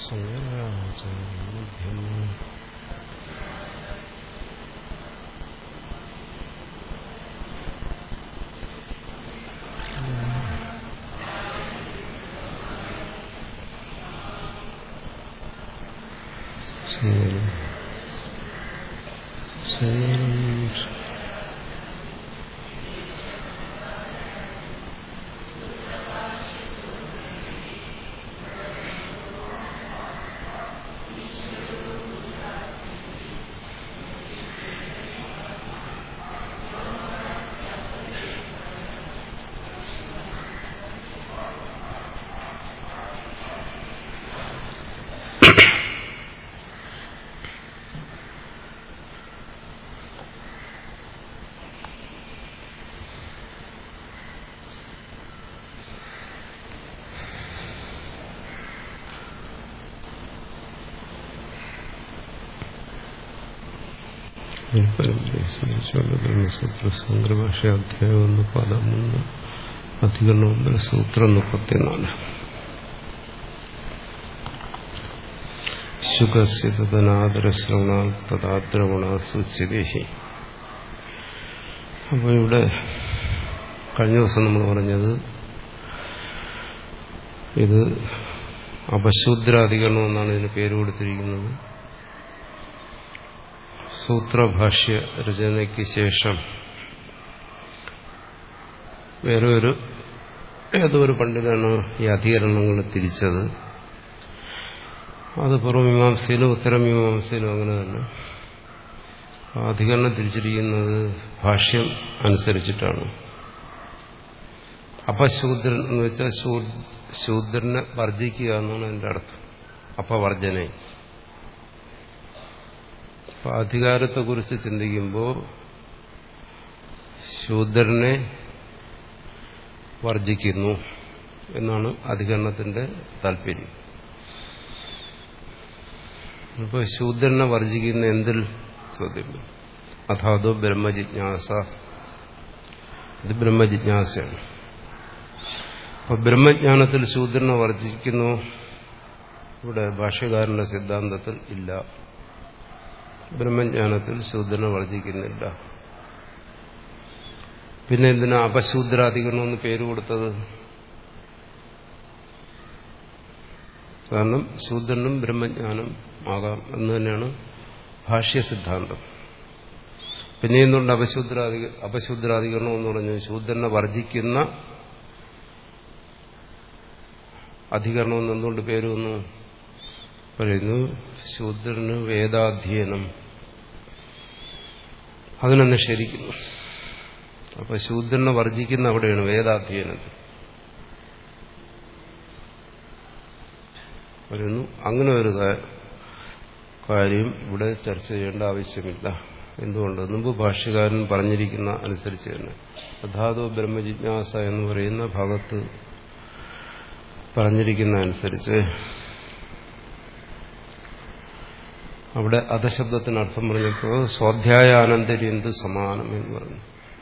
ശങ്കരാചാര്യമധ്യം ശരി ശരി പരമ്പരയെ സ്മരിച്ചുകൊണ്ട് ബ്രഹ്മസൂത്ര സംഗ്രഭാഷാധ്യായം ഒന്ന് പദം ഒന്ന് അധികരണം ഒന്നര സൂത്രം മുപ്പത്തിനാല് ശുഖസ്യ തദനാദരശ്രവണാൽ തദാദ്രവണാസുച്ചിദേഹി അപ്പോൾ ഇവിടെ കഴിഞ്ഞ ദിവസം നമ്മൾ പറഞ്ഞത് ഇത് അപശൂദ്രാധികരണം എന്നാണ് ഇതിന് പേര് കൊടുത്തിരിക്കുന്നത് സൂത്രഭാഷ്യ രചനയ്ക്ക് ശേഷം വേറെ ഒരു ഏതോ ഒരു പണ്ഡിതനാണ് ഈ അധികരണങ്ങൾ തിരിച്ചത് അത് പൂർവ്വമീമാംസയിലും ഉത്തരമീമാംസയിലും അങ്ങനെ തന്നെ അധികരണം തിരിച്ചിരിക്കുന്നത് ഭാഷ്യം അനുസരിച്ചിട്ടാണ് അപശൂദ്രൻ എന്ന് വെച്ചാൽ ശൂദ്രനെ വർജിക്കുക എന്നാണ് എൻ്റെ അർത്ഥം അപവർജനെ അപ്പൊ അധികാരത്തെക്കുറിച്ച് ചിന്തിക്കുമ്പോൾ ശൂദ്രനെ വർജിക്കുന്നു എന്നാണ് അധികരണത്തിന്റെ താല്പര്യം അപ്പോൾ ശൂദ്രനെ വർജിക്കുന്ന എന്തിൽ ചോദ്യം അഥാതോ ബ്രഹ്മജിജ്ഞാസ ഇത് ബ്രഹ്മജിജ്ഞാസയാണ് അപ്പൊ ബ്രഹ്മജ്ഞാനത്തിൽ ശൂദ്രനെ വർജിക്കുന്നു ഇവിടെ ഭാഷ്യകാരന്റെ സിദ്ധാന്തത്തിൽ ഇല്ല ബ്രഹ്മജ്ഞാനത്തിൽ ശൂദ്രനെ വർജിക്കുന്നില്ല പിന്നെ എന്തിനാ അപശൂദ്രാധികരണം എന്ന് പേര് കൊടുത്തത് കാരണം ശൂദ്രനും ബ്രഹ്മജ്ഞാനം ആകാം എന്ന് തന്നെയാണ് ഭാഷ്യ സിദ്ധാന്തം പിന്നെ എന്തുകൊണ്ട് അപശൂദ്രാധിക അപശൂദ്രാധികരണം എന്ന് പറഞ്ഞു ശൂദ്രനെ വർജിക്കുന്ന അധികരണം എന്ന് എന്തുകൊണ്ട് പേര് വന്നു പറയുന്നു ശൂദ്രന് വേദാധ്യയനം അതിനെ നിഷേധിക്കുന്നു അപ്പൊ ശൂദ്രനെ വർജിക്കുന്ന അവിടെയാണ് വേദാധ്യയനത്തിൽ പറയുന്നു അങ്ങനെ ഒരു കാര്യം ഇവിടെ ചർച്ച ചെയ്യേണ്ട ആവശ്യമില്ല എന്തുകൊണ്ട് മുമ്പ് ഭാഷ്യകാരൻ പറഞ്ഞിരിക്കുന്ന അനുസരിച്ച് തന്നെ അധാതോ ബ്രഹ്മജിജ്ഞാസ എന്ന് പറയുന്ന ഭാഗത്ത് പറഞ്ഞിരിക്കുന്ന അനുസരിച്ച് അവിടെ അധശബ്ദത്തിന് അർത്ഥം പറഞ്ഞപ്പോൾ സ്വാധ്യായ അനന്തര്യന്ത് സമാനം എന്ന് പറഞ്ഞു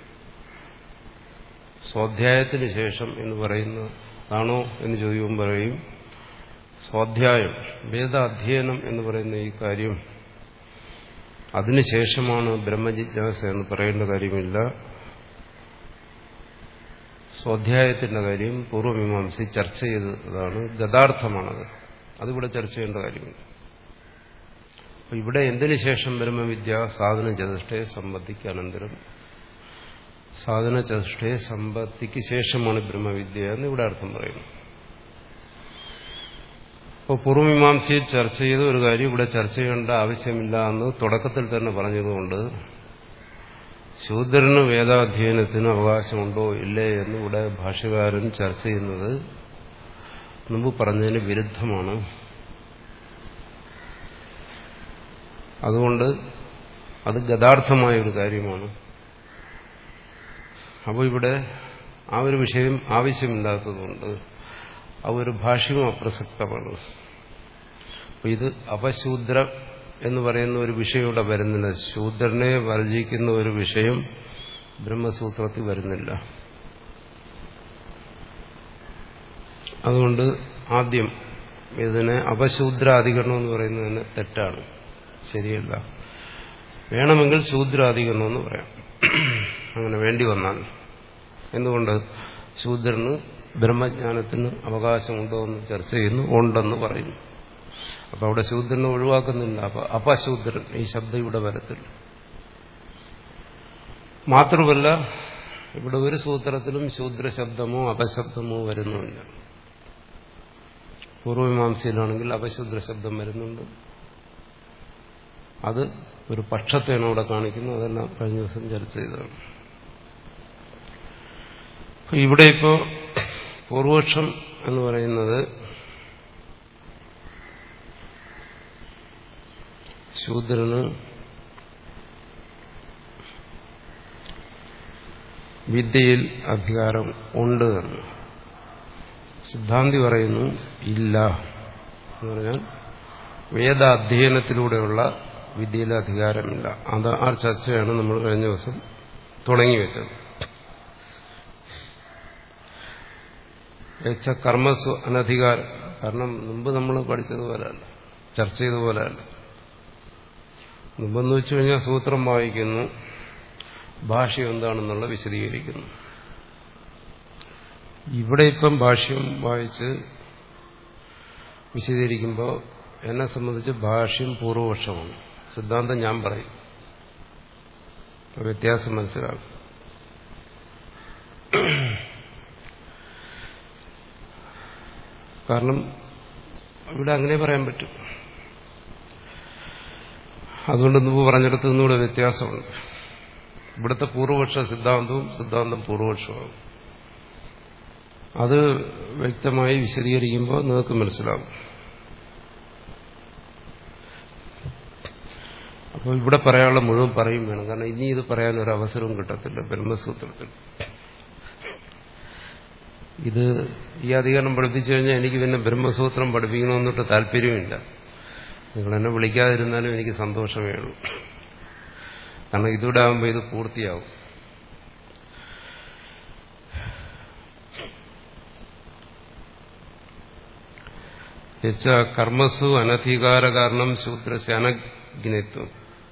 സ്വാധ്യായത്തിന് ശേഷം എന്ന് പറയുന്നതാണോ എന്ന് ചോദിക്കുമ്പോൾ പറയും സ്വാധ്യായം വേദാധ്യയനം എന്ന് പറയുന്ന ഈ കാര്യം അതിനുശേഷമാണ് ബ്രഹ്മജിജ്ഞാസ എന്ന് പറയേണ്ട കാര്യമില്ല സ്വാധ്യായത്തിന്റെ കാര്യം പൂർവ്വമീമാംസി ചർച്ച ചെയ്തതാണ് ഗതാർത്ഥമാണത് അതിവിടെ ചർച്ച ചെയ്യേണ്ട കാര്യമില്ല അപ്പൊ ഇവിടെ എന്തിനു ശേഷം ബ്രഹ്മവിദ്യ സാധന ചതുഷ്ടയെ സമ്പത്തിക്ക് അനന്തരം സാധന ചതുഷ്ടയെ സമ്പത്തിക്ക് ശേഷമാണ് ബ്രഹ്മവിദ്യ എന്ന് ഇവിടെ അർത്ഥം പറയുന്നു അപ്പോൾ പൂർവ്വമീമാംസയിൽ ചർച്ച ചെയ്ത ഒരു കാര്യം ഇവിടെ ചർച്ച ചെയ്യേണ്ട ആവശ്യമില്ല എന്ന് തുടക്കത്തിൽ തന്നെ പറഞ്ഞതുകൊണ്ട് ശൂദ്രന് വേദാധ്യയനത്തിന് അവകാശമുണ്ടോ ഇല്ലേ എന്ന് ഇവിടെ ഭാഷകാരൻ ചർച്ച ചെയ്യുന്നത് മുമ്പ് പറഞ്ഞതിന് വിരുദ്ധമാണ് അതുകൊണ്ട് അത് ഗതാർത്ഥമായ ഒരു കാര്യമാണ് അപ്പോൾ ഇവിടെ ആ ഒരു വിഷയം ആവശ്യമില്ലാത്തതുകൊണ്ട് ആ ഒരു ഭാഷ്യവും അപ്രസക്തമാണ് അപ്പൊ ഇത് അപശൂദ്ര എന്ന് പറയുന്ന ഒരു വിഷയം ഇവിടെ വരുന്നില്ല ശൂദ്രനെ വർജിക്കുന്ന ഒരു വിഷയം ബ്രഹ്മസൂത്രത്തിൽ വരുന്നില്ല അതുകൊണ്ട് ആദ്യം ഇതിനെ അപശൂദ്രാധികരണം എന്ന് പറയുന്നതിന് തെറ്റാണ് ശരിയല്ല വേണമെങ്കിൽ ശൂദ്രാധികരണം എന്ന് പറയാം അങ്ങനെ വേണ്ടി വന്നാൽ എന്തുകൊണ്ട് ശൂദ്രന് ബ്രഹ്മജ്ഞാനത്തിന് അവകാശമുണ്ടോ എന്ന് ചർച്ച ചെയ്യുന്നു ഉണ്ടെന്ന് പറയുന്നു അപ്പൊ അവിടെ ശൂദ്രനെ ഒഴിവാക്കുന്നില്ല അപ്പൊ അപശൂദ്രൻ ഈ ശബ്ദം ഇവിടെ വരത്തില്ല മാത്രമല്ല ഇവിടെ ഒരു സൂത്രത്തിലും ശൂദ്രശബ്ദമോ അപശബ്ദമോ വരുന്നുമില്ല പൂർവമീമാംസയിലാണെങ്കിൽ അപശൂദ്ര ശബ്ദം വരുന്നുണ്ട് അത് ഒരു പക്ഷത്തെയാണ് അവിടെ കാണിക്കുന്നത് അതെല്ലാം കഴിഞ്ഞ ദിവസം ചർച്ച ചെയ്തതാണ് ഇവിടെ ഇപ്പോ പൂർവപക്ഷം എന്ന് പറയുന്നത് ശൂദ്രന് വിദ്യയിൽ അധികാരം ഉണ്ട് എന്ന് സിദ്ധാന്തി പറയുന്നു ഇല്ല എന്ന് പറഞ്ഞാൽ വേദ അധ്യയനത്തിലൂടെയുള്ള വിദ്യയിൽ അധികാരമില്ല അത് ആ ചർച്ചയാണ് നമ്മൾ കഴിഞ്ഞ ദിവസം തുടങ്ങി വെച്ചത് വെച്ച കർമ്മസു അനധികാരം കാരണം മുമ്പ് നമ്മൾ പഠിച്ചതുപോലെയല്ല ചർച്ച ചെയ്തതുപോലെയല്ല മുമ്പെന്ന് വെച്ചു കഴിഞ്ഞാൽ സൂത്രം വായിക്കുന്നു ഭാഷ്യം എന്താണെന്നുള്ള വിശദീകരിക്കുന്നു ഇവിടെ ഇപ്പം ഭാഷ്യം വായിച്ച് വിശദീകരിക്കുമ്പോൾ എന്നെ സംബന്ധിച്ച് ഭാഷ്യം പൂർവപക്ഷമാണ് സിദ്ധാന്തം ഞാൻ പറയും വ്യത്യാസം മനസ്സിലാകും കാരണം ഇവിടെ അങ്ങനെ പറയാൻ പറ്റും അതുകൊണ്ട് മുമ്പ് പറഞ്ഞിടത്ത് നിന്നുകൂടെ വ്യത്യാസമുണ്ട് ഇവിടുത്തെ പൂർവപക്ഷ സിദ്ധാന്തവും സിദ്ധാന്തം പൂർവപക്ഷമാകും അത് വ്യക്തമായി വിശദീകരിക്കുമ്പോൾ നിങ്ങൾക്ക് മനസ്സിലാകും അപ്പോൾ ഇവിടെ പറയാനുള്ള മുഴുവൻ പറയും വേണം കാരണം ഇനി ഇത് പറയാൻ ഒരു അവസരവും കിട്ടത്തില്ല ബ്രഹ്മസൂത്രത്തിൽ ഇത് ഈ അധികാരം പഠിപ്പിച്ചു കഴിഞ്ഞാൽ എനിക്ക് പിന്നെ ബ്രഹ്മസൂത്രം പഠിപ്പിക്കണമെന്നിട്ട് താല്പര്യമില്ല നിങ്ങൾ എന്നെ വിളിക്കാതിരുന്നാലും എനിക്ക് സന്തോഷമേ ഉള്ളൂ കാരണം ഇതൂടെ ആകുമ്പോൾ ഇത് പൂർത്തിയാവും യച്ച കർമ്മസു അനധികാര കാരണം ശൂദ്രസ് അനഗ്നിത്വം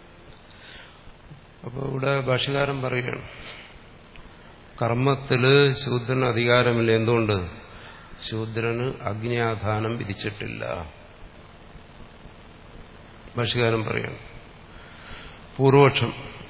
അപ്പോൾ ഇവിടെ ഭാഷകാരൻ പറയുകയാണ് കർമ്മത്തില് ശൂദ്രന് അധികാരമില്ല എന്തുകൊണ്ട് ശൂദ്രന് അഗ്നിയാധാനം വിധിച്ചിട്ടില്ല ഭാഷകാരൻ പറയാണ് പൂർവപക്ഷം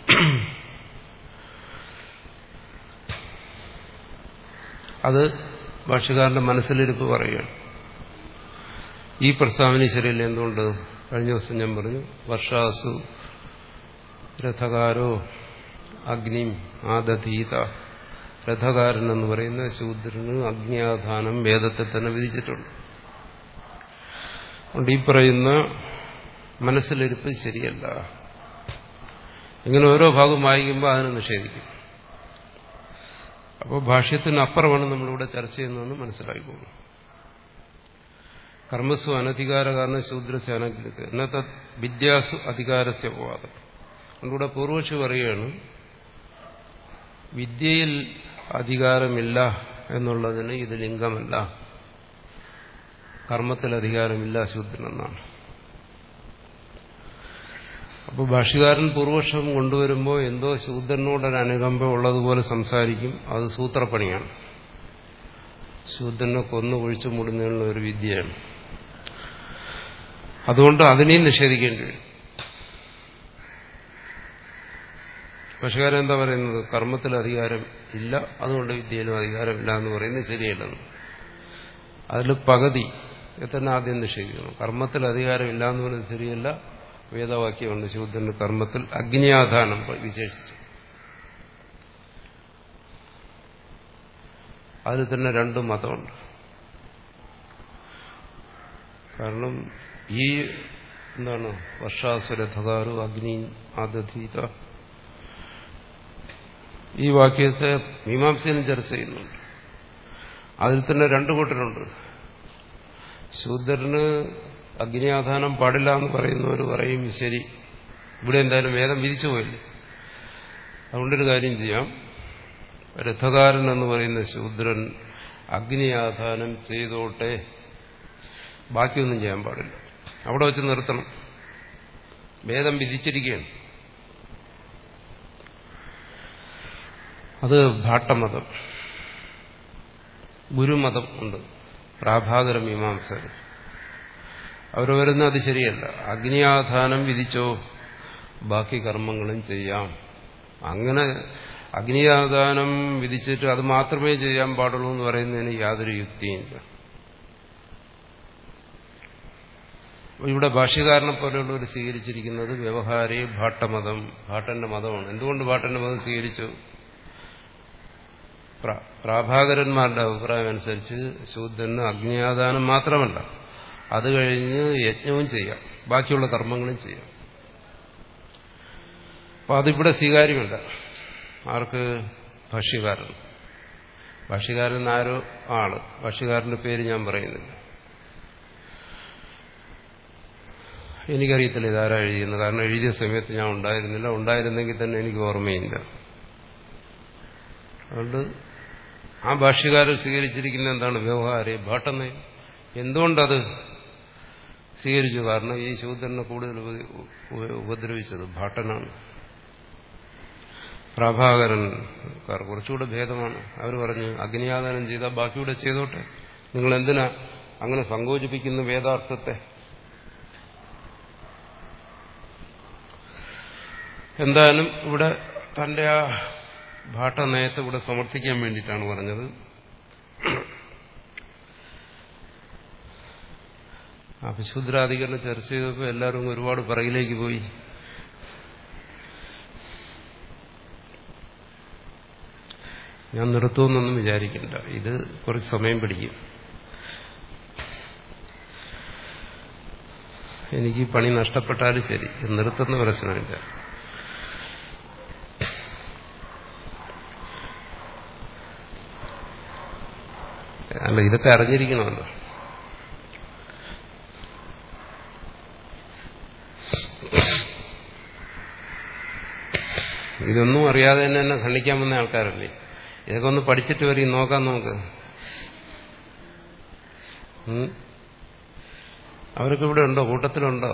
അത് ഭാഷകാരന്റെ മനസ്സിലിരിപ്പ് പറയുകയാണ് ഈ പ്രസ്താവന ശരിയല്ല എന്തുകൊണ്ട് കഴിഞ്ഞ ദിവസം ഞാൻ പറഞ്ഞു വർഷാസു രഥകാരോ അഗ്നിം ആദധീത രഥകാരൻ എന്ന് പറയുന്ന ശൂദ്രന് അഗ്നിയാധാനം വേദത്തെ തന്നെ വിധിച്ചിട്ടുണ്ട് അതുകൊണ്ട് ഈ പറയുന്ന മനസ്സിലിരിപ്പ് ശരിയല്ല ഇങ്ങനെ ഓരോ ഭാഗം വായിക്കുമ്പോൾ അതിനെ നിഷേധിക്കും അപ്പോൾ ഭാഷ്യത്തിന് അപ്പുറമാണ് നമ്മളിവിടെ ചർച്ച ചെയ്യുന്നതെന്ന് മനസ്സിലായിക്കോളും കർമ്മസു അനധികാര കാരണം ശൂദ്രസ്യ അനഗ്നിക്ക് എന്നത്തെ വിദ്യാസു അധികാരസ്യ അപവാദം അതുകൂടെ പൂർവക്ഷി പറയുകയാണ് വിദ്യയിൽ അധികാരമില്ല എന്നുള്ളതിന് ഇത് ലിംഗമല്ല കർമ്മത്തിൽ അധികാരമില്ല ശൂദ്രനെന്നാണ് അപ്പോൾ ഭാഷ്യകാരൻ പൂർവക്ഷം കൊണ്ടുവരുമ്പോൾ എന്തോ ശൂദ്രനോടൊരു അനുകമ്പ ഉള്ളതുപോലെ സംസാരിക്കും അത് സൂത്രപ്പണിയാണ് ശൂദ്രനെ കൊന്നു കുഴിച്ചു മൂടുന്നതിനുള്ള ഒരു വിദ്യയാണ് അതുകൊണ്ട് അതിനെയും നിഷേധിക്കേണ്ടി വരും ഭാഷകാരൻ എന്താ പറയുന്നത് കർമ്മത്തിൽ അധികാരം ഇല്ല അതുകൊണ്ട് വിദ്യയിലും അധികാരമില്ല എന്ന് പറയുന്നത് ശരിയല്ലെന്ന് അതിൽ പകുതി തന്നെ ആദ്യം നിഷേധിക്കണം കർമ്മത്തിൽ അധികാരമില്ല എന്ന് പറയുന്നത് ശരിയല്ല വേദവാക്യമുണ്ട് ശൂദ്രന് കർമ്മത്തിൽ അഗ്നിയാധാനം വിശേഷിച്ചു അതിൽ തന്നെ രണ്ട് മതമുണ്ട് കാരണം ഈ എന്താണ് വർഷാസുരധകാരു അഗ്നി ആദധീത ഈ വാക്യത്തെ മീമാംസയിലും ചർച്ച ചെയ്യുന്നുണ്ട് അതിൽ തന്നെ രണ്ടു കൂട്ടരുണ്ട് ശൂദ്രന് അഗ്നിയാധാനം പാടില്ല എന്ന് പറയുന്നവർ പറയും ശരി ഇവിടെ എന്തായാലും വേദം വിധിച്ചു പോയില്ലേ അതുകൊണ്ടൊരു കാര്യം ചെയ്യാം രഥകാരൻ എന്ന് പറയുന്ന ശൂദ്രൻ അഗ്നിയാധാനം ചെയ്തോട്ടെ ബാക്കിയൊന്നും ചെയ്യാൻ പാടില്ല അവിടെ വെച്ച് നിർത്തണം വേദം വിധിച്ചിരിക്കുകയാണ് അത് ഭാട്ടമതം ഗുരുമതം ഉണ്ട് പ്രാഭാകര മീമാംസകർ അവർ വരുന്ന അത് ശരിയല്ല അഗ്നിയാധാനം വിധിച്ചോ ബാക്കി കർമ്മങ്ങളും ചെയ്യാം അങ്ങനെ അഗ്നിയാധാനം വിധിച്ചിട്ട് അത് മാത്രമേ ചെയ്യാൻ പാടുള്ളൂ എന്ന് പറയുന്നതിന് യാതൊരു യുക്തിയില്ല ഇവിടെ ഭാഷ്യകാരനെ പോലെയുള്ളവർ സ്വീകരിച്ചിരിക്കുന്നത് വ്യവഹാരി ഭാട്ടമതം ഭാട്ടന്റെ മതമാണ് എന്തുകൊണ്ട് ഭാട്ടന്റെ മതം സ്വീകരിച്ചു പ്രാഭാകരന്മാരുടെ അഭിപ്രായം അനുസരിച്ച് ശൂദ്രന് അഗ്നിയാദാനം മാത്രമല്ല അത് കഴിഞ്ഞ് യജ്ഞവും ചെയ്യാം ബാക്കിയുള്ള കർമ്മങ്ങളും ചെയ്യാം അപ്പൊ അതിവിടെ സ്വീകാര്യമല്ല ആർക്ക് ഭാഷ്യകാരൻ ഭാഷ്യകാരൻ ആരോ ആള് ഭാഷ്യകാരന്റെ പേര് ഞാൻ പറയുന്നില്ല എനിക്കറിയത്തില്ല ഇതാരാ എഴുതിയെന്ന് കാരണം എഴുതിയ സമയത്ത് ഞാൻ ഉണ്ടായിരുന്നില്ല ഉണ്ടായിരുന്നെങ്കിൽ തന്നെ എനിക്ക് ഓർമ്മയില്ല അതുകൊണ്ട് ആ ഭാഷ്യകാരൻ സ്വീകരിച്ചിരിക്കുന്ന എന്താണ് വ്യവഹാരം ഭാട്ടെന്ന് എന്തുകൊണ്ടത് സ്വീകരിച്ചു കാരണം ഈ ശൂദ്രനെ കൂടുതൽ ഉപദ്രവിച്ചത് ഭാട്ടനാണ് പ്രാഭാകരൻകാർ കുറച്ചുകൂടെ ഭേദമാണ് അവർ പറഞ്ഞു അഗ്നിയാദാനം ചെയ്താൽ ബാക്കിയൂടെ ചെയ്തോട്ടെ നിങ്ങൾ എന്തിനാ അങ്ങനെ സങ്കോചിപ്പിക്കുന്ന വേദാർത്ഥത്തെ എന്തായാലും ഇവിടെ തന്റെ ആ ഭാട്ട നയത്തെ ഇവിടെ സമർത്ഥിക്കാൻ വേണ്ടിയിട്ടാണ് പറഞ്ഞത് അപശൂദ്രാധികരണം ചർച്ച ചെയ്തപ്പോൾ എല്ലാവരും ഒരുപാട് പിറകിലേക്ക് പോയി ഞാൻ നിർത്തുമെന്നൊന്നും വിചാരിക്കണ്ട ഇത് കുറച്ച് സമയം പിടിക്കും എനിക്ക് പണി നഷ്ടപ്പെട്ടാലും ശരി നിർത്തുന്ന പ്രശ്നമില്ല അല്ല ഇതൊക്കെ അറിഞ്ഞിരിക്കണമല്ലോ ഇതൊന്നും അറിയാതെ തന്നെ എന്നെ ഖണ്ഡിക്കാൻ വന്ന ആൾക്കാരല്ലേ ഇതൊക്കെ ഒന്ന് പഠിച്ചിട്ട് വരും നോക്കാം നമുക്ക് അവരൊക്കെ ഇവിടെ ഉണ്ടോ കൂട്ടത്തിലുണ്ടോ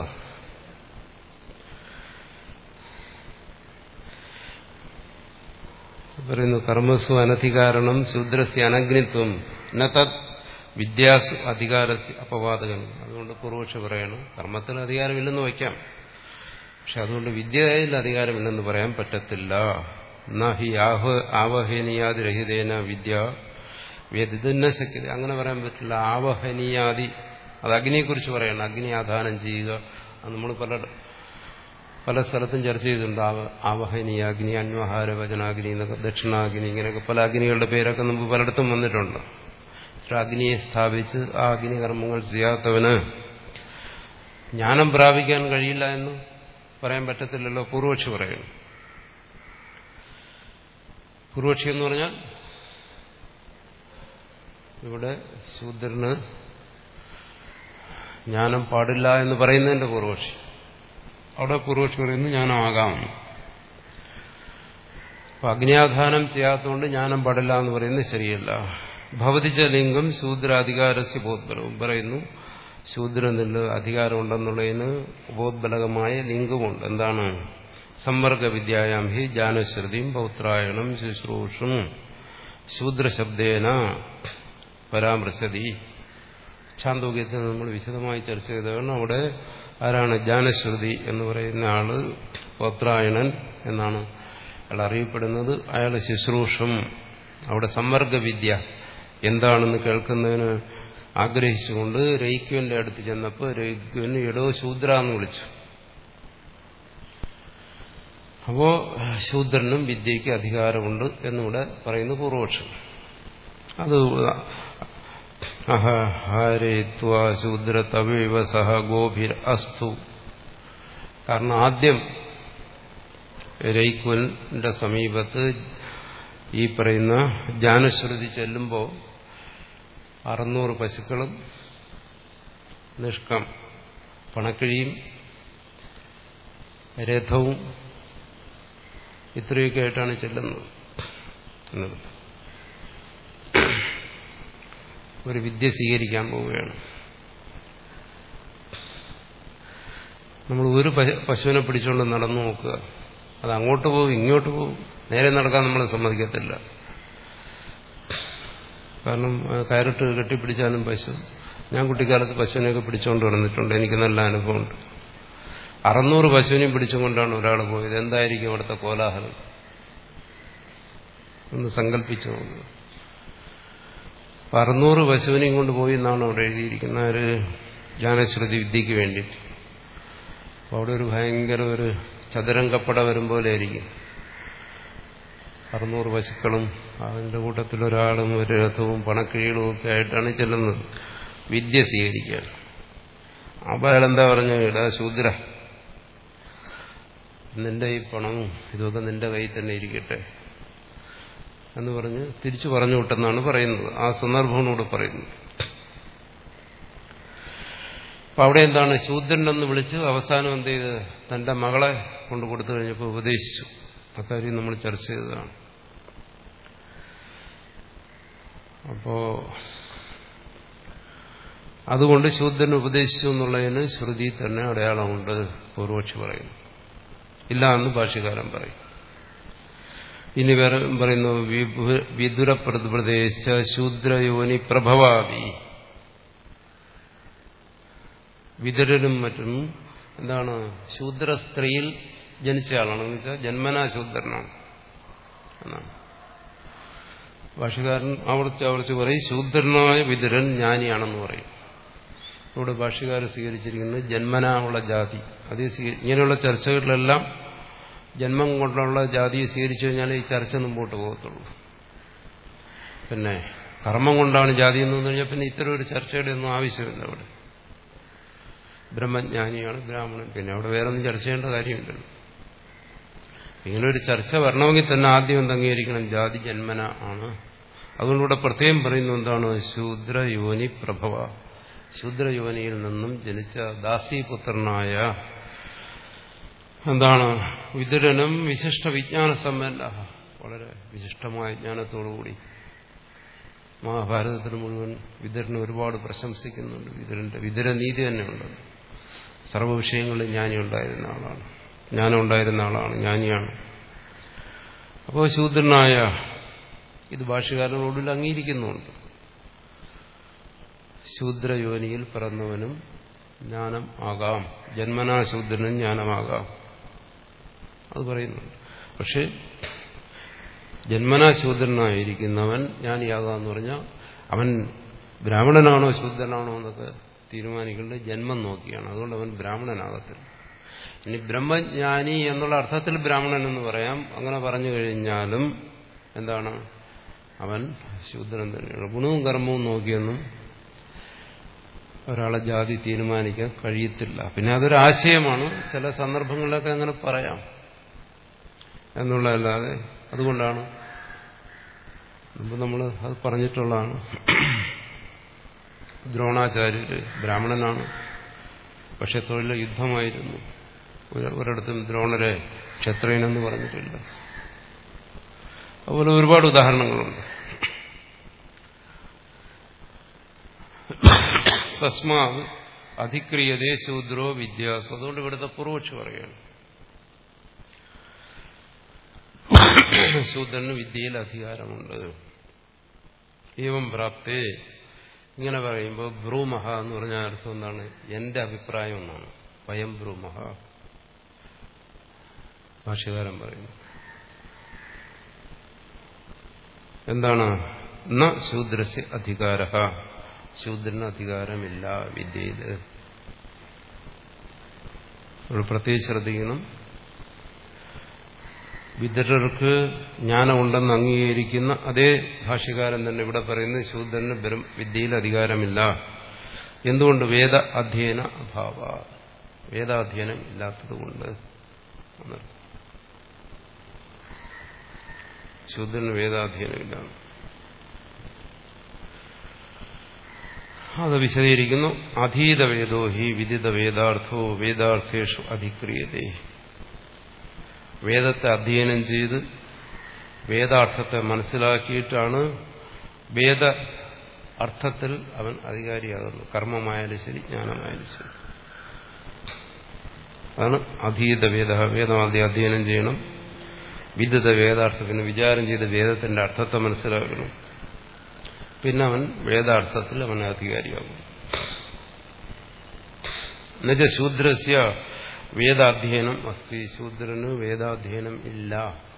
പറയുന്നു കർമ്മസു അനധികാരണം ശൂദ്രസ്യ അനഗ്നിത്വം തത് വിദ്യാസു അധികാരസ്യ അപവാദകൻ അതുകൊണ്ട് പൂർവക്ഷ പറയണം കർമ്മത്തിൽ അധികാരമില്ലെന്ന് വയ്ക്കാം പക്ഷെ അതുകൊണ്ട് വിദ്യയിൽ അധികാരമില്ലെന്ന് പറയാൻ പറ്റത്തില്ല നഹി ആഹ ആവഹനീയാതിരഹിതേന വിദ്യ വ്യതിന്ന ശക്തി അങ്ങനെ പറയാൻ പറ്റില്ല ആവഹനീയാദി അത് അഗ്നിയെക്കുറിച്ച് പറയണം അഗ്നി ആധാനം ചെയ്യുക അത് നമ്മൾ പല പല സ്ഥലത്തും ചർച്ച ചെയ്തിട്ടുണ്ട് ആവ ആവഹനീയ അഗ്നി അന്വഹാര വചനാഗ്നി എന്നൊക്കെ ദക്ഷിണാഗ്നി ഇങ്ങനെയൊക്കെ പല അഗ്നികളുടെ പേരൊക്കെ നമുക്ക് പലയിടത്തും വന്നിട്ടുണ്ട് അഗ്നിയെ സ്ഥാപിച്ച് ആ അഗ്നി കർമ്മങ്ങൾ ചെയ്യാത്തവന് ജ്ഞാനം പ്രാപിക്കാൻ കഴിയില്ല എന്ന് പറയാൻ പറ്റത്തില്ലല്ലോ പൂർവക്ഷി പറയണം പൂർവക്ഷി എന്ന് പറഞ്ഞാൽ ഇവിടെ ശൂദ്രന് ജ്ഞാനം പാടില്ല എന്ന് പറയുന്നതിന്റെ പൂർവക്ഷി അവിടെ പൂർവക്ഷി പറയുന്നു ജ്ഞാനമാകാം അപ്പൊ അഗ്നിയാധാനം ചെയ്യാത്തതുകൊണ്ട് ജ്ഞാനം പാടില്ല എന്ന് പറയുന്നത് ശരിയല്ല ഭവതിച്ച ലിംഗം ശൂദ്രാധികാരസ്യ ബോധബലവും പറയുന്നു ശൂദ്രനിൽ അധികാരമുണ്ടെന്നുള്ളതിന് ഉപോദ്ബലകമായ ലിംഗമുണ്ട് എന്താണ് സമ്പർക്ക വിദ്യായാം ഹി ജാനശ്രുതിയും പൗത്രായണം ശുശ്രൂഷും ശൂദ്രശബ്ദേന പരാമർശതി ഛാന്തോക്യത്തിൽ നമ്മൾ വിശദമായി ചർച്ച ചെയ്തതാണ് അവിടെ ആരാണ് ജ്ഞാനശ്രുതി എന്ന് പറയുന്ന ആള് പൗത്രായണൻ എന്നാണ് അയാൾ അറിയപ്പെടുന്നത് അയാൾ ശുശ്രൂഷും അവിടെ സമ്പർക്കവിദ്യ എന്താണെന്ന് കേൾക്കുന്നതിന് ആഗ്രഹിച്ചുകൊണ്ട് രൈക്യന്റെ അടുത്ത് ചെന്നപ്പോൾ രൈക്യന് എടോ ശൂദ്ര എന്ന് വിളിച്ചു അപ്പോ ശൂദ്രനും വിദ്യയ്ക്ക് അധികാരമുണ്ട് എന്നിവിടെ പറയുന്നു പൂർവപക്ഷം അത് അഹഹാരേത്വ ശൂദ്ര തവൈവ സഹ ഗോഭിർ അസ്തു കാരണം ആദ്യം രൈക്കുവിന്റെ സമീപത്ത് ഈ പറയുന്ന ജ്ഞാനശ്രുതി ചെല്ലുമ്പോൾ അറുന്നൂറ് പശുക്കളും നിഷ്കം പണക്കിഴിയും രഥവും ഇത്രയൊക്കെ ആയിട്ടാണ് ചെല്ലുന്നത് ഒരു വിദ്യ സ്വീകരിക്കാൻ പോവുകയാണ് നമ്മൾ ഒരു പശുവിനെ പിടിച്ചുകൊണ്ട് നടന്നു നോക്കുക അത് അങ്ങോട്ട് പോകും ഇങ്ങോട്ട് പോകും നേരെ നടക്കാൻ നമ്മൾ സമ്മതിക്കത്തില്ല കാരണം കയറിട്ട് കെട്ടിപ്പിടിച്ചാലും പശു ഞാൻ കുട്ടിക്കാലത്ത് പശുവിനെയൊക്കെ പിടിച്ചുകൊണ്ട് നടന്നിട്ടുണ്ട് എനിക്ക് നല്ല അനുഭവമുണ്ട് അറുന്നൂറ് പശുവിനെയും പിടിച്ചുകൊണ്ടാണ് ഒരാൾ പോയത് എന്തായിരിക്കും അവിടുത്തെ കോലാഹലം ഒന്ന് സങ്കല്പിച്ചു നോക്കുക അറുന്നൂറ് പശുവിനെയും കൊണ്ട് പോയി എന്നാണ് അവിടെ എഴുതിയിരിക്കുന്ന ഒരു ജ്ഞാനശ്രുതി വിദ്യക്ക് വേണ്ടിയിട്ട് അപ്പോൾ അവിടെ ഒരു ഭയങ്കര ഒരു ചതുരംഗപ്പട വരും പോലെ ആയിരിക്കും അറുന്നൂറ് പശുക്കളും അതിൻ്റെ കൂട്ടത്തിൽ ഒരാളും ഒരു രഥവും പണക്കിഴികളും ഒക്കെ ആയിട്ടാണ് ചെല്ലുന്നത് വിദ്യ സ്വീകരിക്കാൻ അപ്പോൾ അയാളെന്താ പറഞ്ഞു ഇടാ ശൂദ്ര നിന്റെ ഈ പണവും ഇതൊക്കെ നിന്റെ കയ്യിൽ തന്നെ ഇരിക്കട്ടെ എന്ന് പറഞ്ഞ് തിരിച്ചു പറഞ്ഞു വിട്ടെന്നാണ് പറയുന്നത് ആ സന്ദർഭമാണ് പറയുന്നത് അപ്പൊ അവിടെ എന്താണ് ശൂദ്രനെന്ന് വിളിച്ച് അവസാനം എന്ത് ചെയ്ത് തന്റെ മകളെ കൊണ്ടു കൊടുത്തു കഴിഞ്ഞപ്പോൾ ഉപദേശിച്ചു അക്കാര്യം നമ്മൾ ചർച്ച ചെയ്തതാണ് അപ്പോ അതുകൊണ്ട് ശൂദ്രൻ ഉപദേശിച്ചു എന്നുള്ളതിന് ശ്രുതി തന്നെ അടയാളമുണ്ട് പൂർവക്ഷി പറയുന്നു ഇല്ല എന്ന് ഭാഷ്യകാരൻ പറയും ഇനി വേറെ പറയുന്നു വിദുര പ്രതിപ്രദേശ ശൂദ്രയോനി പ്രഭവാവി വിതുരനും മറ്റും എന്താണ് ശൂദ്ര സ്ത്രീയിൽ ജനിച്ച ആളാണെന്ന് വെച്ചാൽ ജന്മനാ ശൂദ്രനാണ് എന്നാണ് ഭാഷകാരൻ ആവർത്തി ആവർത്തി പറയും ശൂദ്രനായ വിതുരൻ ജ്ഞാനിയാണെന്ന് പറയും ഇവിടെ ഭാഷകാരൻ സ്വീകരിച്ചിരിക്കുന്നത് ജന്മനാ ഉള്ള ജാതി അത് ഇങ്ങനെയുള്ള ചർച്ചകളിലെല്ലാം ജന്മം കൊണ്ടുള്ള ജാതിയെ സ്വീകരിച്ചു കഴിഞ്ഞാൽ ഈ ചർച്ച മുമ്പോട്ട് പോകത്തുള്ളൂ പിന്നെ കർമ്മം കൊണ്ടാണ് ജാതി എന്ന് പറഞ്ഞു കഴിഞ്ഞാൽ പിന്നെ ഇത്തരം ഒരു ചർച്ചയുടെ ഒന്നും ആവശ്യമില്ല അവിടെ ബ്രഹ്മജ്ഞാനിയാണ് ബ്രാഹ്മണൻ പിന്നെ അവിടെ വേറെ ഒന്നും ചർച്ച ചെയ്യേണ്ട കാര്യമില്ലല്ലോ ഇങ്ങനെ ഒരു ചർച്ച വരണമെങ്കിൽ തന്നെ ആദ്യം എന്ത് അംഗീകരിക്കണം ജാതി ജന്മന ആണ് അതുകൊണ്ടിവിടെ പ്രത്യേകം പറയുന്നു എന്താണ് ശൂദ്രയോനി പ്രഭവ ശൂദ്രയോനിയിൽ നിന്നും ജനിച്ച ദാസീപുത്രനായ എന്താണ് വിതുരനും വിശിഷ്ട വിജ്ഞാന സമ്പന്ന വളരെ വിശിഷ്ടമായ ജ്ഞാനത്തോടുകൂടി മഹാഭാരതത്തിന് മുഴുവൻ വിതുരനെ ഒരുപാട് പ്രശംസിക്കുന്നുണ്ട് വിതുരന്റെ വിതുരനീതി തന്നെ ഉണ്ട് സർവ്വ വിഷയങ്ങളിൽ ജ്ഞാനി ഉണ്ടായിരുന്ന ആളാണ് ജ്ഞാനം ഉണ്ടായിരുന്ന ആളാണ് ജ്ഞാനിയാണ് അപ്പോൾ ശൂദ്രനായ ഇത് ഭാഷകാരനോടിൽ അംഗീകരിക്കുന്നുണ്ട് ശൂദ്രയോനിയിൽ പിറന്നവനും ജ്ഞാനം ആകാം ജന്മനാ ശൂദ്രനും ജ്ഞാനമാകാം അത് പറയുന്നുണ്ട് പക്ഷെ ജന്മനാ ശൂദ്രനായിരിക്കുന്നവൻ ജ്ഞാനിയാകാന്ന് പറഞ്ഞാൽ അവൻ ബ്രാഹ്മണനാണോ ശൂദ്രനാണോ എന്നൊക്കെ തീരുമാനിക്കേണ്ടത് ജന്മം നോക്കിയാണ് അതുകൊണ്ട് അവൻ ബ്രാഹ്മണനാകത്തില്ല ഇനി ബ്രഹ്മജ്ഞാനി എന്നുള്ള അർത്ഥത്തിൽ ബ്രാഹ്മണൻ എന്ന് പറയാം അങ്ങനെ പറഞ്ഞു കഴിഞ്ഞാലും എന്താണ് അവൻ ശൂദ്രൻ തന്നെയാണ് ഗുണവും കർമ്മവും നോക്കിയൊന്നും ഒരാളെ ജാതി തീരുമാനിക്കാൻ കഴിയത്തില്ല പിന്നെ അതൊരു ആശയമാണ് ചില സന്ദർഭങ്ങളിലൊക്കെ അങ്ങനെ പറയാം എന്നുള്ളതല്ലാതെ അതുകൊണ്ടാണ് മുമ്പ് നമ്മൾ അത് പറഞ്ഞിട്ടുള്ളതാണ് ദ്രോണാചാര്യര് ബ്രാഹ്മണനാണ് പക്ഷെ തൊഴിൽ യുദ്ധമായിരുന്നു ഒരിടത്തും ദ്രോണരെ ക്ഷത്രിയനെന്ന് പറഞ്ഞിട്ടില്ല അതുപോലെ ഒരുപാട് ഉദാഹരണങ്ങളുണ്ട് തസ്മാത് അധിക്രിയതേ ശൂദ്രോ വിദ്യാസു അതുകൊണ്ട് ഇവിടുത്തെ പൂർവക്ഷി പറയുകയാണ് ശൂദ്രന് വിദ്യയിൽ അധികാരമുണ്ട് ഏവം പ്രാപ്തേ ഇങ്ങനെ പറയുമ്പോൾ ബ്രൂമഹ എന്ന് പറഞ്ഞ അർത്ഥം എന്താണ് എന്റെ അഭിപ്രായം എന്നാണ് വയം ബ്രൂമഹ ഭാഷ്യകാരൻ പറയുന്നു എന്താണ് ന ശൂദ്രസ് അധികാര ശൂദ്രന് അധികാരമില്ല വിദ്യയിൽ ഒരു പ്രത്യേകിച്ച് ശ്രദ്ധിക്കണം വിദഗ്ധർക്ക് ജ്ഞാനമുണ്ടെന്ന് അംഗീകരിക്കുന്ന അതേ ഭാഷ്യകാരൻ തന്നെ ഇവിടെ പറയുന്നത് ശൂദ്രന് വിദ്യയിൽ അധികാരമില്ല എന്തുകൊണ്ട് വേദ അധ്യയന അഭാവ വേദാധ്യയനം ഇല്ലാത്തതുകൊണ്ട് ശൂദ്രന് വേദാധ്യയനമില്ല അത് വിശദീകരിക്കുന്നു അധീത വേദോ ഹി വിദിത വേദാർത്ഥോ വേദാർത്ഥേഷു അധിക്രിയതേ വേദത്തെ അധ്യയനം ചെയ്ത് വേദാർത്ഥത്തെ മനസ്സിലാക്കിയിട്ടാണ് വേദ അർത്ഥത്തിൽ അവൻ അധികാരിയാകുന്നു കർമ്മമായാലും ശരി ജ്ഞാനമായാലും ശരി അതാണ് അധീത വേദ വേദം ആദ്യം അധ്യയനം ചെയ്യണം വിദ്യുത വേദാർത്ഥത്തിന് വിചാരം ചെയ്ത് വേദത്തിന്റെ അർത്ഥത്തെ മനസ്സിലാക്കണം പിന്നെ അവൻ വേദാർത്ഥത്തിൽ അവൻ അധികാരിയാകും എന്നുവെച്ച ശൂദ്രസ്യ വേദാധ്യയനം അസ്തി ശൂദ്രന് വേദാധ്യയനം ഇല്ല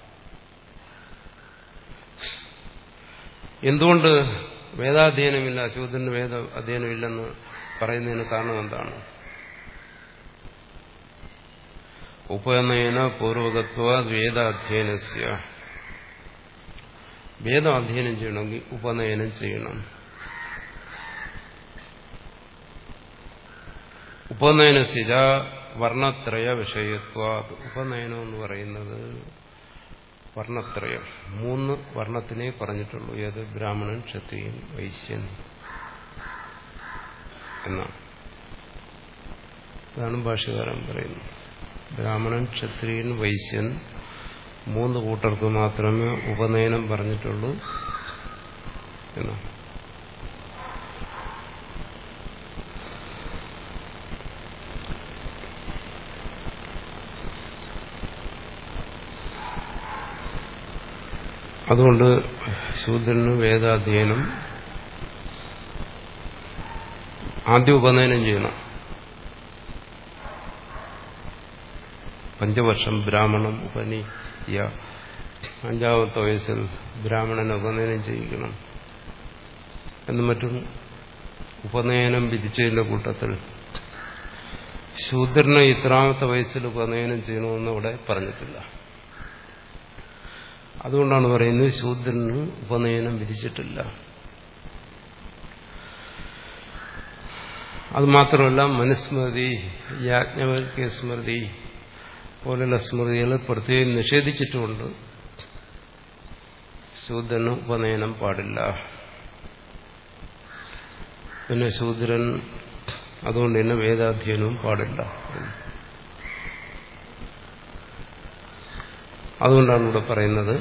എന്തുകൊണ്ട് വേദാധ്യയനമില്ല ശൂദ്രന് വേദ അധ്യയനമില്ലെന്ന് പറയുന്നതിന് കാരണം എന്താണ് ഉപനയന പൂർവകത്വ വേദാധ്യയനസ്യ വേദം അധ്യയനം ചെയ്യണമെങ്കിൽ ഉപനയനം ചെയ്യണം ഉപനയനശില വർണ്ണത്രയ വിഷയത്വ ഉപനയനം എന്ന് പറയുന്നത് വർണ്ണത്രയം മൂന്ന് വർണ്ണത്തിനെ പറഞ്ഞിട്ടുള്ളൂ ഏത് ബ്രാഹ്മണൻ ക്ഷത്രിയൻ വൈശ്യൻ എന്നാണ് അതാണ് ഭാഷകാരൻ പറയുന്നത് ബ്രാഹ്മണൻ ക്ഷത്രിയൻ വൈശ്യൻ മൂന്ന് കൂട്ടർക്ക് മാത്രമേ ഉപനയനം പറഞ്ഞിട്ടുള്ളൂ എന്നാണ് അതുകൊണ്ട് ശൂദ്രന് വേദാധ്യയനം ആദ്യം ഉപനയനം ചെയ്യണം പഞ്ചവർഷം ബ്രാഹ്മണം ഉപനീയ അഞ്ചാമത്തെ വയസ്സിൽ ബ്രാഹ്മണനെ ഉപനയനം ചെയ്യിക്കണം എന്നും മറ്റും ഉപനയനം വിധിച്ചതിന്റെ കൂട്ടത്തിൽ ശൂദ്രനെ ഇത്രാമത്തെ വയസ്സിൽ ഉപനയനം ചെയ്യണമെന്ന് ഇവിടെ പറഞ്ഞിട്ടില്ല അതുകൊണ്ടാണ് പറയുന്നത് ശൂദ്രന് ഉപനയനം വിധിച്ചിട്ടില്ല അത് മാത്രമല്ല മനുസ്മൃതി യാജ്ഞവൽക്യ സ്മൃതി പോലുള്ള സ്മൃതികൾ പ്രത്യേകം നിഷേധിച്ചിട്ടുമുണ്ട് ശൂദ്രന് ഉപനയനം പാടില്ല പിന്നെ ശൂദ്രൻ അതുകൊണ്ട് തന്നെ വേദാധ്യയനവും പാടില്ല അതുകൊണ്ടാണ് ഇവിടെ പറയുന്നത്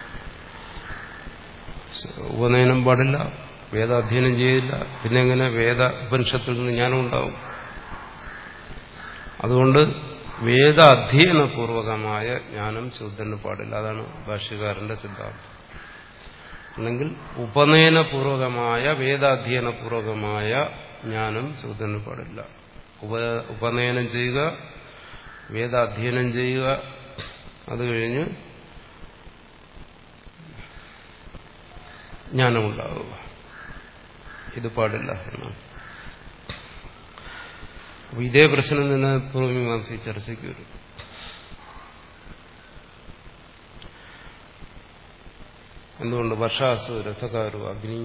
ഉപനയനം പാടില്ല വേദാധ്യയനം ചെയ്യില്ല പിന്നെ എങ്ങനെ വേദ ഉപനിഷത്തിൽ നിന്ന് ജ്ഞാനം ഉണ്ടാവും അതുകൊണ്ട് വേദ അധ്യയനപൂർവകമായ ജ്ഞാനം ശൂദ്രന് പാടില്ല അതാണ് ഭാഷ്യകാരന്റെ സിദ്ധാന്തം അല്ലെങ്കിൽ ഉപനയനപൂർവകമായ വേദാധ്യയനപൂർവകമായ ജ്ഞാനം ശൂദ്രന് പാടില്ല ഉപ ഉപനയനം ചെയ്യുക വേദാധ്യയനം ചെയ്യുക അത് കഴിഞ്ഞ് ജ്ഞാനമുണ്ടാവുക ഇത് പാടില്ല എന്നാണ് അപ്പൊ ഇതേ പ്രശ്നം തന്നെ പൂർവമീമാംസി ചർച്ചയ്ക്ക് വരും എന്തുകൊണ്ട് വർഷാസു രഥകാരു അഗ്നി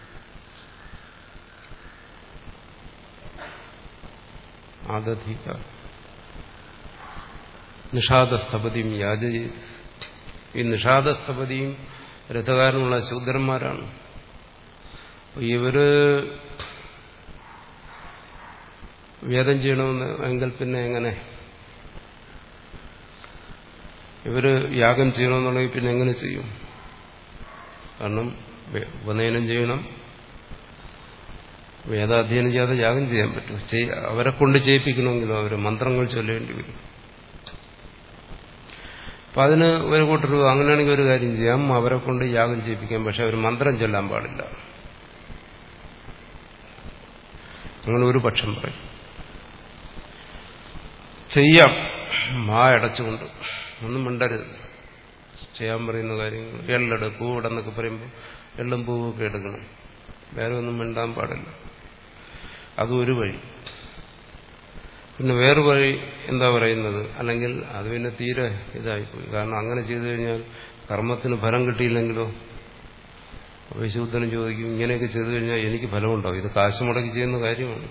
ആദധിക നിഷാദസ്ഥപതിയും യാചയി ഈ നിഷാദസ്ഥപതിയും രഥകാരനുള്ള ശൂദ്രന്മാരാണ് ഇവര് വേദം ചെയ്യണമെന്ന് എങ്കിൽ പിന്നെ എങ്ങനെ ഇവര് യാഗം ചെയ്യണമെന്നുണ്ടെങ്കിൽ പിന്നെ എങ്ങനെ ചെയ്യും കാരണം ഉപനയനം ചെയ്യണം വേദാധ്യയനം ചെയ്യാതെ യാഗം ചെയ്യാൻ പറ്റും അവരെ കൊണ്ട് ചെയ്യിപ്പിക്കണമെങ്കിലോ അവർ മന്ത്രങ്ങൾ ചൊല്ലേണ്ടി വരും അപ്പൊ അതിന് ഒരു കൂട്ടർ അങ്ങനെയാണെങ്കിൽ ഒരു കാര്യം ചെയ്യാം അവരെ കൊണ്ട് യാഗം ചെയ്യിപ്പിക്കാം പക്ഷെ അവർ മന്ത്രം ചൊല്ലാൻ പാടില്ല അങ്ങനെ ഒരു പക്ഷം പറയും ചെയ്യാം വാ അടച്ചുകൊണ്ട് ഒന്നും മിണ്ടരുത് ചെയ്യാൻ പറയുന്ന കാര്യങ്ങൾ എള്ളെട് പൂവിടെന്നൊക്കെ പറയുമ്പോൾ എള്ളും പൂവൊക്കെ എടുക്കണം വേറെ ഒന്നും മിണ്ടാൻ പാടില്ല അതും ഒരു വഴി പിന്നെ വേറെ വഴി എന്താ പറയുന്നത് അല്ലെങ്കിൽ അത് പിന്നെ തീരെ ഇതായിപ്പോയി കാരണം അങ്ങനെ ചെയ്തു കഴിഞ്ഞാൽ കർമ്മത്തിന് ഫലം കിട്ടിയില്ലെങ്കിലോ വിശുദ്ധനും ചോദിക്കും ഇങ്ങനെയൊക്കെ ചെയ്തു കഴിഞ്ഞാൽ എനിക്ക് ഫലമുണ്ടാവും ഇത് കാശ് മുടക്കി ചെയ്യുന്ന കാര്യമാണ്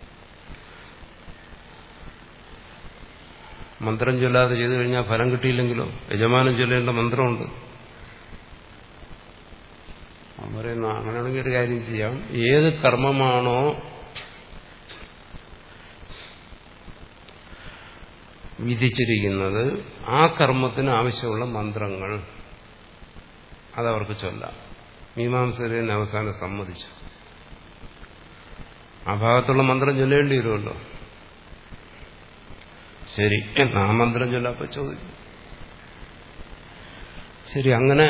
മന്ത്രം ചൊല്ലാതെ ചെയ്തു കഴിഞ്ഞാൽ ഫലം കിട്ടിയില്ലെങ്കിലോ യജമാനം ചൊല്ലേണ്ട മന്ത്രമുണ്ട് അവൻ പറയുന്ന അങ്ങനെയാണെങ്കിൽ ഒരു കാര്യം ചെയ്യാം ഏത് കർമ്മമാണോ വിധിച്ചിരിക്കുന്നത് ആ കർമ്മത്തിന് ആവശ്യമുള്ള മന്ത്രങ്ങൾ അതവർക്ക് ചൊല്ലാം മീമാംസകരൻ അവസാനം സമ്മതിച്ചു ആ ഭാഗത്തുള്ള മന്ത്രം ചൊല്ലേണ്ടി വരുമല്ലോ ശരി എന്നാ ആ മന്ത്രം ചൊല്ലപ്പോ ചോദിക്കും ശരി അങ്ങനെ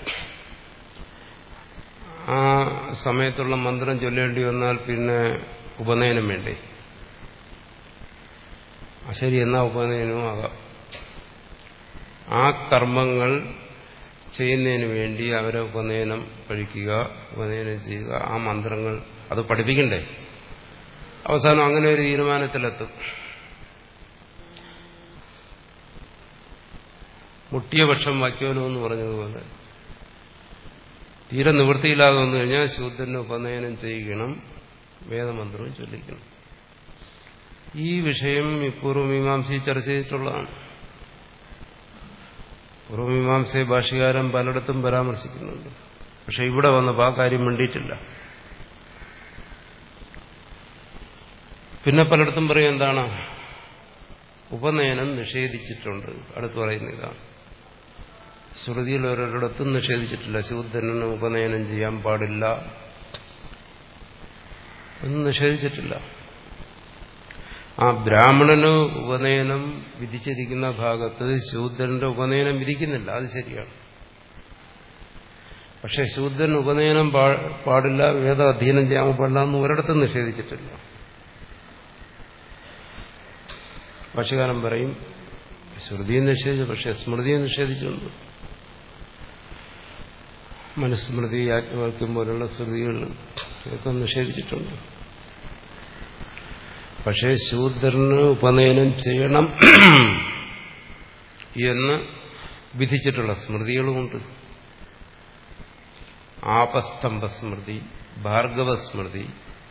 ആ സമയത്തുള്ള മന്ത്രം ചൊല്ലേണ്ടി വന്നാൽ പിന്നെ ഉപനയനം വേണ്ടേ ആ ശരി എന്നാ ഉപനയനവും ആകാം ആ കർമ്മങ്ങൾ ചെയ്യുന്നതിന് വേണ്ടി അവരെ ഉപനയനം കഴിക്കുക ഉപനയനം ചെയ്യുക ആ മന്ത്രങ്ങൾ അത് പഠിപ്പിക്കണ്ടേ അവസാനം അങ്ങനെ ഒരു തീരുമാനത്തിലെത്തും മുട്ടിയ പക്ഷം വാക്യോലോ എന്ന് പറഞ്ഞതുപോലെ തീരെ നിവൃത്തിയില്ലാതെ വന്നു കഴിഞ്ഞാൽ ശൂദ്രന് ഉപനയനം ചെയ്യണം വേദമന്ത്രവും ചൊല്ലിക്കണം ഈ വിഷയം ഈ പൂർവ്വമീമാംസി ചർച്ച ചെയ്തിട്ടുള്ളതാണ് പൂർവ്വമീമാംസയെ ഭാഷകാരൻ പലയിടത്തും പരാമർശിക്കുന്നുണ്ട് പക്ഷെ ഇവിടെ വന്നപ്പോൾ ആ കാര്യം വേണ്ടിയിട്ടില്ല പിന്നെ പലയിടത്തും പറയും എന്താണ് ഉപനയനം നിഷേധിച്ചിട്ടുണ്ട് അടുത്ത് പറയുന്ന ഇതാണ് ശ്രുതിയിൽ ഒരിടത്തും നിഷേധിച്ചിട്ടില്ല ശൂദ്രന് ഉപനയനം ചെയ്യാൻ പാടില്ല ഒന്നും നിഷേധിച്ചിട്ടില്ല ആ ബ്രാഹ്മണന് ഉപനയനം വിധിച്ചിരിക്കുന്ന ഭാഗത്ത് ശൂദ്രന്റെ ഉപനയനം വിധിക്കുന്നില്ല അത് ശരിയാണ് പക്ഷെ ശൂദ്രൻ ഉപനയനം പാടില്ല വേദ അധ്യയനം ചെയ്യാൻ പാടില്ല എന്ന് ഒരിടത്തും നിഷേധിച്ചിട്ടില്ല ഭാഷകാരൻ പറയും ശ്രുതിയെ നിഷേധിച്ചു പക്ഷെ സ്മൃതിയെ നിഷേധിച്ചുണ്ട് മനുസ്മൃതി ആത്മവാക്യം പോലുള്ള ശ്രുതികൾ ഒക്കെ നിഷേധിച്ചിട്ടുണ്ട് പക്ഷേ ശൂദ്രന് ഉപനയനം ചെയ്യണം എന്ന് വിധിച്ചിട്ടുള്ള സ്മൃതികളുമുണ്ട് ആപസ്തംഭ സ്മൃതി ഭാർഗവ സ്മൃതി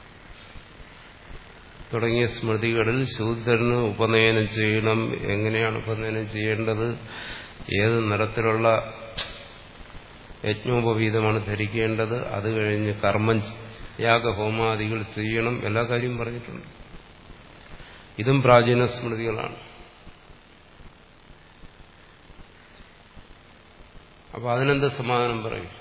തുടങ്ങിയ സ്മൃതികളിൽ ശൂദ്രന് ഉപനയനം ചെയ്യണം എങ്ങനെയാണ് ഉപനയനം ചെയ്യേണ്ടത് ഏത് നിറത്തിലുള്ള യജ്ഞോപവീതമാണ് ധരിക്കേണ്ടത് അത് കഴിഞ്ഞ് കർമ്മം യാഗഹോമാദികൾ ചെയ്യണം എല്ലാ കാര്യവും പറഞ്ഞിട്ടുണ്ട് ഇതും പ്രാചീന സ്മൃതികളാണ് അപ്പൊ അതിനെന്ത് സമാധാനം പറയും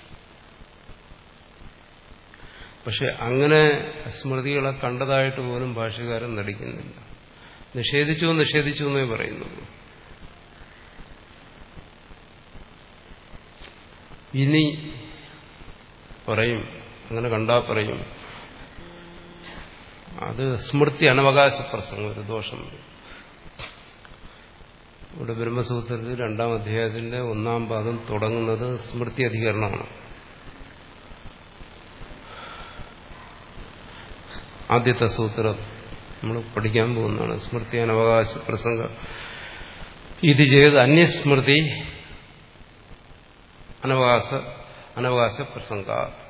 പക്ഷെ അങ്ങനെ സ്മൃതികളെ കണ്ടതായിട്ട് പോലും ഭാഷകാരൻ നടിക്കുന്നില്ല നിഷേധിച്ചു നിഷേധിച്ചു എന്നേ പറയുന്നുള്ളൂ ഇനി പറയും അങ്ങനെ കണ്ടാ പറയും അത് സ്മൃതി അനവകാശ പ്രസംഗം ഒരു ദോഷം ഇവിടെ ബ്രഹ്മസൂത്രത്തിൽ രണ്ടാം അധ്യായത്തിന്റെ ഒന്നാം പാദം തുടങ്ങുന്നത് സ്മൃതി അധികരണമാണ് ആദ്യത്തെ സൂത്രം നമ്മൾ പഠിക്കാൻ പോകുന്നതാണ് സ്മൃതി അനവകാശ പ്രസംഗം ഇത് ചെയ്ത് അന്യസ്മൃതി അനവകാശ അനവകാശ പ്രസംഗ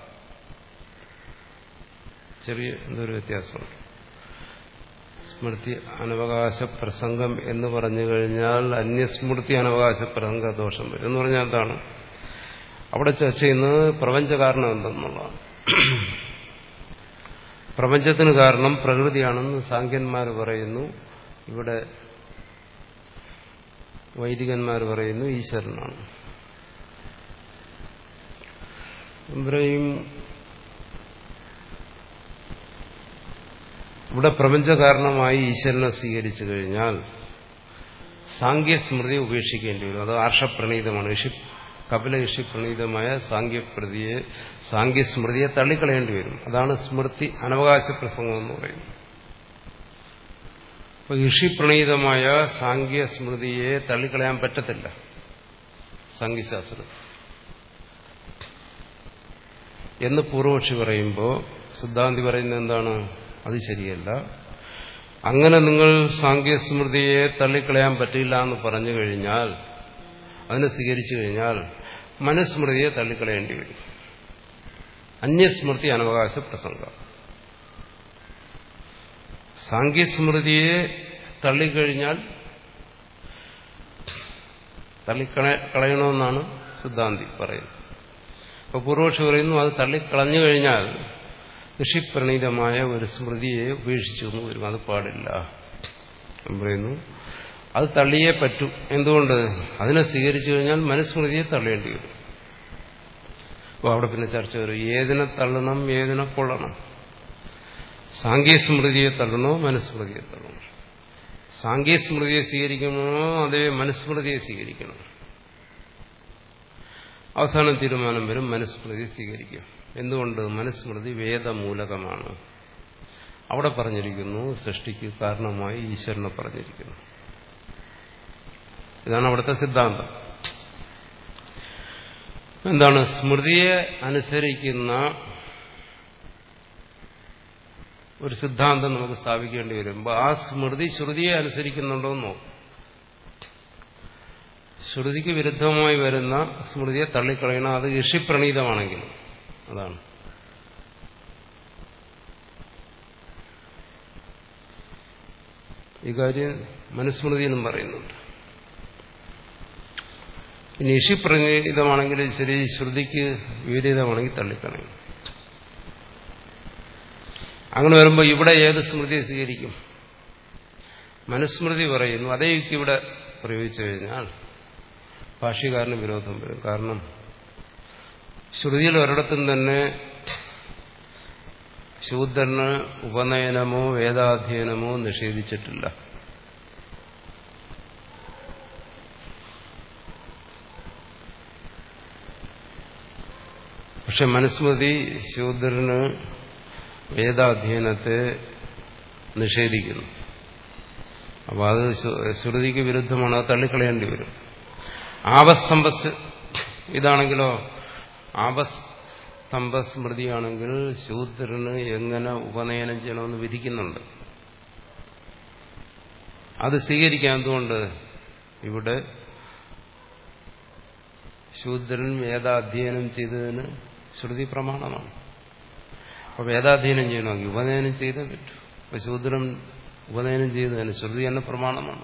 ചെറിയ എന്തൊരു വ്യത്യാസമുണ്ട് സ്മൃതി അനവകാശ പ്രസംഗം എന്ന് പറഞ്ഞു കഴിഞ്ഞാൽ അന്യസ്മൃതി അനവകാശ പ്രസംഗ ദോഷം വരും എന്ന് പറഞ്ഞാൽ എന്താണ് അവിടെ ചർച്ച ചെയ്യുന്നത് പ്രപഞ്ച കാരണം എന്തെന്നുള്ളതാണ് പ്രപഞ്ചത്തിന് കാരണം പ്രകൃതിയാണെന്ന് സാഖ്യന്മാർ പറയുന്നു ഇവിടെ വൈദികന്മാർ പറയുന്നു ഈശ്വരനാണ് ഇബ്രാഹിം ഇവിടെ പ്രപഞ്ച കാരണമായി ഈശ്വരനെ സ്വീകരിച്ചു കഴിഞ്ഞാൽ സാങ്ക്യസ്മൃതി ഉപേക്ഷിക്കേണ്ടി വരും അത് ആർഷപ്രണീതമാണ് ഋഷി കപില ഋഷി പ്രണീതമായ സാങ്ക്യപ്രതിയെ സാങ്ക്യസ്മൃതിയെ തള്ളിക്കളയേണ്ടി വരും അതാണ് സ്മൃതി അനവകാശ പ്രസംഗം എന്ന് പറയുന്നത് അപ്പൊ ഋഷി പ്രണീതമായ സാങ്ക്യസ്മൃതിയെ തള്ളിക്കളയാൻ പറ്റത്തില്ല സാങ്ക്യശാസ്ത്രം എന്ന് പൂർവക്ഷി പറയുമ്പോൾ സിദ്ധാന്തി പറയുന്നത് എന്താണ് അത് ശരിയല്ല അങ്ങനെ നിങ്ങൾ സാങ്കേസ്മൃതിയെ തള്ളിക്കളയാൻ പറ്റില്ല എന്ന് പറഞ്ഞു കഴിഞ്ഞാൽ അതിനെ സ്വീകരിച്ചു കഴിഞ്ഞാൽ മനുസ്മൃതിയെ തള്ളിക്കളയേണ്ടി വരും അന്യസ്മൃതി അനവകാശ പ്രസംഗം സാങ്കേസ്മൃതിയെ തള്ളിക്കഴിഞ്ഞാൽ തള്ളിക്കളയണമെന്നാണ് സിദ്ധാന്തി പറയുന്നത് അപ്പോൾ പൂർവക്ഷി പറയുന്നു അത് തള്ളിക്കളഞ്ഞു കഴിഞ്ഞാൽ ഋഷിപ്രണീതമായ ഒരു സ്മൃതിയെ ഉപേക്ഷിച്ചു എന്ന് വരും അത് പാടില്ല പറയുന്നു അത് തള്ളിയേ പറ്റൂ എന്തുകൊണ്ട് അതിനെ സ്വീകരിച്ചു കഴിഞ്ഞാൽ മനുസ്മൃതിയെ തള്ളേണ്ടി വരും അപ്പോൾ അവിടെ പിന്നെ ചർച്ച വരും ഏതിനെ തള്ളണം ഏതിനെ കൊള്ളണം സാങ്കേസ്മൃതിയെ തള്ളണോ മനുസ്മൃതിയെ തള്ളണം സാങ്കേസ്മൃതിയെ സ്വീകരിക്കണോ അതേ മനുസ്മൃതിയെ സ്വീകരിക്കണം അവസാനം തീരുമാനം വരും മനുസ്മൃതി സ്വീകരിക്കും എന്തുകൊണ്ട് മനുസ്മൃതി വേദമൂലകമാണ് അവിടെ പറഞ്ഞിരിക്കുന്നു സൃഷ്ടിക്ക് കാരണമായി ഈശ്വരനെ പറഞ്ഞിരിക്കുന്നു ഇതാണ് അവിടുത്തെ സിദ്ധാന്തം എന്താണ് സ്മൃതിയെ അനുസരിക്കുന്ന ഒരു സിദ്ധാന്തം നമുക്ക് സ്ഥാപിക്കേണ്ടി വരുമ്പോൾ ആ സ്മൃതി ശ്രുതിയെ അനുസരിക്കുന്നുണ്ടോ എന്ന് നോക്കും ശ്രുതിക്ക് വിരുദ്ധമായി വരുന്ന സ്മൃതിയെ തള്ളിക്കളയണം അത് ഋഷിപ്രണീതമാണെങ്കിലും അതാണ് ഈ കാര്യം മനുസ്മൃതിയിലും പറയുന്നുണ്ട് ഇനി ഋഷിപ്രണീതമാണെങ്കിൽ ശരി ശ്രുതിക്ക് വിപരീതമാണെങ്കിൽ തള്ളിക്കളയണം അങ്ങനെ വരുമ്പോൾ ഇവിടെ ഏത് സ്മൃതിയെ സ്വീകരിക്കും മനുസ്മൃതി പറയുന്നു അതേ യുക്തി ഇവിടെ പ്രയോഗിച്ചു കഴിഞ്ഞാൽ ഭാഷ്യകാരന് വിരോധം വരും കാരണം ശ്രുതിയിൽ ഒരിടത്തും തന്നെ ശൂദ്രന് ഉപനയനമോ വേദാധ്യയനമോ നിഷേധിച്ചിട്ടില്ല പക്ഷെ മനുസ്മൃതി ശൂദ്രന് വേദാധ്യയനത്തെ നിഷേധിക്കുന്നു അപ്പോൾ അത് ശ്രുതിക്ക് വിരുദ്ധമാണ് അത് തള്ളിക്കളയേണ്ടി വരും ആപസ്തംഭസ് ഇതാണെങ്കിലോ ആപസ്തംഭസ്മൃതിയാണെങ്കിൽ ശൂദ്രന് എങ്ങനെ ഉപനയനം ചെയ്യണമെന്ന് വിധിക്കുന്നുണ്ട് അത് സ്വീകരിക്കാൻ എന്തുകൊണ്ട് ഇവിടെ ശൂദ്രൻ വേദാധ്യയനം ചെയ്തതിന് ശ്രുതി പ്രമാണമാണ് അപ്പോൾ വേദാധ്യയനം ചെയ്യണമെങ്കിൽ ഉപനയനം ചെയ്തേ പറ്റൂ അപ്പോൾ ശൂദ്രൻ ഉപനയനം ചെയ്തതിന് ശ്രുതി തന്നെ പ്രമാണമാണ്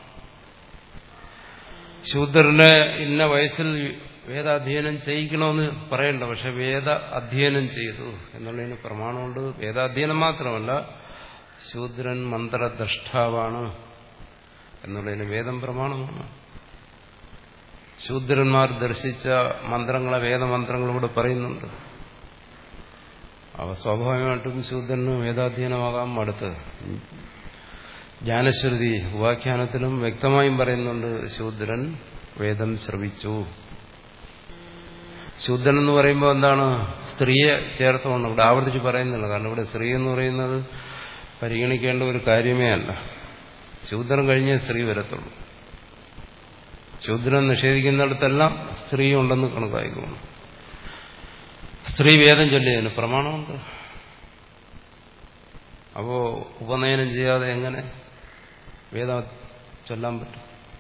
ശൂദ്രനെ ഇന്ന വയസ്സിൽ വേദാധ്യയനം ചെയ്യിക്കണമെന്ന് പറയണ്ട പക്ഷെ വേദ അധ്യയനം ചെയ്തു എന്നുള്ളതിന് പ്രമാണമുണ്ട് വേദാധ്യയനം മാത്രമല്ല ശൂദ്രൻ മന്ത്രദ്രഷ്ടാവാണ് എന്നുള്ളതിന് വേദം പ്രമാണമാണ് ശൂദ്രന്മാർ ദർശിച്ച മന്ത്രങ്ങളെ വേദമന്ത്രങ്ങൾ ഇവിടെ പറയുന്നുണ്ട് അവ സ്വാഭാവികമായിട്ടും ശൂദ്രന് വേദാധ്യയനമാകാൻ അടുത്ത് ജ്ഞാനശ്രുതി ഉപാഖ്യാനത്തിലും വ്യക്തമായും പറയുന്നുണ്ട് ശൂദ്രൻ വേദം ശ്രവിച്ചു ശൂദ്രൻ എന്ന് പറയുമ്പോൾ എന്താണ് സ്ത്രീയെ ചേർത്തുകൊണ്ട് ഇവിടെ ആവർത്തിച്ച് പറയുന്നില്ല കാരണം ഇവിടെ സ്ത്രീ എന്ന് പറയുന്നത് പരിഗണിക്കേണ്ട ഒരു കാര്യമേ അല്ല ശൂദ്രൻ കഴിഞ്ഞേ സ്ത്രീ വരത്തുള്ളൂ ശൂദ്രൻ നിഷേധിക്കുന്നിടത്തെല്ലാം സ്ത്രീ ഉണ്ടെന്ന് കണക്കായിക്കോണം സ്ത്രീ വേദം ചൊല്ലിയതിന് പ്രമാണമുണ്ട് അപ്പോ ഉപനയനം ചെയ്യാതെ എങ്ങനെ വേദം ചൊല്ലാൻ പറ്റും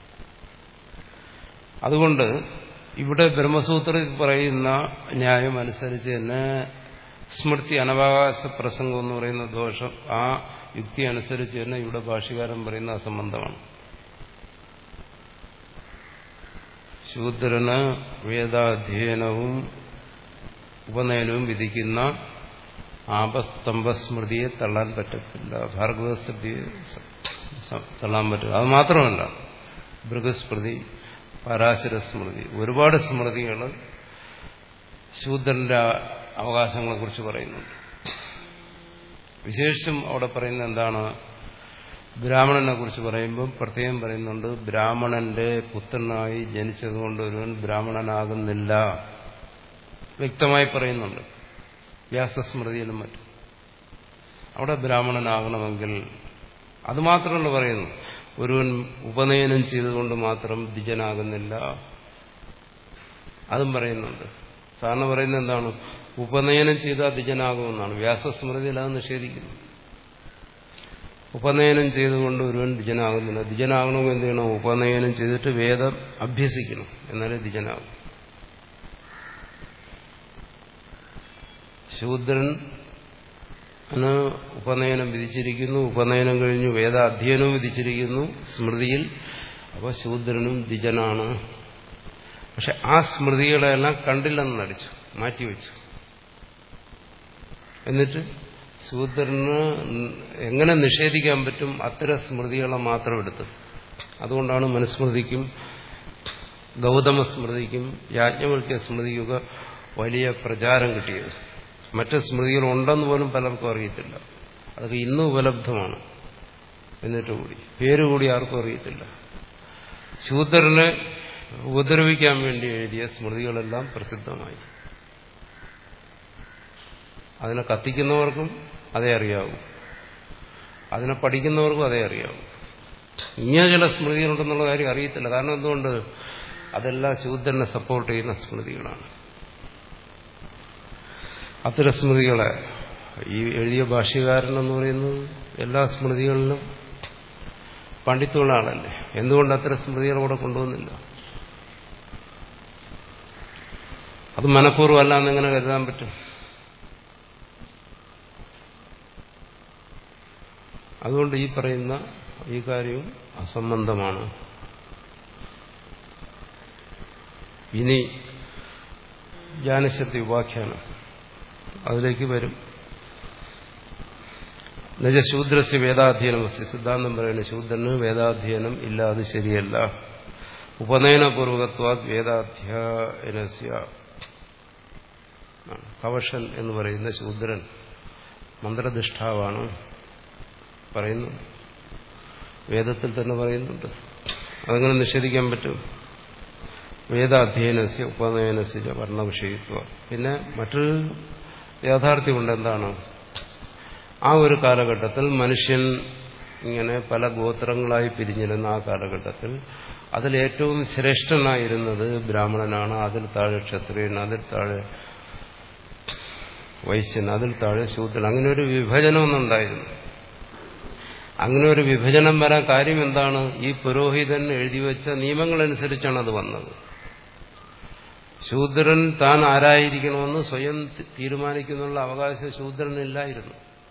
അതുകൊണ്ട് ഇവിടെ ബ്രഹ്മസൂത്രത്തിൽ പറയുന്ന ന്യായം അനുസരിച്ച് തന്നെ സ്മൃതി അനവകാശ പ്രസംഗം എന്ന് പറയുന്ന ദോഷം ആ യുക്തി അനുസരിച്ച് തന്നെ ഇവിടെ ഭാഷകാരൻ പറയുന്ന അസംബന്ധമാണ് ശൂദ്രന് വേദാധ്യയനവും ഉപനയനവും വിധിക്കുന്ന ആപസ്തംഭസ്മൃതിയെ തള്ളാൻ പറ്റത്തില്ല ഭാർഗവസ്മൃതിയെ തള്ളാൻ പറ്റില്ല അത് മാത്രമല്ല ബൃഹസ്മൃതി പരാശര സ്മൃതി ഒരുപാട് സ്മൃതികൾ ശൂദ്രന്റെ അവകാശങ്ങളെക്കുറിച്ച് പറയുന്നുണ്ട് വിശേഷിച്ചും അവിടെ പറയുന്നത് എന്താണ് ബ്രാഹ്മണനെ കുറിച്ച് പറയുമ്പോൾ പ്രത്യേകം പറയുന്നുണ്ട് ബ്രാഹ്മണന്റെ പുത്രനായി ജനിച്ചതുകൊണ്ട് ഒരുവൻ ബ്രാഹ്മണനാകുന്നില്ല വ്യക്തമായി പറയുന്നുണ്ട് വ്യാസസ്മൃതിയിലും മറ്റും അവിടെ ബ്രാഹ്മണനാകണമെങ്കിൽ അത് മാത്രമല്ല പറയുന്നു ഒരുവൻ ഉപനയനം ചെയ്തുകൊണ്ട് മാത്രം ദ്വിജനാകുന്നില്ല അതും പറയുന്നുണ്ട് സാറിന് പറയുന്നത് എന്താണ് ഉപനയനം ചെയ്താൽ ദ്വിജനാകുമെന്നാണ് വ്യാസസ്മൃതിയിൽ അത് നിഷേധിക്കുന്നു ഉപനയനം ചെയ്തുകൊണ്ട് ഒരുവൻ ദ്വിജനാകുന്നില്ല ദ്വിജനാകണമെങ്കിൽ എന്ത് ചെയ്യണം ഉപനയനം ചെയ്തിട്ട് വേദം അഭ്യസിക്കണം എന്നാലേ ദ്വിജനാകും ശൂദ്രൻ ഉപനയനം വിധിച്ചിരിക്കുന്നു ഉപനയനം കഴിഞ്ഞു വേദാധ്യയനവും വിധിച്ചിരിക്കുന്നു സ്മൃതിയിൽ അപ്പോൾ ശൂദ്രനും ദ്വിജനാണ് പക്ഷെ ആ സ്മൃതികളെല്ലാം കണ്ടില്ലെന്ന് നടിച്ചു മാറ്റിവെച്ചു എന്നിട്ട് ശൂദ്രന് എങ്ങനെ നിഷേധിക്കാൻ പറ്റും അത്തരം സ്മൃതികളെ മാത്രം എടുത്ത് അതുകൊണ്ടാണ് മനുസ്മൃതിക്കും ഗൗതമ സ്മൃതിക്കും യാജ്ഞവൽക്യ സ്മൃതിക്കൊക്കെ വലിയ പ്രചാരം കിട്ടിയത് മറ്റ് സ്മൃതികൾ ഉണ്ടെന്ന് പോലും പലർക്കും അറിയത്തില്ല അതൊക്കെ ഇന്നും ഉപലബ്ധമാണ് എന്നിട്ട് കൂടി പേര് കൂടി ആർക്കും അറിയത്തില്ല ശൂദ്രനെ ഉപദ്രവിക്കാൻ വേണ്ടി എഴുതിയ സ്മൃതികളെല്ലാം പ്രസിദ്ധമായി അതിനെ കത്തിക്കുന്നവർക്കും അതേ അറിയാവൂ അതിനെ പഠിക്കുന്നവർക്കും അതേ അറിയാവൂ ഇങ്ങനെ ചില സ്മൃതികളുണ്ടെന്നുള്ള കാര്യം അറിയത്തില്ല കാരണം എന്തുകൊണ്ട് അതെല്ലാം ശൂദ്രനെ സപ്പോർട്ട് ചെയ്യുന്ന സ്മൃതികളാണ് അത്തരം സ്മൃതികളെ ഈ എഴുതിയ ഭാഷ്യകാരൻ എന്ന് പറയുന്നത് എല്ലാ സ്മൃതികളിലും പണ്ഡിത്തുള്ള ആളല്ലേ എന്തുകൊണ്ട് അത്തരം സ്മൃതികൾ കൂടെ കൊണ്ടുവന്നില്ല അത് മനഃപൂർവ്വം അല്ല എന്നെങ്ങനെ കരുതാൻ പറ്റും അതുകൊണ്ട് ഈ പറയുന്ന ഈ കാര്യവും അസംബന്ധമാണ് ഇനി ജ്ഞാനശക്തി ഉപാഖ്യാനം അതിലേക്ക് വരും എന്നുവെച്ചാൽ ശൂദ്രസ്യ വേദാധ്യയനം സിദ്ധാന്തം പറയുന്ന ശൂദ്രന് വേദാധ്യയനം ഇല്ല അത് ശരിയല്ല ഉപനയനപൂർവകത്വാ വേദാധ്യയനസ്യ കവഷൻ എന്ന് പറയുന്ന ശൂദ്രൻ മന്ത്രനിഷ്ഠാവാണ് പറയുന്നു വേദത്തിൽ തന്നെ പറയുന്നുണ്ട് അതങ്ങനെ നിഷേധിക്കാൻ പറ്റും വേദാധ്യയനസ്യ ഉപനയനസ്യ വർണ്ണവിഷയത്വ പിന്നെ മറ്റൊരു യാഥാർത്ഥ്യമുണ്ട് എന്താണ് ആ ഒരു കാലഘട്ടത്തിൽ മനുഷ്യൻ ഇങ്ങനെ പല ഗോത്രങ്ങളായി പിരിഞ്ഞിരുന്ന ആ കാലഘട്ടത്തിൽ അതിൽ ഏറ്റവും ശ്രേഷ്ഠനായിരുന്നത് ബ്രാഹ്മണനാണ് അതിൽ താഴെ ക്ഷത്രിയൻ അതിൽ താഴെ വൈശ്യൻ അതിൽ താഴെ ശൂദ്രൻ അങ്ങനെ ഒരു വിഭജനമൊന്നുണ്ടായിരുന്നു അങ്ങനെ ഒരു വിഭജനം വരാൻ കാര്യം എന്താണ് ഈ പുരോഹിതൻ എഴുതിവെച്ച നിയമങ്ങളനുസരിച്ചാണ് അത് വന്നത് ശൂദ്രൻ താൻ ആരായിരിക്കണമെന്ന് സ്വയം തീരുമാനിക്കുന്നുള്ള അവകാശം ശൂദ്രനില്ലായിരുന്നു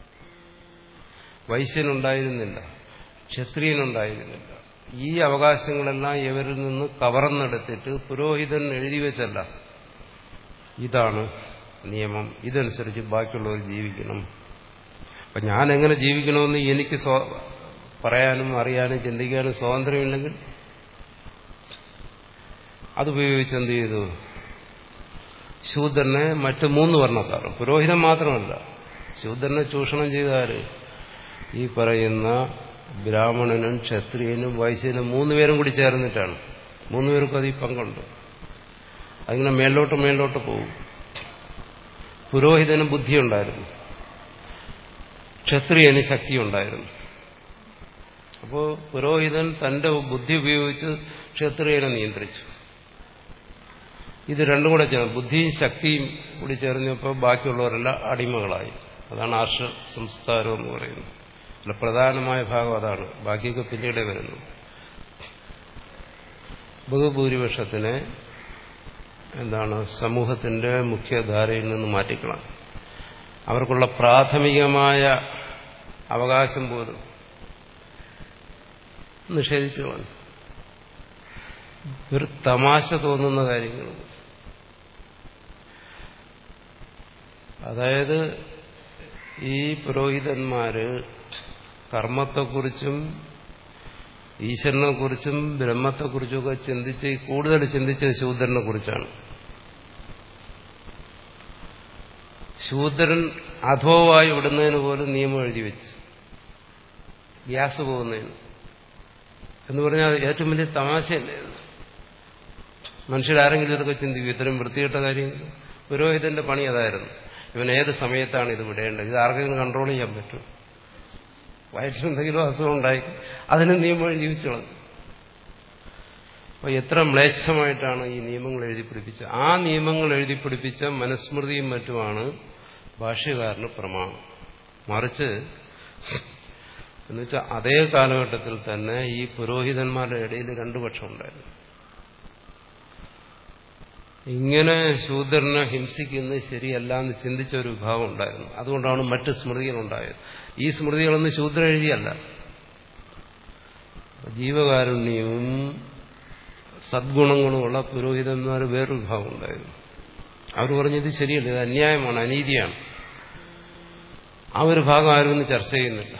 വൈശ്യനുണ്ടായിരുന്നില്ല ക്ഷത്രിയനുണ്ടായിരുന്നില്ല ഈ അവകാശങ്ങളെല്ലാം ഇവരിൽ നിന്ന് കവർന്നെടുത്തിട്ട് പുരോഹിതൻ എഴുതി വെച്ചല്ല ഇതാണ് നിയമം ഇതനുസരിച്ച് ബാക്കിയുള്ളവർ ജീവിക്കണം അപ്പൊ ഞാൻ എങ്ങനെ ജീവിക്കണമെന്ന് എനിക്ക് പറയാനും അറിയാനും ചിന്തിക്കാനും സ്വാതന്ത്ര്യമില്ലെങ്കിൽ അതുപയോഗിച്ച് എന്ത് ചെയ്തു ശൂദ്രനെ മറ്റ് മൂന്ന് വർണ്ണക്കാർ പുരോഹിതൻ മാത്രമല്ല ശൂദ്രനെ ചൂഷണം ചെയ്താല് ഈ പറയുന്ന ബ്രാഹ്മണനും ക്ഷത്രിയനും വൈശ്യനും മൂന്നുപേരും കൂടി ചേർന്നിട്ടാണ് മൂന്നുപേർക്കും അതിൽ പങ്കുണ്ട് അതിങ്ങനെ മേലോട്ട് മേലോട്ട് പോകും പുരോഹിതന് ബുദ്ധിയുണ്ടായിരുന്നു ക്ഷത്രിയന് ശക്തിയുണ്ടായിരുന്നു അപ്പോൾ പുരോഹിതൻ തന്റെ ബുദ്ധി ഉപയോഗിച്ച് ക്ഷത്രിയനെ നിയന്ത്രിച്ചു ഇത് രണ്ടും കൂടെ ചേർന്ന് ബുദ്ധിയും ശക്തിയും കൂടി ചേർന്നപ്പോൾ ബാക്കിയുള്ളവരെല്ലാം അടിമകളായി അതാണ് ആർഷ സംസ്കാരം എന്ന് പറയുന്നത് അല്ല പ്രധാനമായ ഭാഗം അതാണ് ബാക്കിയൊക്കെ പിന്നീടേ വരുന്നു ബഹുഭൂരിപക്ഷത്തിനെ എന്താണ് സമൂഹത്തിന്റെ മുഖ്യധാരയിൽ നിന്ന് മാറ്റിക്കളാം അവർക്കുള്ള പ്രാഥമികമായ അവകാശം പോലും നിഷേധിച്ചു കളഞ്ഞു ഒരു തമാശ തോന്നുന്ന കാര്യങ്ങൾ അതായത് ഈ പുരോഹിതന്മാര് കർമ്മത്തെക്കുറിച്ചും ഈശ്വരനെക്കുറിച്ചും ബ്രഹ്മത്തെക്കുറിച്ചുമൊക്കെ ചിന്തിച്ച് കൂടുതൽ ചിന്തിച്ചത് ശൂദ്രനെ കുറിച്ചാണ് ശൂദ്രൻ അധോവായി വിടുന്നതിന് പോലും നിയമം എഴുതി വെച്ച് ഗ്യാസ് പോകുന്നതിന് എന്ന് പറഞ്ഞാൽ ഏറ്റവും വലിയ തമാശയല്ലേ അത് മനുഷ്യരാരെങ്കിലും ഇതൊക്കെ ചിന്തിക്കും ഇത്രയും വൃത്തികെട്ട കാര്യങ്ങൾ പുരോഹിതന്റെ പണി അതായിരുന്നു ഇവൻ ഏത് സമയത്താണ് ഇത് വിടേണ്ടത് ഇത് ആർക്കെങ്കിലും കൺട്രോൾ ചെയ്യാൻ പറ്റും വയറ്റിലെന്തെങ്കിലും അസുഖം ഉണ്ടായി അതിന് നിയമം എഴുതി വെച്ചു അപ്പൊ എത്ര മ്ലേച്ഛമായിട്ടാണ് ഈ നിയമങ്ങൾ എഴുതി പിടിപ്പിച്ചത് ആ നിയമങ്ങൾ എഴുതി പിടിപ്പിച്ച മനുസ്മൃതിയും മറ്റുമാണ് ഭാഷ്യകാരന് പ്രമാണം മറിച്ച് എന്നുവെച്ചാൽ അതേ കാലഘട്ടത്തിൽ തന്നെ ഈ പുരോഹിതന്മാരുടെ ഇടയിൽ രണ്ടു പക്ഷം ഉണ്ടായിരുന്നു ഇങ്ങനെ ശൂദ്രനെ ഹിംസിക്കുന്നത് ശരിയല്ല എന്ന് ചിന്തിച്ച ഒരു വിഭാഗം ഉണ്ടായിരുന്നു അതുകൊണ്ടാണ് മറ്റ് സ്മൃതികളുണ്ടായത് ഈ സ്മൃതികളൊന്നും ശൂദ്ര എഴുതിയല്ല ജീവകാരുണ്യവും സദ്ഗുണങ്ങളുമുള്ള പുരോഹിതന്മാർ വേറൊരു വിഭാഗം ഉണ്ടായിരുന്നു അവർ പറഞ്ഞത് ശരിയല്ല ഇത് അന്യായമാണ് അനീതിയാണ് ആ ഒരു ഭാഗം ആരും ഇന്ന് ചർച്ച ചെയ്യുന്നില്ല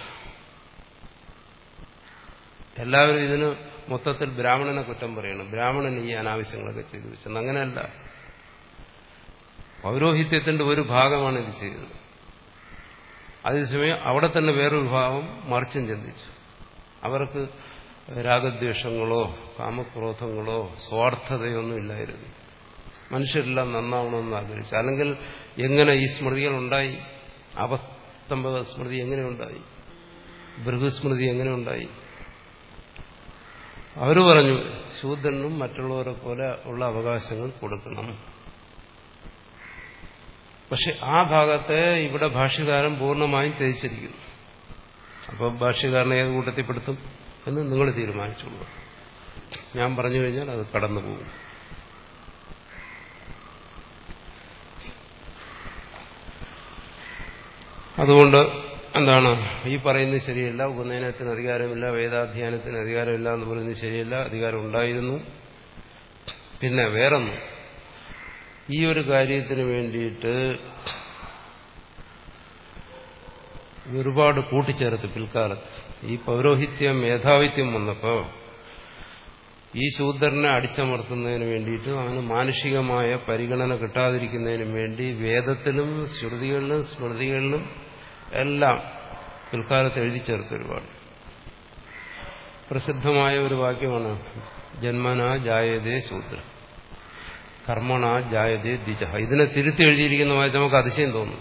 എല്ലാവരും ഇതിന് മൊത്തത്തിൽ ബ്രാഹ്മണനെ കുറ്റം പറയണം ബ്രാഹ്മണൻ ഈ അനാവശ്യങ്ങളൊക്കെ ചെയ്തു വെച്ചെന്ന് അങ്ങനെയല്ല പൗരോഹിത്യത്തിന്റെ ഒരു ഭാഗമാണ് ഇത് ചെയ്തത് അതേസമയം അവിടെ തന്നെ വേറൊരു ഭാഗം മറിച്ചും ചിന്തിച്ചു അവർക്ക് രാഗദ്വേഷങ്ങളോ കാമക്രോധങ്ങളോ സ്വാർത്ഥതയൊന്നും ഇല്ലായിരുന്നു മനുഷ്യരെല്ലാം നന്നാവണമെന്ന് ആഗ്രഹിച്ചു അല്ലെങ്കിൽ എങ്ങനെ ഈ സ്മൃതികൾ ഉണ്ടായി അവസ്തംഭ സ്മൃതി എങ്ങനെ ഉണ്ടായി ബൃഹസ്മൃതി എങ്ങനെ ഉണ്ടായി അവർ പറഞ്ഞു ശൂദ്രനും മറ്റുള്ളവരെ പോലെ ഉള്ള അവകാശങ്ങൾ കൊടുക്കണം പക്ഷെ ആ ഭാഗത്തെ ഇവിടെ ഭാഷ്യകാരൻ പൂർണ്ണമായും ത്യജിച്ചിരിക്കുന്നു അപ്പോൾ ഭാഷ്യകാരനെ ഏത് കൂട്ടത്തിൽപ്പെടുത്തും എന്ന് നിങ്ങൾ തീരുമാനിച്ചോളൂ ഞാൻ പറഞ്ഞു കഴിഞ്ഞാൽ അത് കടന്നു പോകും അതുകൊണ്ട് എന്താണ് ഈ പറയുന്നത് ശരിയല്ല ഉപനയനത്തിന് അധികാരമില്ല വേദാധ്യയനത്തിന് അധികാരമില്ല എന്ന് പറയുന്നത് ശരിയല്ല അധികാരം ഉണ്ടായിരുന്നു പിന്നെ വേറൊന്നും ഈ ഒരു കാര്യത്തിന് വേണ്ടിയിട്ട് ഒരുപാട് കൂട്ടിച്ചേർത്ത് പിൽക്കാലത്ത് ഈ പൗരോഹിത്യം മേധാവിത്യം വന്നപ്പോൾ ഈ ശൂദ്രനെ അടിച്ചമർത്തുന്നതിന് വേണ്ടിയിട്ട് അവന് മാനുഷികമായ പരിഗണന കിട്ടാതിരിക്കുന്നതിനും വേണ്ടി വേദത്തിലും ശ്രുതികളിലും സ്മൃതികളിലും എല്ലാം പിൽക്കാലത്ത് എഴുതി ചേർത്ത് ഒരുപാട് പ്രസിദ്ധമായ ഒരു വാക്യമാണ് ജന്മന ജായതേ ശൂദ്ര കർമ്മണ ജായതേ ദ്വിജ ഇതിനെ തിരുത്തി എഴുതിയിരിക്കുന്നതായി നമുക്ക് അതിശയം തോന്നും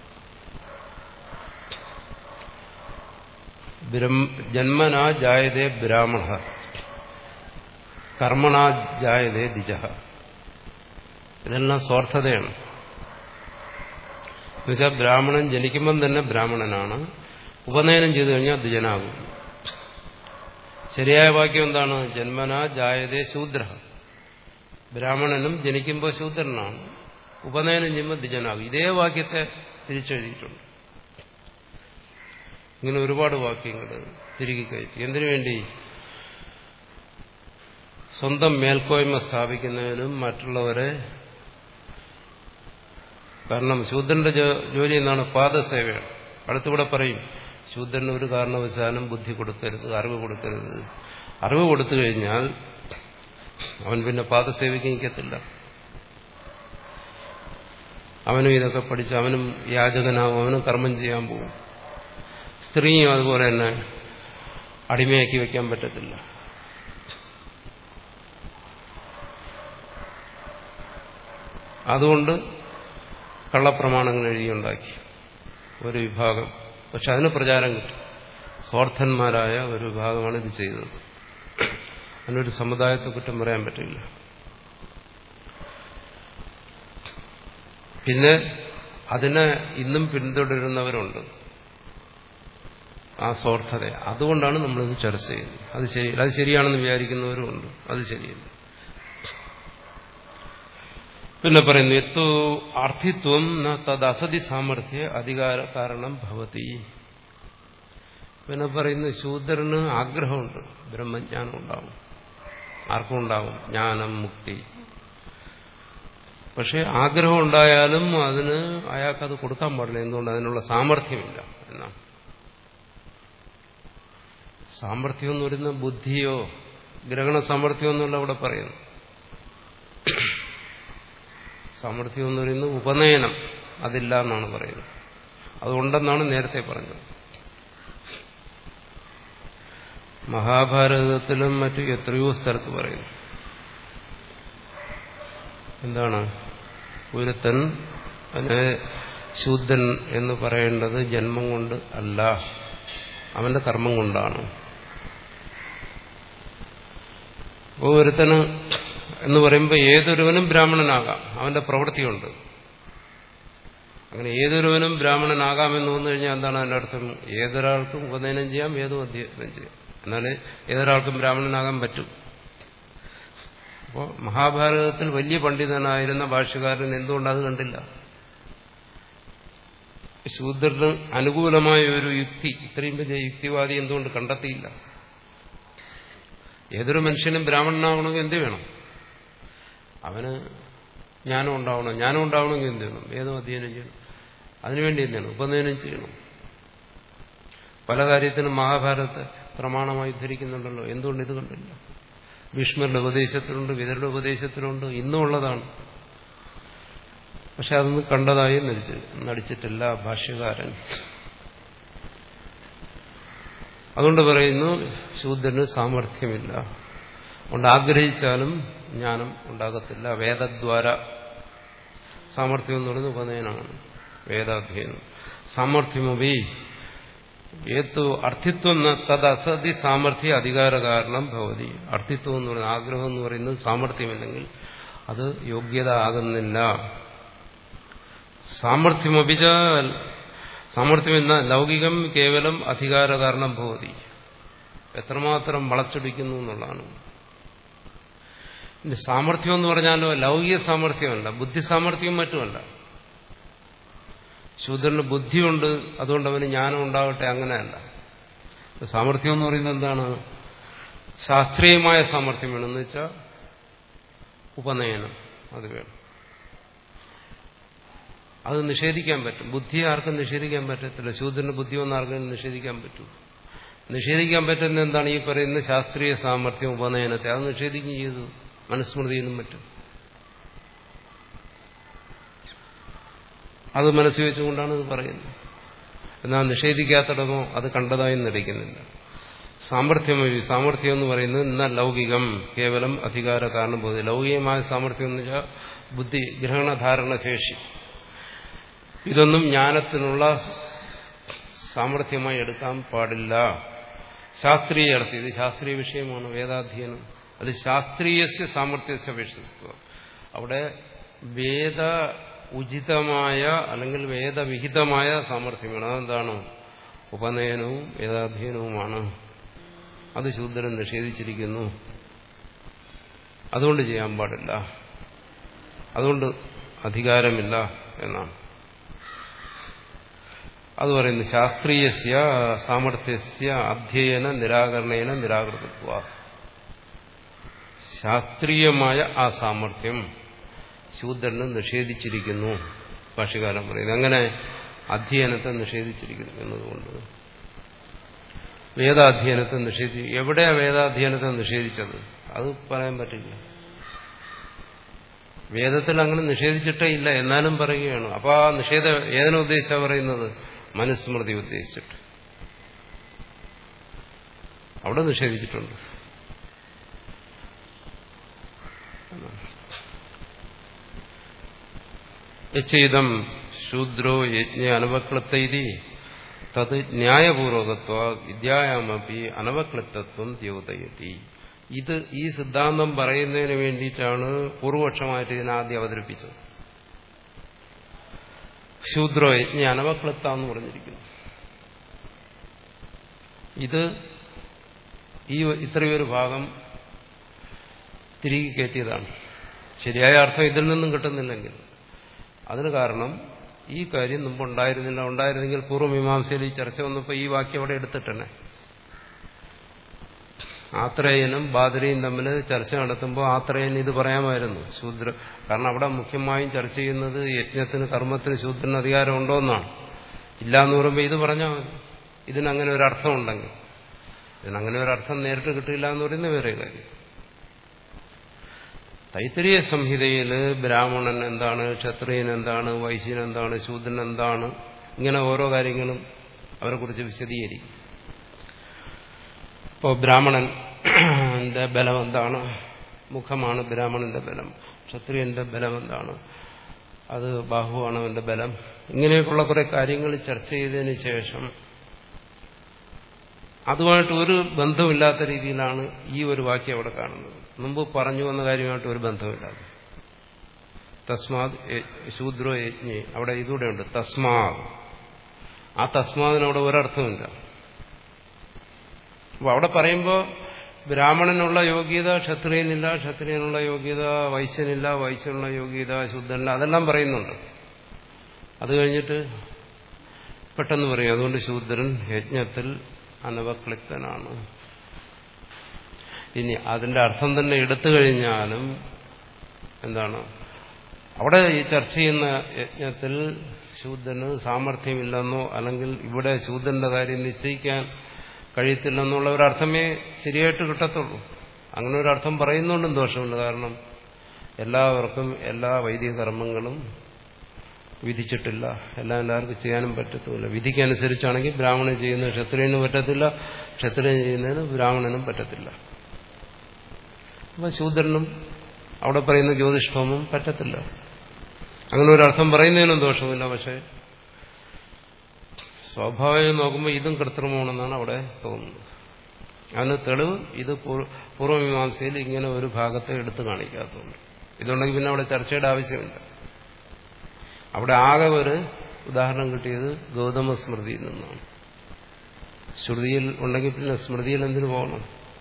ജന്മന ജായതേ ബ്രാഹ്മണ കർമ്മണ ജായതേ ദ്വിജ ഇതെല്ലാം സ്വാർത്ഥതയാണ് എന്നുവെച്ചാൽ ബ്രാഹ്മണൻ ജനിക്കുമ്പം തന്നെ ബ്രാഹ്മണനാണ് ഉപനയനം ചെയ്തു കഴിഞ്ഞാൽ ദ്വിജനാകും ശരിയായ വാക്യം എന്താണ് ജന്മന ജായതേ ശൂദ്ര ബ്രാഹ്മണനും ജനിക്കുമ്പോൾ ശൂദ്രനാണ് ഉപനയനം ചെയ്യുമ്പോൾ ദ്വിജനാകും ഇതേ വാക്യത്തെ തിരിച്ചെഴുതിയിട്ടുണ്ട് ഇങ്ങനെ ഒരുപാട് വാക്യങ്ങൾ തിരികെ കയറ്റി എന്തിനു വേണ്ടി സ്വന്തം മേൽക്കോയ്മ സ്ഥാപിക്കുന്നതിനും മറ്റുള്ളവരെ കാരണം ശൂദ്രന്റെ ജോലി എന്നാണ് പാദസേവയാണ് അടുത്തുകൂടെ പറയും ശൂദ്രന് ഒരു കാരണവശാലും ബുദ്ധി കൊടുക്കരുത് അറിവ് കൊടുക്കരുത് അറിവ് കൊടുത്തു കഴിഞ്ഞാൽ അവൻ പിന്നെ പാദസേവയ്ക്ക് നിൽക്കത്തില്ല അവനും ഇതൊക്കെ പഠിച്ച് അവനും യാചകനാവും അവനും കർമ്മം ചെയ്യാൻ പോകും സ്ത്രീയും അതുപോലെ തന്നെ അടിമയാക്കി വെക്കാൻ പറ്റത്തില്ല അതുകൊണ്ട് കള്ളപ്രമാണങ്ങൾ എഴുതിയുണ്ടാക്കി ഒരു വിഭാഗം പക്ഷെ അതിന് പ്രചാരം കിട്ടും സ്വാർത്ഥന്മാരായ ഒരു വിഭാഗമാണ് ഇത് ചെയ്തത് അതിനൊരു സമുദായത്തെ കുറ്റം പറയാൻ പറ്റില്ല പിന്നെ അതിനെ ഇന്നും പിന്തുടരുന്നവരുണ്ട് ആ സ്വാർത്ഥത അതുകൊണ്ടാണ് നമ്മളിത് ചർച്ച ചെയ്യുന്നത് അത് ശരി അത് ശരിയാണെന്ന് വിചാരിക്കുന്നവരുമുണ്ട് അത് ശരിയല്ല പിന്നെ പറയുന്നു എത്തോ അർത്ഥിത്വം തത് അസതി സാമർഥ്യ അധികാര കാരണം ഭവതി പിന്നെ പറയുന്നു ശൂദ്രന് ആഗ്രഹമുണ്ട് ബ്രഹ്മജ്ഞാനം ഉണ്ടാവും ആർക്കും ഉണ്ടാവും ജ്ഞാനം മുക്തി പക്ഷെ ആഗ്രഹം ഉണ്ടായാലും അതിന് അയാൾക്കത് കൊടുക്കാൻ പാടില്ല എന്തുകൊണ്ട് അതിനുള്ള സാമർഥ്യമില്ല എന്നാണ് സാമർഥ്യം എന്ന് പറയുന്ന ബുദ്ധിയോ ഗ്രഹണ സാമർഥ്യം എന്നുള്ള അവിടെ പറയുന്നു സാമർഥ്യം എന്ന് പറയുന്നത് ഉപനയനം അതില്ല എന്നാണ് പറയുന്നത് അതുകൊണ്ടെന്നാണ് നേരത്തെ പറഞ്ഞത് മഹാഭാരതത്തിലും മറ്റു എത്രയോ സ്ഥലത്ത് പറയുന്നു എന്താണ് ഒരുത്തൻ അതിനെ ശൂദ്രൻ എന്ന് പറയേണ്ടത് ജന്മം കൊണ്ട് അല്ല അവന്റെ കർമ്മം കൊണ്ടാണ് അപ്പോൾ ഒരുത്തന് എന്ന് പറയുമ്പോൾ ഏതൊരുവനും ബ്രാഹ്മണനാകാം അവന്റെ പ്രവൃത്തിയുണ്ട് അങ്ങനെ ഏതൊരുവനും ബ്രാഹ്മണനാകാമെന്ന് വന്നു കഴിഞ്ഞാൽ എന്താണ് അതിന്റെ അർത്ഥം ഏതൊരാൾക്കും ഉപനയനം ചെയ്യാം ഏതും അധ്യയനം ചെയ്യാം എന്നാലേ ഏതൊരാൾക്കും ബ്രാഹ്മണനാകാൻ പറ്റും അപ്പോൾ മഹാഭാരതത്തിൽ വലിയ പണ്ഡിതനായിരുന്ന ഭാഷ്യകാരൻ എന്തുകൊണ്ട് അത് കണ്ടില്ല ശൂദ്രന് അനുകൂലമായ ഒരു യുക്തി ഇത്രയും വലിയ യുക്തിവാദി എന്തുകൊണ്ട് കണ്ടെത്തിയില്ല ഏതൊരു മനുഷ്യനും ബ്രാഹ്മണനാവണമെങ്കിൽ എന്ത് വേണം അവന് ജ്ഞാനം ഉണ്ടാവണം ജ്ഞാനം ഉണ്ടാവണമെങ്കിൽ എന്ത് വേണം ഏതും അധ്യയനം ചെയ്യണം അതിനുവേണ്ടി എന്താണ് ഉപനയനം ചെയ്യണം പല കാര്യത്തിനും മഹാഭാരതത്തെ പ്രമാണമായി ധരിക്കുന്നുണ്ടല്ലോ എന്തുകൊണ്ട് ഇത് കണ്ടില്ല ഭീഷ്മരുടെ ഉപദേശത്തിലുണ്ട് വിതരുടെ ഉപദേശത്തിലുണ്ട് ഇന്നും ഉള്ളതാണ് പക്ഷെ അതൊന്നും കണ്ടതായി നടിച്ചിട്ടില്ല ഭാഷ്യകാരൻ അതുകൊണ്ട് പറയുന്നു ശൂദ്രന് സാമർഥ്യമില്ല അതുകൊണ്ട് ആഗ്രഹിച്ചാലും ജ്ഞാനം ഉണ്ടാകത്തില്ല വേദദ്വാര സാമർഥ്യം എന്ന് പറയുന്നത് ഉപനയനമാണ് വേദാധ്യയനം സാമർഥ്യമൊബി ഏത്തു അർത്ഥിത്വം തത് അസതി സാമർഥ്യ അധികാര കാരണം ഭവതി അർത്ഥിത്വം എന്ന് പറയുന്നത് ആഗ്രഹം എന്ന് പറയുന്നത് സാമർഥ്യമില്ലെങ്കിൽ അത് യോഗ്യത ആകുന്നില്ല സാമർഥ്യമൊബിച്ച സാമർഥ്യം എന്ന ലൗകികം കേവലം അധികാര കാരണം ഭവതി എത്രമാത്രം വളച്ചൊടിക്കുന്നു എന്നുള്ളതാണ് ഇനി സാമർഥ്യം എന്ന് പറഞ്ഞാലോ ലൗകിക സാമർഥ്യമല്ല ബുദ്ധി സാമർഥ്യം മറ്റുമല്ല ശൂദ്രന് ബുദ്ധിയുണ്ട് അതുകൊണ്ട് അവന് ജ്ഞാനം ഉണ്ടാവട്ടെ അങ്ങനെയല്ല സാമർഥ്യം എന്ന് പറയുന്നത് എന്താണ് ശാസ്ത്രീയമായ സാമർഥ്യം വേണമെന്ന് വെച്ചാൽ ഉപനയനം അത് വേണം അത് നിഷേധിക്കാൻ പറ്റും ബുദ്ധി ആർക്കും നിഷേധിക്കാൻ പറ്റത്തില്ല ശൂദ്രന് ബുദ്ധി ഒന്നും ആർക്കും നിഷേധിക്കാൻ പറ്റൂ നിഷേധിക്കാൻ പറ്റുന്ന എന്താണ് ഈ പറയുന്ന ശാസ്ത്രീയ സാമർഥ്യം ഉപനയനത്തെ അത് നിഷേധിക്കുകയും ചെയ്തു മനുസ്മൃതിയിലും പറ്റും അത് മനസ്സിൽ വെച്ചുകൊണ്ടാണ് ഇത് പറയുന്നത് എന്നാൽ നിഷേധിക്കാത്തിടമോ അത് കണ്ടതായി നടിക്കുന്നില്ല സാമർഥ്യം സാമർഥ്യം എന്ന് പറയുന്നത് എന്നാൽ ലൗകികം കേവലം അധികാര കാരണം പോലെ ലൗകികമായ സാമർഥ്യം എന്ന് വെച്ചാൽ ബുദ്ധി ഗ്രഹണധാരണ ശേഷി ഇതൊന്നും ജ്ഞാനത്തിനുള്ള സാമർഥ്യമായി എടുക്കാൻ പാടില്ല ശാസ്ത്രീയ അർത്ഥം ഇത് ശാസ്ത്രീയ വിഷയമാണ് വേദാധ്യയനം അത് ശാസ്ത്രീയസ്യ സാമർഥ്യസ്യ അപേക്ഷിത്വ അവിടെ വേദ ഉചിതമായ അല്ലെങ്കിൽ വേദവിഹിതമായ സാമർഥ്യമാണ് അതെന്താണ് ഉപനയനവും വേദാധ്യയനവുമാണ് അത് ശൂദ്രൻ നിഷേധിച്ചിരിക്കുന്നു അതുകൊണ്ട് ചെയ്യാൻ പാടില്ല അതുകൊണ്ട് അധികാരമില്ല എന്നാണ് അത് പറയുന്നു ശാസ്ത്രീയസ്യ സാമർഥ്യസ്യ അധ്യയന നിരാകരണേന നിരാകൃതത്വ ശാസ്ത്രീയമായ ആ സാമർഥ്യം ശൂദ്രന് നിഷേധിച്ചിരിക്കുന്നു ഭാഷകാലം പറയുന്നത് അങ്ങനെ അധ്യയനത്തെ നിഷേധിച്ചിരിക്കുന്നു എന്നതുകൊണ്ട് വേദാധ്യയനത്തെ നിഷേധി എവിടെയാ വേദാധ്യയനത്തെ നിഷേധിച്ചത് അത് പറയാൻ പറ്റില്ല വേദത്തിൽ അങ്ങനെ നിഷേധിച്ചിട്ടേ ഇല്ല എന്നാലും പറയുകയാണ് അപ്പൊ ആ നിഷേധ ഏതിനെ ഉദ്ദേശിച്ചാ പറയുന്നത് മനുസ്മൃതി ഉദ്ദേശിച്ചിട്ട് അവിടെ നിഷേധിച്ചിട്ടുണ്ട് യച്ചയിതം ശൂദ്രോ യജ്ഞ അനവക്ലത്തൈതി തത് ന്യായപൂർവകത്വ വിദ്യായാമപ്പി അനവക്ലിത്തത്വം ദ്യോതയത്തി ഇത് ഈ സിദ്ധാന്തം പറയുന്നതിന് വേണ്ടിയിട്ടാണ് പൂർവപക്ഷമായിട്ട് ഇതിനാദ്യം അവതരിപ്പിച്ചത് ശൂദ്രോ യജ്ഞ അനവക്ലത്ത എന്ന് പറഞ്ഞിരിക്കുന്നു ഇത് ഈ ഇത്രയൊരു ഭാഗം തിരികെ കയറ്റിയതാണ് ശരിയായ അർത്ഥം ഇതിൽ നിന്നും കിട്ടുന്നില്ലെങ്കിൽ അതിന് കാരണം ഈ കാര്യം മുമ്പ് ഉണ്ടായിരുന്നില്ല ഉണ്ടായിരുന്നെങ്കിൽ പൂർവ്വമീമാംസയിൽ ഈ ചർച്ച വന്നപ്പോൾ ഈ വാക്യം അവിടെ എടുത്തിട്ടന്നെ ആത്രേയനും ബാദരയും തമ്മിൽ ചർച്ച നടത്തുമ്പോൾ ആത്രേയൻ ഇത് പറയാമായിരുന്നു ശൂദ്ര കാരണം അവിടെ മുഖ്യമായും ചർച്ച ചെയ്യുന്നത് യജ്ഞത്തിന് കർമ്മത്തിന് ശൂദ്രന് അധികാരം ഉണ്ടോ എന്നാണ് ഇല്ലാന്ന് പറയുമ്പോൾ ഇത് പറഞ്ഞാൽ മതി ഇതിനങ്ങനെ ഒരു അർത്ഥം ഉണ്ടെങ്കിൽ ഇതിനങ്ങനെ ഒരു അർത്ഥം നേരിട്ട് കിട്ടില്ല എന്ന് പറയുന്ന വേറെ കാര്യം തൈത്തരീയ സംഹിതയിൽ ബ്രാഹ്മണൻ എന്താണ് ക്ഷത്രിയൻ എന്താണ് വൈശ്യൻ എന്താണ് ശൂദ്രൻ എന്താണ് ഇങ്ങനെ ഓരോ കാര്യങ്ങളും അവരെക്കുറിച്ച് വിശദീകരിക്കും ഇപ്പോൾ ബ്രാഹ്മണന്റെ ബലം എന്താണ് മുഖമാണ് ബ്രാഹ്മണന്റെ ബലം ക്ഷത്രിയന്റെ ബലം എന്താണ് അത് ബാഹുവാണ് അവന്റെ ബലം ഇങ്ങനെയൊക്കെയുള്ള കുറെ കാര്യങ്ങൾ ചർച്ച ചെയ്തതിന് ശേഷം അതുമായിട്ട് ഒരു ബന്ധമില്ലാത്ത രീതിയിലാണ് ഈ ഒരു വാക്യം അവിടെ കാണുന്നത് മുമ്പ് പറഞ്ഞു വന്ന കാര്യമായിട്ട് ഒരു ബന്ധമില്ലാതെ തസ്മാത് ശൂദ്രോ യജ്ഞി അവിടെ ഇതൂടെ ഉണ്ട് തസ്മാത് ആ തസ്മാതിനവിടെ ഒരർത്ഥമില്ല അപ്പൊ അവിടെ പറയുമ്പോൾ ബ്രാഹ്മണനുള്ള യോഗ്യത ക്ഷത്രിയനില്ല ക്ഷത്രിയനുള്ള യോഗ്യത വൈശ്യനില്ല വൈശ്യനുള്ള യോഗ്യത ശുദ്ധനില്ല അതെല്ലാം പറയുന്നുണ്ട് അത് കഴിഞ്ഞിട്ട് പെട്ടെന്ന് പറയും അതുകൊണ്ട് ശൂദ്രൻ യജ്ഞത്തിൽ അനവക്ലിപ്തനാണ് ഇനി അതിന്റെ അർത്ഥം തന്നെ എടുത്തു കഴിഞ്ഞാലും എന്താണ് അവിടെ ഈ ചർച്ച ചെയ്യുന്ന യജ്ഞത്തിൽ ശൂദ്രന് സാമർഥ്യമില്ലെന്നോ അല്ലെങ്കിൽ ഇവിടെ ശൂദ്രന്റെ കാര്യം നിശ്ചയിക്കാൻ കഴിയത്തില്ലെന്നുള്ള ഒരർത്ഥമേ ശരിയായിട്ട് കിട്ടത്തുള്ളൂ അങ്ങനെ ഒരു അർത്ഥം പറയുന്നുണ്ടും ദോഷമുണ്ട് കാരണം എല്ലാവർക്കും എല്ലാ വൈദിക കർമ്മങ്ങളും വിധിച്ചിട്ടില്ല എല്ലാം എല്ലാവർക്കും ചെയ്യാനും പറ്റത്തുമില്ല വിധിക്കനുസരിച്ചാണെങ്കിൽ ബ്രാഹ്മണൻ ചെയ്യുന്നത് ക്ഷത്രിയനും പറ്റത്തില്ല ക്ഷത്രിയൻ ചെയ്യുന്നതിന് ബ്രാഹ്മണനും പറ്റത്തില്ല അപ്പം ശൂദ്രനും അവിടെ പറയുന്ന ജ്യോതിഷ്ഠോമം പറ്റത്തില്ല അങ്ങനെ ഒരർത്ഥം പറയുന്നതിനും ദോഷമില്ല പക്ഷേ സ്വാഭാവികം നോക്കുമ്പോൾ ഇതും കൃത്രിമമാണെന്നാണ് അവിടെ തോന്നുന്നത് അതിന് തെളിവ് ഇത് പൂർവ്വമീമാംസയിൽ ഇങ്ങനെ ഒരു ഭാഗത്തെ എടുത്തു കാണിക്കാത്തതുകൊണ്ട് ഇതുണ്ടെങ്കിൽ പിന്നെ അവിടെ ചർച്ചയുടെ ആവശ്യമില്ല അവിടെ ആകെ ഒരു ഉദാഹരണം കിട്ടിയത് ഗൗതമ സ്മൃതിയിൽ നിന്നാണ് ശ്രുതിയിൽ ഉണ്ടെങ്കിൽ പിന്നെ സ്മൃതിയിൽ എന്തിനു പോകണം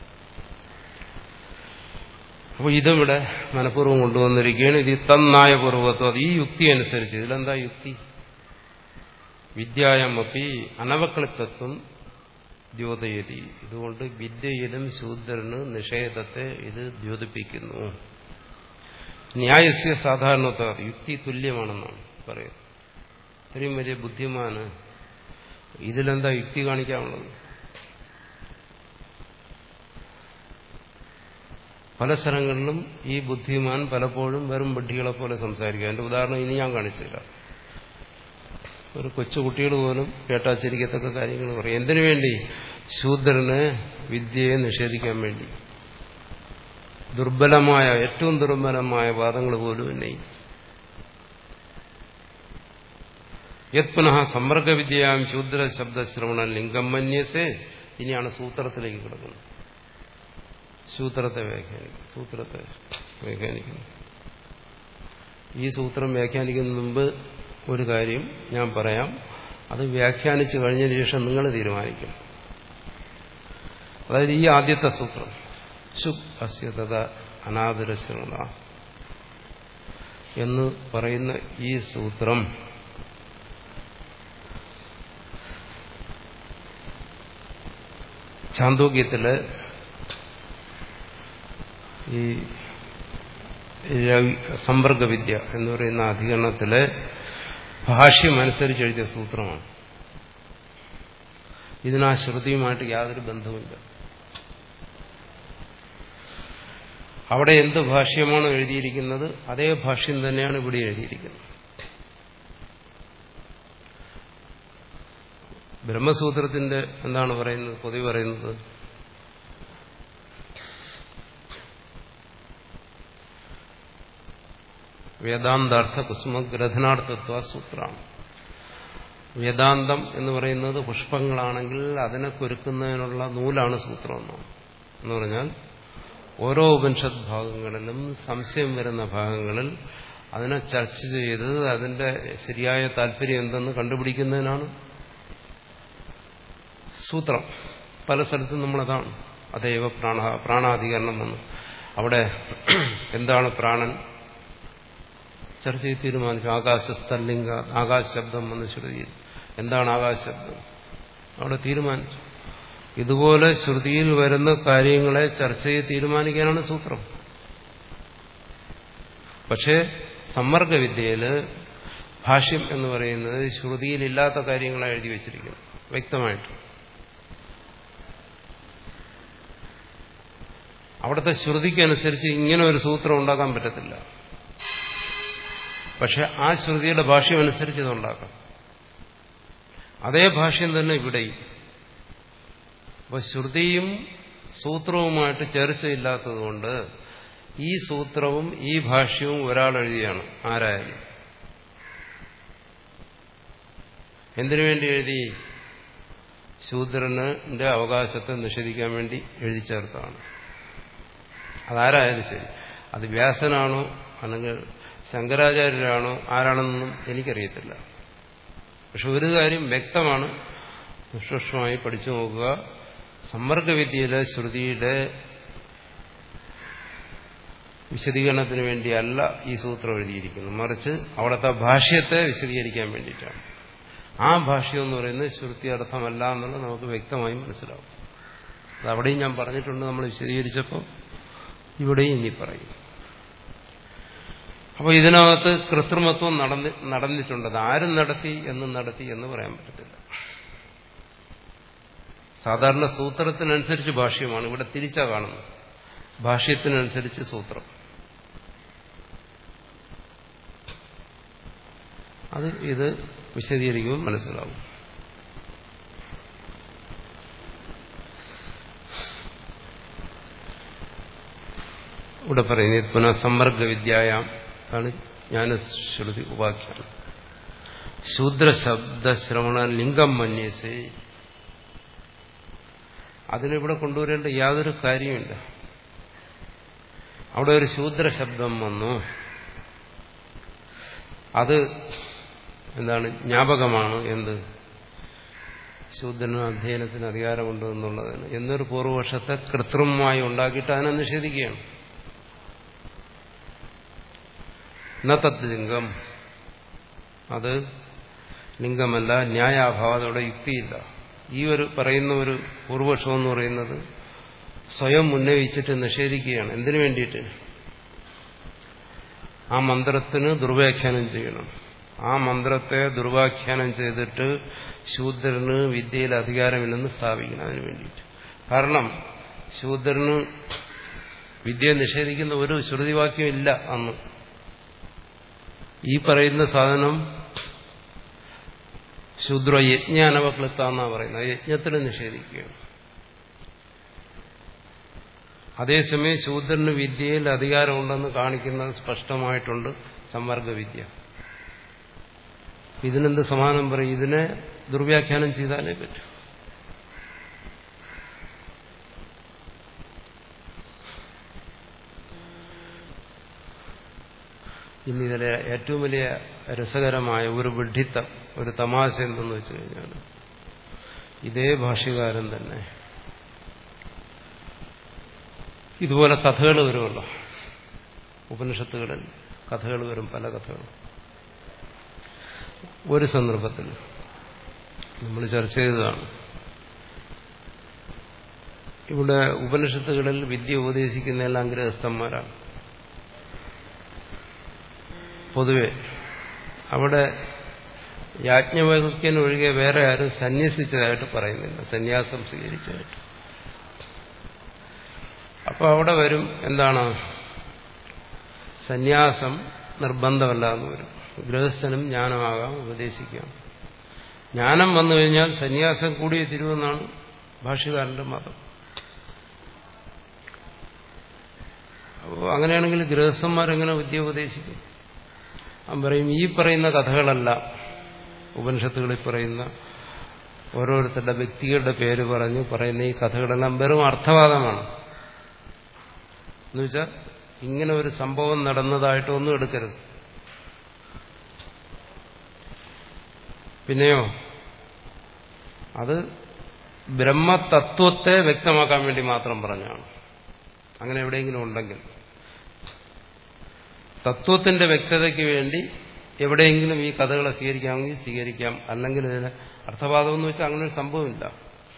അപ്പോൾ ഇതും ഇവിടെ മനഃപൂർവ്വം കൊണ്ടുവന്നിരിക്കുകയാണ് ഇത് തന്നായ പൂർവ്വത്വം ഈ യുക്തി അനുസരിച്ച് ഇതിലെന്താ യുക്തി വിദ്യായമപ്പി അനവക്ലിപ്തത്വം ദ്യോതയതി ഇതുകൊണ്ട് വിദ്യയിലും ശൂദ്രന് നിഷേധത്തെ ഇത് ദ്യോതിപ്പിക്കുന്നു ന്യായസ്യ സാധാരണത്വ യുക്തി തുല്യമാണെന്നാണ് പറയുന്നത് ഇത്രയും വലിയ ബുദ്ധിമാന് ഇതിലെന്താ യുക്തി കാണിക്കാനുള്ളത് പല സ്ഥലങ്ങളിലും ഈ ബുദ്ധിമാൻ പലപ്പോഴും വെറും ബുദ്ധികളെ പോലെ സംസാരിക്കുക അതിന്റെ ഉദാഹരണം ഇനി ഞാൻ കാണിച്ചില്ല ഒരു കൊച്ചുകുട്ടികൾ പോലും കേട്ടാച്ചിരിക്കത്തക്ക കാര്യങ്ങൾ പറയും എന്തിനു വേണ്ടി ശൂദ്രന് വിദ്യയെ നിഷേധിക്കാൻ വേണ്ടി ദുർബലമായ ഏറ്റവും ദുർബലമായ വാദങ്ങൾ പോലും ഉന്നയിക്കും യത് പുനഃ സമ്പർക്കവിദ്യയാം ശൂദ്ര ശബ്ദശ്രവണ ലിംഗം മന്യസേ ഇനിയാണ് സൂത്രത്തിലേക്ക് കിടക്കുന്നത് സൂത്രത്തെ വ്യാഖ്യാനിക്കും സൂത്രത്തെ വ്യാഖ്യാനിക്കുന്നു ഈ സൂത്രം വ്യാഖ്യാനിക്കുന്നതിന് മുമ്പ് ഒരു കാര്യം ഞാൻ പറയാം അത് വ്യാഖ്യാനിച്ചു കഴിഞ്ഞതിന് ശേഷം നിങ്ങൾ തീരുമാനിക്കും അതായത് ഈ ആദ്യത്തെ സൂത്രം ശുഭ് അസ്യത അനാദരശ്രമത എന്ന് പറയുന്ന ഈ സൂത്രം ചാന്തോക്യത്തില് ഈ സമ്പർക്കവിദ്യ എന്ന് പറയുന്ന അധികരണത്തിലെ ഭാഷ്യം അനുസരിച്ച് എഴുതിയ സൂത്രമാണ് ഇതിനാ ശ്രുതിയുമായിട്ട് യാതൊരു ബന്ധവുമില്ല അവിടെ എന്ത് ഭാഷ്യമാണോ എഴുതിയിരിക്കുന്നത് അതേ ഭാഷ്യം തന്നെയാണ് ഇവിടെ എഴുതിയിരിക്കുന്നത് ബ്രഹ്മസൂത്രത്തിന്റെ എന്താണ് പറയുന്നത് പൊതുവെ പറയുന്നത് വേദാന്താർത്ഥ കുസുമഗ്രഥനാർത്ഥത്വ സൂത്രമാണ് വേദാന്തം എന്ന് പറയുന്നത് പുഷ്പങ്ങളാണെങ്കിൽ അതിനെ കുരുക്കുന്നതിനുള്ള നൂലാണ് സൂത്രം എന്നാണ് എന്ന് പറഞ്ഞാൽ ഓരോ ഉപനിഷത് ഭാഗങ്ങളിലും സംശയം വരുന്ന ഭാഗങ്ങളിൽ അതിനെ ചർച്ച ചെയ്ത് അതിന്റെ ശരിയായ താല്പര്യം എന്തെന്ന് കണ്ടുപിടിക്കുന്നതിനാണ് സൂത്രം പല സ്ഥലത്തും നമ്മളതാണ് അതേവ പ്രാണ പ്രാണാധികരണം വന്നു അവിടെ എന്താണ് പ്രാണൻ ചർച്ച ചെയ്ത് തീരുമാനിച്ചു ആകാശസ്ഥലിംഗ ആകാശ ശബ്ദം വന്ന് ശ്രുതിയിൽ എന്താണ് ആകാശ ശബ്ദം അവിടെ തീരുമാനിച്ചു ഇതുപോലെ ശ്രുതിയിൽ വരുന്ന കാര്യങ്ങളെ ചർച്ച ചെയ്ത് തീരുമാനിക്കാനാണ് സൂത്രം പക്ഷേ സമ്മർദ്ദവിദ്യയിൽ ഭാഷ്യം എന്ന് പറയുന്നത് ശ്രുതിയിലില്ലാത്ത കാര്യങ്ങളെ എഴുതി വച്ചിരിക്കുന്നു വ്യക്തമായിട്ട് അവിടുത്തെ ശ്രുതിക്കനുസരിച്ച് ഇങ്ങനെ ഒരു സൂത്രം ഉണ്ടാക്കാൻ പറ്റത്തില്ല പക്ഷെ ആ ശ്രുതിയുടെ ഭാഷ്യം അനുസരിച്ച് ഇതുണ്ടാക്കാം അതേ ഭാഷ്യം തന്നെ ഇവിടെയും അപ്പൊ ശ്രുതിയും സൂത്രവുമായിട്ട് ചേർച്ചയില്ലാത്തതുകൊണ്ട് ഈ സൂത്രവും ഈ ഭാഷ്യവും ഒരാൾ എഴുതിയാണ് ആരായാലും എന്തിനു വേണ്ടി എഴുതി ശൂദ്രന്റെ അവകാശത്തെ നിഷേധിക്കാൻ വേണ്ടി എഴുതി ചേർത്താണ് അതാരായാലും ശരി അത് വ്യാസനാണോ അല്ലെങ്കിൽ ശങ്കരാചാര്യരാണോ ആരാണെന്നൊന്നും എനിക്കറിയത്തില്ല പക്ഷെ ഒരു കാര്യം വ്യക്തമാണ് സൂക്ഷ്മമായി പഠിച്ചു നോക്കുക സമ്മർദ്ദവിദ്യയിലെ ശ്രുതിയുടെ വിശദീകരണത്തിന് വേണ്ടിയല്ല ഈ സൂത്രം എഴുതിയിരിക്കുന്നത് മറിച്ച് അവിടുത്തെ ഭാഷ്യത്തെ വിശദീകരിക്കാൻ വേണ്ടിയിട്ടാണ് ആ ഭാഷ്യം എന്ന് പറയുന്നത് ശ്രുതി അർത്ഥമല്ല എന്നുള്ളത് നമുക്ക് വ്യക്തമായി മനസ്സിലാവും അത് അവിടെയും ഞാൻ പറഞ്ഞിട്ടുണ്ട് നമ്മൾ വിശദീകരിച്ചപ്പോൾ ഇവിടെയും ഇനി പറയും അപ്പോൾ ഇതിനകത്ത് കൃത്രിമത്വം നടന്നി നടന്നിട്ടുണ്ട് അത് ആരും നടത്തി എന്നും നടത്തി എന്ന് പറയാൻ പറ്റത്തില്ല സാധാരണ സൂത്രത്തിനനുസരിച്ച് ഭാഷ്യമാണ് ഇവിടെ തിരിച്ചാ കാണുന്നത് ഭാഷ്യത്തിനനുസരിച്ച് സൂത്രം അത് ഇത് വിശദീകരിക്കുമ്പോൾ മനസ്സിലാവും ഇവിടെ പറയുന്നത് പുനഃ സമ്പർക്ക വിദ്യായാം ആണ് ജ്ഞാനശ്രുതി ഉപാഖ്യാനം ശൂദ്രശബ്ദശ്രവണ ലിംഗം മന്യസേ അതിനിവിടെ കൊണ്ടുവരേണ്ട യാതൊരു കാര്യമില്ല അവിടെ ഒരു ശൂദ്രശബ്ദം വന്നു അത് എന്താണ് ജ്ഞാപകമാണ് എന്ത് ശൂദ്രന് അധ്യയനത്തിന് അധികാരമുണ്ട് എന്നുള്ളതിന് എന്നൊരു പൂർവപക്ഷത്തെ കൃത്രിമമായി ഉണ്ടാക്കിയിട്ട് അതിനെ നിഷേധിക്കുകയാണ് നത്തത് ലിംഗം അത് ലിംഗമല്ല ന്യായാഭാവത്തോടെ യുക്തിയില്ല ഈ ഒരു പറയുന്ന ഒരു പൂർവപക്ഷം എന്ന് പറയുന്നത് സ്വയം ഉന്നയിച്ചിട്ട് നിഷേധിക്കുകയാണ് എന്തിനു വേണ്ടിയിട്ട് ആ മന്ത്രത്തിന് ദുർവ്യാഖ്യാനം ചെയ്യണം ആ മന്ത്രത്തെ ദുർവ്യാഖ്യാനം ചെയ്തിട്ട് ശൂദ്രന് വിദ്യയിൽ അധികാരമില്ലെന്ന് സ്ഥാപിക്കണം അതിനു വേണ്ടിയിട്ട് കാരണം ശൂദ്രന് വിദ്യയെ നിഷേധിക്കുന്ന ഒരു ശ്രുതിവാക്യം ഇല്ല അന്ന് ഈ പറയുന്ന സാധനം ശൂദ്ര യജ്ഞാനവക്ലിത്താന്നാ പറയുന്നത് യജ്ഞത്തിന് നിഷേധിക്കുകയാണ് അതേസമയം ശൂദ്രന് വിദ്യയിൽ അധികാരമുണ്ടെന്ന് കാണിക്കുന്നത് സ്പഷ്ടമായിട്ടുണ്ട് സമ്പർക്ക വിദ്യ ഇതിനെന്ത് സമാനം പറയും ഇതിനെ ദുർവ്യാഖ്യാനം ചെയ്താലേ പറ്റൂ ഇനി ഇതിലെ ഏറ്റവും വലിയ രസകരമായ ഒരു വിഡ്ഢിത്തം ഒരു തമാശ എന്തെന്ന് വെച്ച് കഴിഞ്ഞാൽ ഇതേ ഭാഷ്യകാരൻ തന്നെ ഇതുപോലെ കഥകൾ വരുമല്ലോ ഉപനിഷത്തുകളിൽ കഥകൾ വരും പല കഥകളും ഒരു സന്ദർഭത്തിൽ നമ്മൾ ചർച്ച ചെയ്തതാണ് ഇവിടെ ഉപനിഷത്തുകളിൽ വിദ്യ ഉപദേശിക്കുന്ന എല്ലാം ഗൃഹസ്ഥന്മാരാണ് പൊതുവെ അവിടെ യാജ്ഞവൽക്കൻ ഒഴികെ വേറെ ആരും സന്യസിച്ചതായിട്ട് പറയുന്നില്ല സന്യാസം സ്വീകരിച്ചതായിട്ട് അപ്പോൾ അവിടെ വരും എന്താണ് സന്യാസം നിർബന്ധമല്ല എന്ന് വരും ഗൃഹസ്ഥനും ജ്ഞാനമാകാം ഉപദേശിക്കാം ജ്ഞാനം വന്നു കഴിഞ്ഞാൽ സന്യാസം കൂടിയേ തിരുവെന്നാണ് ഭാഷ്യകാരന്റെ മതം അപ്പോൾ അങ്ങനെയാണെങ്കിൽ ഗൃഹസ്ഥന്മാരെങ്ങനെ വിദ്യ ഉപദേശിക്കും അവൻ പറയും ഈ പറയുന്ന കഥകളല്ല ഉപനിഷത്തുകളിൽ പറയുന്ന ഓരോരുത്തരുടെ വ്യക്തികളുടെ പേര് പറഞ്ഞ് പറയുന്ന ഈ കഥകളെല്ലാം വെറും അർത്ഥവാദമാണ് എന്നുവെച്ചാൽ ഇങ്ങനെ ഒരു സംഭവം നടന്നതായിട്ടൊന്നും എടുക്കരുത് പിന്നെയോ അത് ബ്രഹ്മതത്വത്തെ വ്യക്തമാക്കാൻ വേണ്ടി മാത്രം പറഞ്ഞാണ് അങ്ങനെ എവിടെയെങ്കിലും ഉണ്ടെങ്കിൽ തത്വത്തിന്റെ വ്യക്തതയ്ക്ക് വേണ്ടി എവിടെയെങ്കിലും ഈ കഥകളെ സ്വീകരിക്കാമെങ്കിൽ സ്വീകരിക്കാം അല്ലെങ്കിൽ ഇതിന് അർത്ഥവാദം എന്ന് വെച്ചാൽ അങ്ങനെ ഒരു സംഭവമില്ല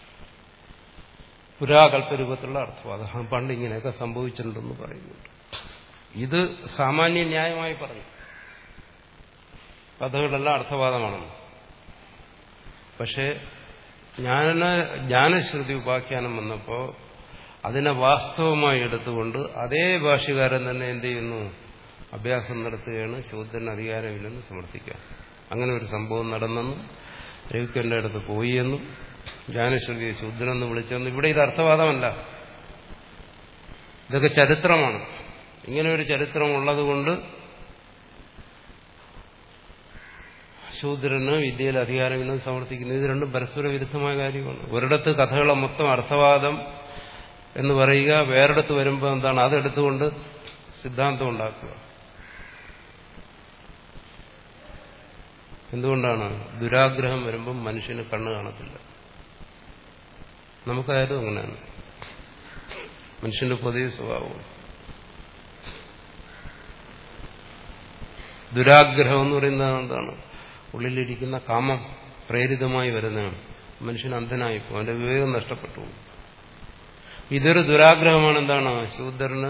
പുരാകൽപ്പരൂപത്തിലുള്ള അർത്ഥവാദം പണ്ട് ഇങ്ങനെയൊക്കെ സംഭവിച്ചിട്ടുണ്ടെന്ന് പറയുന്നുണ്ട് ഇത് സാമാന്യ ന്യായമായി പറഞ്ഞു കഥകളെല്ലാം അർത്ഥവാദമാണെന്ന് പക്ഷേ ജ്ഞാന ജ്ഞാനശ്രുതി ഉപാഖ്യാനം വന്നപ്പോൾ അതിനെ വാസ്തവമായി എടുത്തുകൊണ്ട് അതേ ഭാഷകാരൻ തന്നെ എന്ത് ചെയ്യുന്നു അഭ്യാസം നടത്തുകയാണ് ശൂദ്രന് അധികാരമില്ലെന്ന് സമർത്ഥിക്കാം അങ്ങനെ ഒരു സംഭവം നടന്നെന്നും രവിക്കന്റെ അടുത്ത് പോയി എന്നും ജ്ഞാനശ്രുതിയെ ശൂദ്രനെന്ന് വിളിച്ചെന്നും ഇവിടെ ഇത് അർത്ഥവാദമല്ല ഇതൊക്കെ ചരിത്രമാണ് ഇങ്ങനെ ഒരു ചരിത്രം ഉള്ളതുകൊണ്ട് ശൂദ്രന് വിദ്യയിൽ അധികാരമില്ലെന്ന് സമർത്ഥിക്കുന്നത് ഇത് രണ്ടും പരസ്പര വിരുദ്ധമായ കാര്യമാണ് ഒരിടത്ത് കഥകളെ മൊത്തം അർത്ഥവാദം എന്ന് പറയുക വേറിടത്ത് വരുമ്പോൾ എന്താണ് അതെടുത്തുകൊണ്ട് സിദ്ധാന്തം ഉണ്ടാക്കുക എന്തുകൊണ്ടാണ് ദുരാഗ്രഹം വരുമ്പം മനുഷ്യന് കണ്ണ് കാണത്തില്ല നമുക്കായാലും അങ്ങനെയാണ് മനുഷ്യന്റെ പൊതുവെ സ്വഭാവം ദുരാഗ്രഹം എന്ന് പറയുന്നത് എന്താണ് ഉള്ളിലിരിക്കുന്ന കാമം പ്രേരിതമായി വരുന്നതാണ് മനുഷ്യൻ അന്ധനായി പോകും അവന്റെ വിവേകം നഷ്ടപ്പെട്ടു പോകും ഇതൊരു ദുരാഗ്രഹമാണ് എന്താണ് ശൂദ്രന്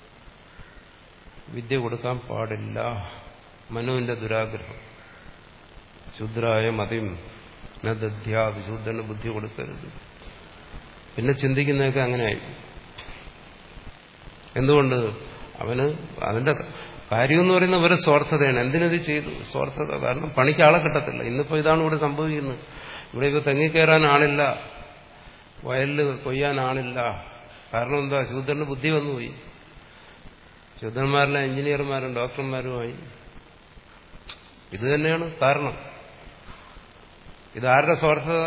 വിദ്യ കൊടുക്കാൻ പാടില്ല മനുവിന്റെ ദുരാഗ്രഹം ശൂദ്രായ മതിം ദധ്യാത് ശൂദ്രന് ബുദ്ധി കൊടുക്കരുത് പിന്നെ ചിന്തിക്കുന്നതൊക്കെ അങ്ങനെയായി എന്തുകൊണ്ട് അവന് അതിന്റെ കാര്യം എന്ന് പറയുന്നത് ഒരു സ്വാർത്ഥതയാണ് എന്തിനത് ചെയ്തു സ്വാർത്ഥത കാരണം പണിക്ക് ആളെ കിട്ടത്തില്ല ഇന്നിപ്പോ ഇതാണ് ഇവിടെ സംഭവിക്കുന്നത് ഇവിടെ ഇപ്പൊ തെങ്ങിക്കയറാൻ ആളില്ല വയലിൽ കൊയ്യാൻ ആളില്ല കാരണം എന്താ ശൂദ്രന് ബുദ്ധി വന്നുപോയി ശൂദ്രന്മാരെല്ലാം എഞ്ചിനീയർമാരും ഡോക്ടർമാരുമായി ഇത് തന്നെയാണ് കാരണം ഇതാരുടെ സ്വാർത്ഥത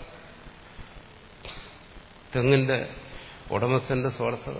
തെങ്ങിന്റെ ഉടമസ്ഥന്റെ സ്വാർത്ഥത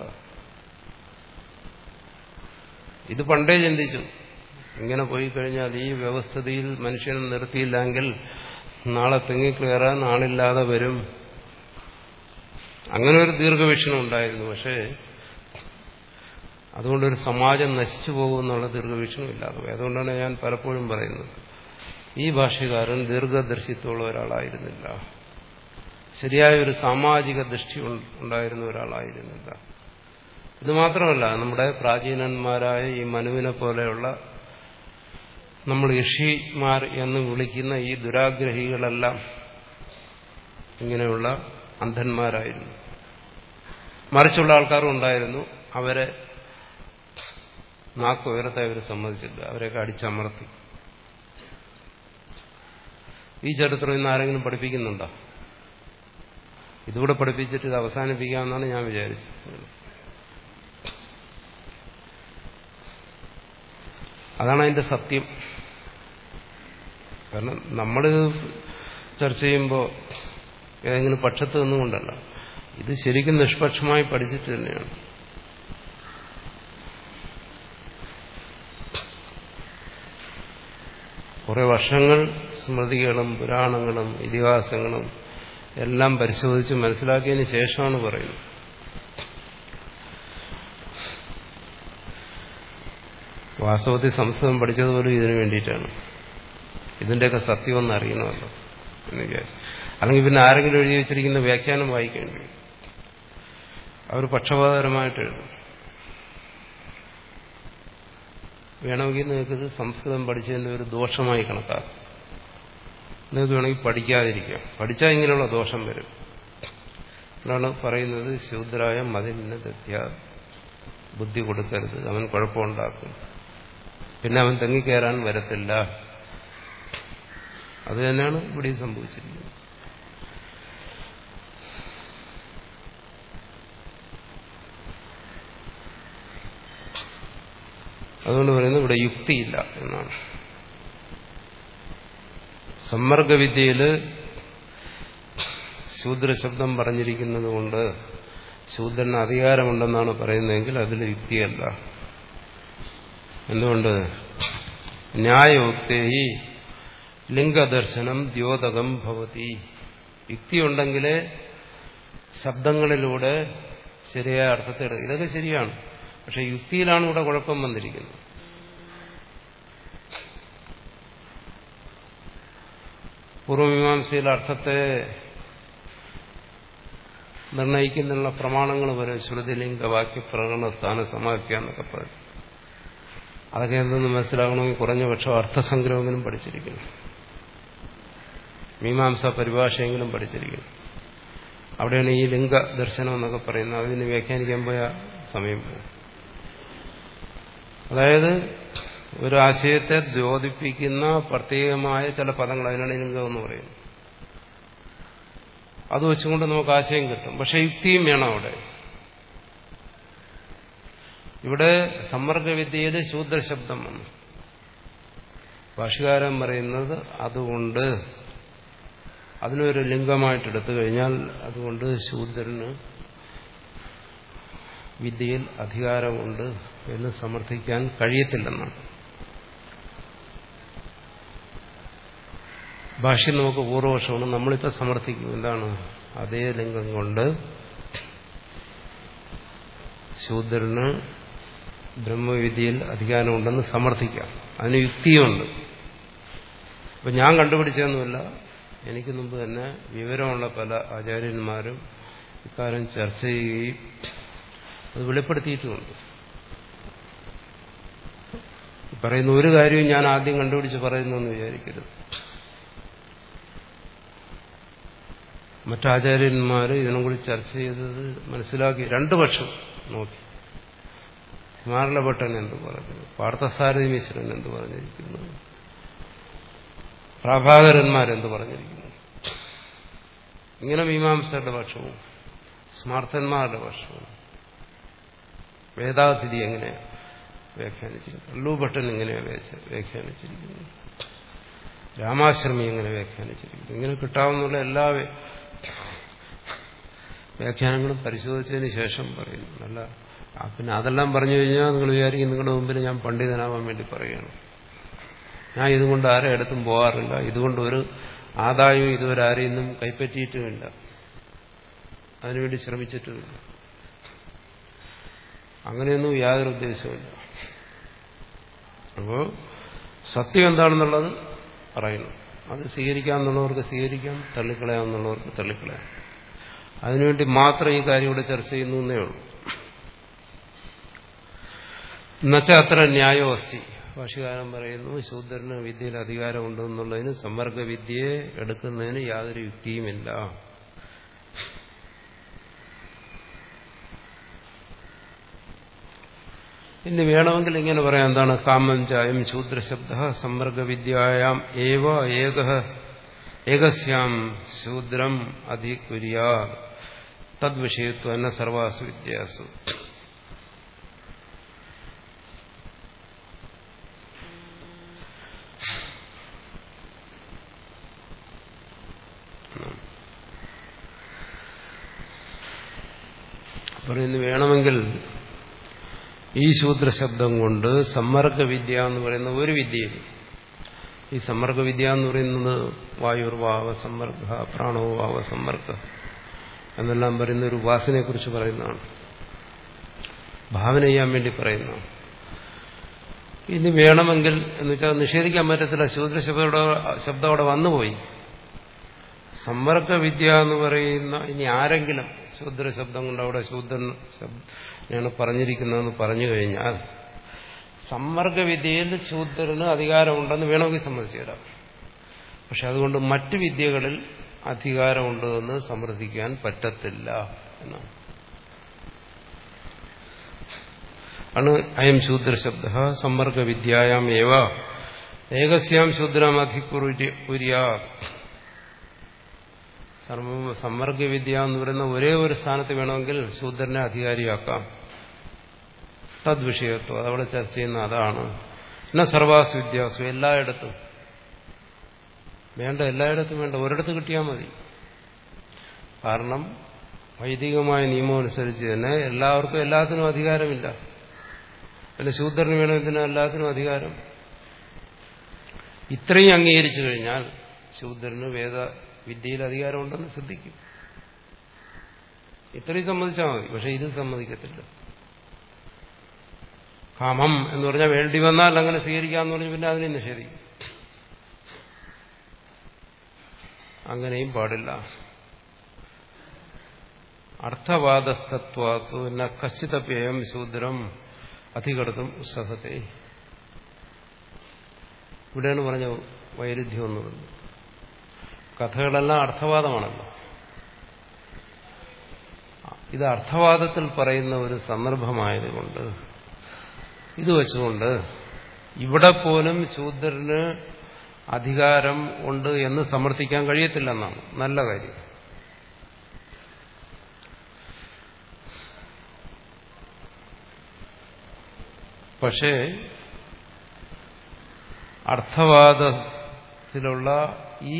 ഇത് പണ്ടേ ചിന്തിച്ചു ഇങ്ങനെ പോയി കഴിഞ്ഞാൽ ഈ വ്യവസ്ഥിതിയിൽ മനുഷ്യനെ നിർത്തിയില്ലെങ്കിൽ നാളെ തെങ്ങിക്കയറാൻ ആളില്ലാതെ വരും അങ്ങനെ ഒരു ദീർഘവീക്ഷണം ഉണ്ടായിരുന്നു പക്ഷേ അതുകൊണ്ടൊരു സമാജം നശിച്ചു പോകുമെന്നുള്ള ദീർഘവീക്ഷണം ഇല്ലാതെ പോയി അതുകൊണ്ടാണ് ഞാൻ പലപ്പോഴും പറയുന്നത് ഈ ഭാഷകാരൻ ദീർഘദർശിത്വമുള്ള ഒരാളായിരുന്നില്ല ശരിയായ ഒരു സാമാജിക ദൃഷ്ടി ഉണ്ടായിരുന്ന ഒരാളായിരുന്നില്ല ഇത് മാത്രമല്ല നമ്മുടെ പ്രാചീനന്മാരായ ഈ മനുവിനെ പോലെയുള്ള നമ്മൾ ഋഷിമാർ എന്ന് വിളിക്കുന്ന ഈ ദുരാഗ്രഹികളെല്ലാം ഇങ്ങനെയുള്ള അന്ധന്മാരായിരുന്നു മറിച്ചുള്ള ആൾക്കാരും ഉണ്ടായിരുന്നു അവരെ നാക്ക് ഉയരത്തെ അവർ സമ്മതിച്ചില്ല അവരെയൊക്കെ അടിച്ചമർത്തി ഈ ചരിത്രം ഇന്ന് ആരെങ്കിലും പഠിപ്പിക്കുന്നുണ്ടോ ഇതുകൂടെ പഠിപ്പിച്ചിട്ട് ഇത് അവസാനിപ്പിക്കാമെന്നാണ് ഞാൻ വിചാരിച്ചത് അതാണ് അതിന്റെ സത്യം കാരണം നമ്മൾ ചർച്ച ചെയ്യുമ്പോൾ ഏതെങ്കിലും പക്ഷത്ത് നിന്നുകൊണ്ടല്ല ഇത് ശരിക്കും നിഷ്പക്ഷമായി പഠിച്ചിട്ട് തന്നെയാണ് കുറെ വർഷങ്ങൾ സ്മൃതികളും പുരാണങ്ങളും ഇതിഹാസങ്ങളും എല്ലാം പരിശോധിച്ച് മനസ്സിലാക്കിയതിന് ശേഷമാണ് പറയുന്നത് വാസ്തവത്തിൽ സംസ്കൃതം പഠിച്ചതുപോലും ഇതിനു വേണ്ടിയിട്ടാണ് ഇതിന്റെയൊക്കെ സത്യമൊന്നും അറിയണമല്ലോ എന്ന് വിചാരിച്ചു അല്ലെങ്കിൽ പിന്നെ ആരെങ്കിലും എഴുതി വെച്ചിരിക്കുന്ന വ്യാഖ്യാനം വായിക്കേണ്ടി വരും അവർ പക്ഷപാതപരമായിട്ട് എഴുതും വേണമെങ്കിൽ നിങ്ങൾക്കിത് സംസ്കൃതം പഠിച്ചതിന്റെ ഒരു ദോഷമായി കണക്കാക്കും നിങ്ങൾക്ക് വേണമെങ്കിൽ പഠിക്കാതിരിക്കാം പഠിച്ചാൽ ഇങ്ങനെയുള്ള ദോഷം വരും അതാണ് പറയുന്നത് ശൂദ്രായ മതിലിന് ദത്യ ബുദ്ധി കൊടുക്കരുത് അവൻ കുഴപ്പമുണ്ടാക്കും പിന്നെ അവൻ തെങ്ങിക്കയറാൻ വരത്തില്ല അത് തന്നെയാണ് ഇവിടെ സംഭവിച്ചിരിക്കുന്നത് അതുകൊണ്ട് പറയുന്നത് ഇവിടെ യുക്തിയില്ല എന്നാണ് സമ്മർഗവിദ്യയിൽ ശൂദ്രശബ്ദം പറഞ്ഞിരിക്കുന്നത് കൊണ്ട് ശൂദ്രന് അധികാരമുണ്ടെന്നാണ് പറയുന്നതെങ്കിൽ അതിൽ യുക്തിയല്ല എന്തുകൊണ്ട് ന്യായോക്തേഹി ലിംഗദർശനം ദ്യോതകം ഭവതി യുക്തിയുണ്ടെങ്കിലേ ശബ്ദങ്ങളിലൂടെ ശരിയായ അർത്ഥത്തെ ഇതൊക്കെ ശരിയാണ് പക്ഷെ യുക്തിയിലാണ് ഇവിടെ കുഴപ്പം വന്നിരിക്കുന്നത് പൂർവമീമാംസയിലെ അർത്ഥത്തെ നിർണയിക്കുന്നുള്ള പ്രമാണങ്ങൾ വരെ ശ്രുതിലിംഗ വാക്യ പ്രകടന സ്ഥാന സമാഖ്യ എന്നൊക്കെ പറയും അതൊക്കെ എന്തെന്ന് മനസ്സിലാക്കണമെങ്കിൽ കുറഞ്ഞ പക്ഷം അർത്ഥസംഗ്രഹമെങ്കിലും പഠിച്ചിരിക്കണം മീമാംസ പരിഭാഷയെങ്കിലും പഠിച്ചിരിക്കണം അവിടെയാണ് ഈ ലിംഗ ദർശനം എന്നൊക്കെ പറയുന്നത് അതിന് വ്യാഖ്യാനിക്കാൻ പോയ സമയം പോകും അതായത് ഒരു ആശയത്തെ ദ്യോതിപ്പിക്കുന്ന പ്രത്യേകമായ ചില പദങ്ങൾ അതിനാണ് ലിംഗം എന്ന് പറയുന്നത് അത് വെച്ചുകൊണ്ട് നമുക്ക് ആശയം കിട്ടും പക്ഷെ യുക്തിയും വേണം അവിടെ ഇവിടെ സമ്മർദ്ദവിദ്യയിൽ ശൂദ്രശബ്ദം വന്നു ഭാഷകാരൻ പറയുന്നത് അതുകൊണ്ട് അതിനൊരു ലിംഗമായിട്ട് എടുത്തു കഴിഞ്ഞാൽ അതുകൊണ്ട് ശൂദ്രന് വിദ്യയിൽ അധികാരമുണ്ട് എന്ന് സമർത്ഥിക്കാൻ കഴിയത്തില്ലെന്നാണ് ഭാഷ്യം നമുക്ക് പൂർവപക്ഷമാണ് നമ്മളിപ്പോൾ സമർത്ഥിക്കും എന്താണ് അതേ ലിംഗം കൊണ്ട് ശൂദ്രന് ബ്രഹ്മവിദ്യയിൽ അധികാരമുണ്ടെന്ന് സമർത്ഥിക്കാം അതിന് യുക്തിയുമുണ്ട് അപ്പം ഞാൻ കണ്ടുപിടിച്ചതൊന്നുമില്ല എനിക്ക് മുമ്പ് തന്നെ വിവരമുള്ള പല ആചാര്യന്മാരും ഇക്കാര്യം ചർച്ച ചെയ്യുകയും അത് വെളിപ്പെടുത്തിയിട്ടുമുണ്ട് പറയുന്ന ഒരു കാര്യവും ഞാൻ ആദ്യം കണ്ടുപിടിച്ച് പറയുന്നു എന്ന് വിചാരിക്കരുത് മറ്റാചാര്യന്മാർ ഇതിനും കൂടി ചർച്ച ചെയ്തത് മനസ്സിലാക്കി രണ്ടു പക്ഷം നോക്കി കുമാരലഭട്ടൻ എന്ത് പറഞ്ഞു പാർത്ഥസാരഥി മിശ്രൻ എന്ത് പറഞ്ഞിരിക്കുന്നു പ്രഭാകരന്മാരെന്ത് പറഞ്ഞിരിക്കുന്നു ഇങ്ങനെ മീമാംസയുടെ പക്ഷവും സ്മാർത്ഥന്മാരുടെ പക്ഷവും വേദാതിഥി എങ്ങനെയാണ് വ്യാഖ്യാനിച്ചിരിക്കുന്നത് അല്ലൂഭട്ടൻ എങ്ങനെയാണ് വ്യാഖ്യാനിച്ചിരിക്കുന്നത് രാമാശ്രമി എങ്ങനെ വ്യാഖ്യാനിച്ചിരിക്കുന്നു ഇങ്ങനെ കിട്ടാവുന്ന എല്ലാ വ്യാഖ്യാനങ്ങളും പരിശോധിച്ചതിന് ശേഷം പറയുന്നു അല്ല പിന്നെ അതെല്ലാം പറഞ്ഞു കഴിഞ്ഞാൽ നിങ്ങൾ വിചാരിക്കും നിങ്ങളുടെ മുമ്പിൽ ഞാൻ പണ്ഡിതനാവാൻ വേണ്ടി പറയുകയാണ് ഞാൻ ഇതുകൊണ്ട് ആരെ അടുത്തും പോകാറില്ല ഇതുകൊണ്ട് ഒരു ആദായവും ഇതുവരെ ആരെയൊന്നും കൈപ്പറ്റിയിട്ടുമില്ല അതിനുവേണ്ടി ശ്രമിച്ചിട്ടുമില്ല അങ്ങനെയൊന്നും യാതൊരു ഉദ്ദേശവുമില്ല അപ്പോൾ സത്യം എന്താണെന്നുള്ളത് പറയുന്നു അത് സ്വീകരിക്കാമെന്നുള്ളവർക്ക് സ്വീകരിക്കാം തള്ളിക്കളയാമെന്നുള്ളവർക്ക് തള്ളിക്കളയാം അതിനുവേണ്ടി മാത്രം ഈ കാര്യം ഇവിടെ ചർച്ച ചെയ്യുന്നു എന്നേ ഉള്ളൂ എന്നുവെച്ച അത്ര ന്യായോ അസ്തി ഭാഷകാരൻ പറയുന്നു ശൂദ്രന് വിദ്യയിൽ അധികാരമുണ്ട് എന്നുള്ളതിന് സമ്പർക്ക വിദ്യയെ എടുക്കുന്നതിന് യാതൊരു യുക്തിയുമില്ല ഇനി വേണമെങ്കിൽ ഇങ്ങനെ പറയാം എന്താണ് കാമം ചായം ശൂദ്രശബ്ദ സമ്പർക്ക വിദ്യായാം ഏവ ഏക ഏകസ്യാം ശൂദ്രം അധികുര്യ തദ്വിഷയത്വ സർവാസു വിദ്യാസു പറയുന്നു വേണമെങ്കിൽ ഈ ശൂദ്രശബ്ദം കൊണ്ട് സമ്മർഗ വിദ്യ എന്ന് പറയുന്ന ഒരു വിദ്യയിൽ ഈ സമ്മർഗ വിദ്യ എന്ന് പറയുന്നത് വായുർവാവ സമ്മർഗ പ്രാണോവാവ സമ്മർഗ എന്നെല്ലാം പറയുന്ന ഒരു ഉപാസനയെക്കുറിച്ച് പറയുന്നതാണ് ഭാവന ചെയ്യാൻ വേണ്ടി പറയുന്നതാണ് ഇനി വേണമെങ്കിൽ എന്ന് വെച്ചാൽ നിഷേധിക്കാൻ പറ്റത്തില്ല ശൂദ്രശബ്ദം ശബ്ദം അവിടെ വന്നുപോയി സമ്പർക്ക വിദ്യ എന്ന് പറയുന്ന ഇനി ആരെങ്കിലും ശൂദ്ര ശബ്ദം കൊണ്ട് അവിടെ ശൂദ്രൻ ശബ്ദമാണ് പറഞ്ഞിരിക്കുന്നതെന്ന് പറഞ്ഞു കഴിഞ്ഞാൽ സമ്മർഗ വിദ്യയിൽ ശൂദ്രന് അധികാരമുണ്ടെന്ന് വേണമെങ്കിൽ സമ്മതിച്ചു തരാം പക്ഷെ അതുകൊണ്ട് മറ്റു വിദ്യകളിൽ അധികാരമുണ്ട് എന്ന് സമർത്ഥിക്കാൻ പറ്റത്തില്ല എന്നാണ് ആണ് അയം ശൂദ്രശബ്ദ സമ്പർക്ക വിദ്യായാം ഏവ ഏകസ്യാം ശൂദ്രമധികുര്യ സമ്മർഗ വിദ്യ എന്ന് പറയുന്ന ഒരേ ഒരു സ്ഥാനത്ത് വേണമെങ്കിൽ ശൂദ്രനെ അധികാരിയാക്കാം തദ്വിഷയത്വം അതവിടെ ചർച്ച ചെയ്യുന്ന അതാണ് എന്ന സർവാസു വിദ്യാസു എല്ലായിടത്തും വേണ്ട എല്ലായിടത്തും വേണ്ട ഒരിടത്ത് കിട്ടിയാൽ മതി കാരണം വൈദികമായ നിയമം അനുസരിച്ച് തന്നെ എല്ലാവർക്കും എല്ലാത്തിനും അധികാരമില്ല അല്ല ശൂദ്രന് വേണം ഇതിന് എല്ലാത്തിനും അധികാരം ഇത്രയും അംഗീകരിച്ചു കഴിഞ്ഞാൽ ശൂദ്രന് വേദ വിദ്യയിൽ അധികാരമുണ്ടെന്ന് ശ്രദ്ധിക്കും ഇത്രയും സമ്മതിച്ചാൽ മതി പക്ഷെ ഇത് സമ്മതിക്കത്തില്ല കാമം എന്ന് പറഞ്ഞാൽ വേണ്ടി വന്നാൽ അങ്ങനെ സ്വീകരിക്കാമെന്ന് പറഞ്ഞ് പിന്നെ അതിനെ നിഷേധിക്കും അങ്ങനെയും പാടില്ല അർത്ഥവാദസ്തത്വാത്തു ന കശ്ചിതപ്യയം ശൂദ്രം അധികടത്തും സഹത്തെ ഇവിടെയാണ് പറഞ്ഞ വൈരുദ്ധ്യം എന്ന് പറയുന്നത് കഥകളെല്ലാം അർത്ഥവാദമാണല്ലോ ഇത് അർത്ഥവാദത്തിൽ പറയുന്ന ഒരു സന്ദർഭമായതുകൊണ്ട് ഇത് വെച്ചുകൊണ്ട് ഇവിടെ പോലും ശൂദ്രന് അധികാരം ഉണ്ട് എന്ന് സമർത്ഥിക്കാൻ കഴിയത്തില്ലെന്നാണ് നല്ല കാര്യം പക്ഷേ അർത്ഥവാദത്തിലുള്ള ഈ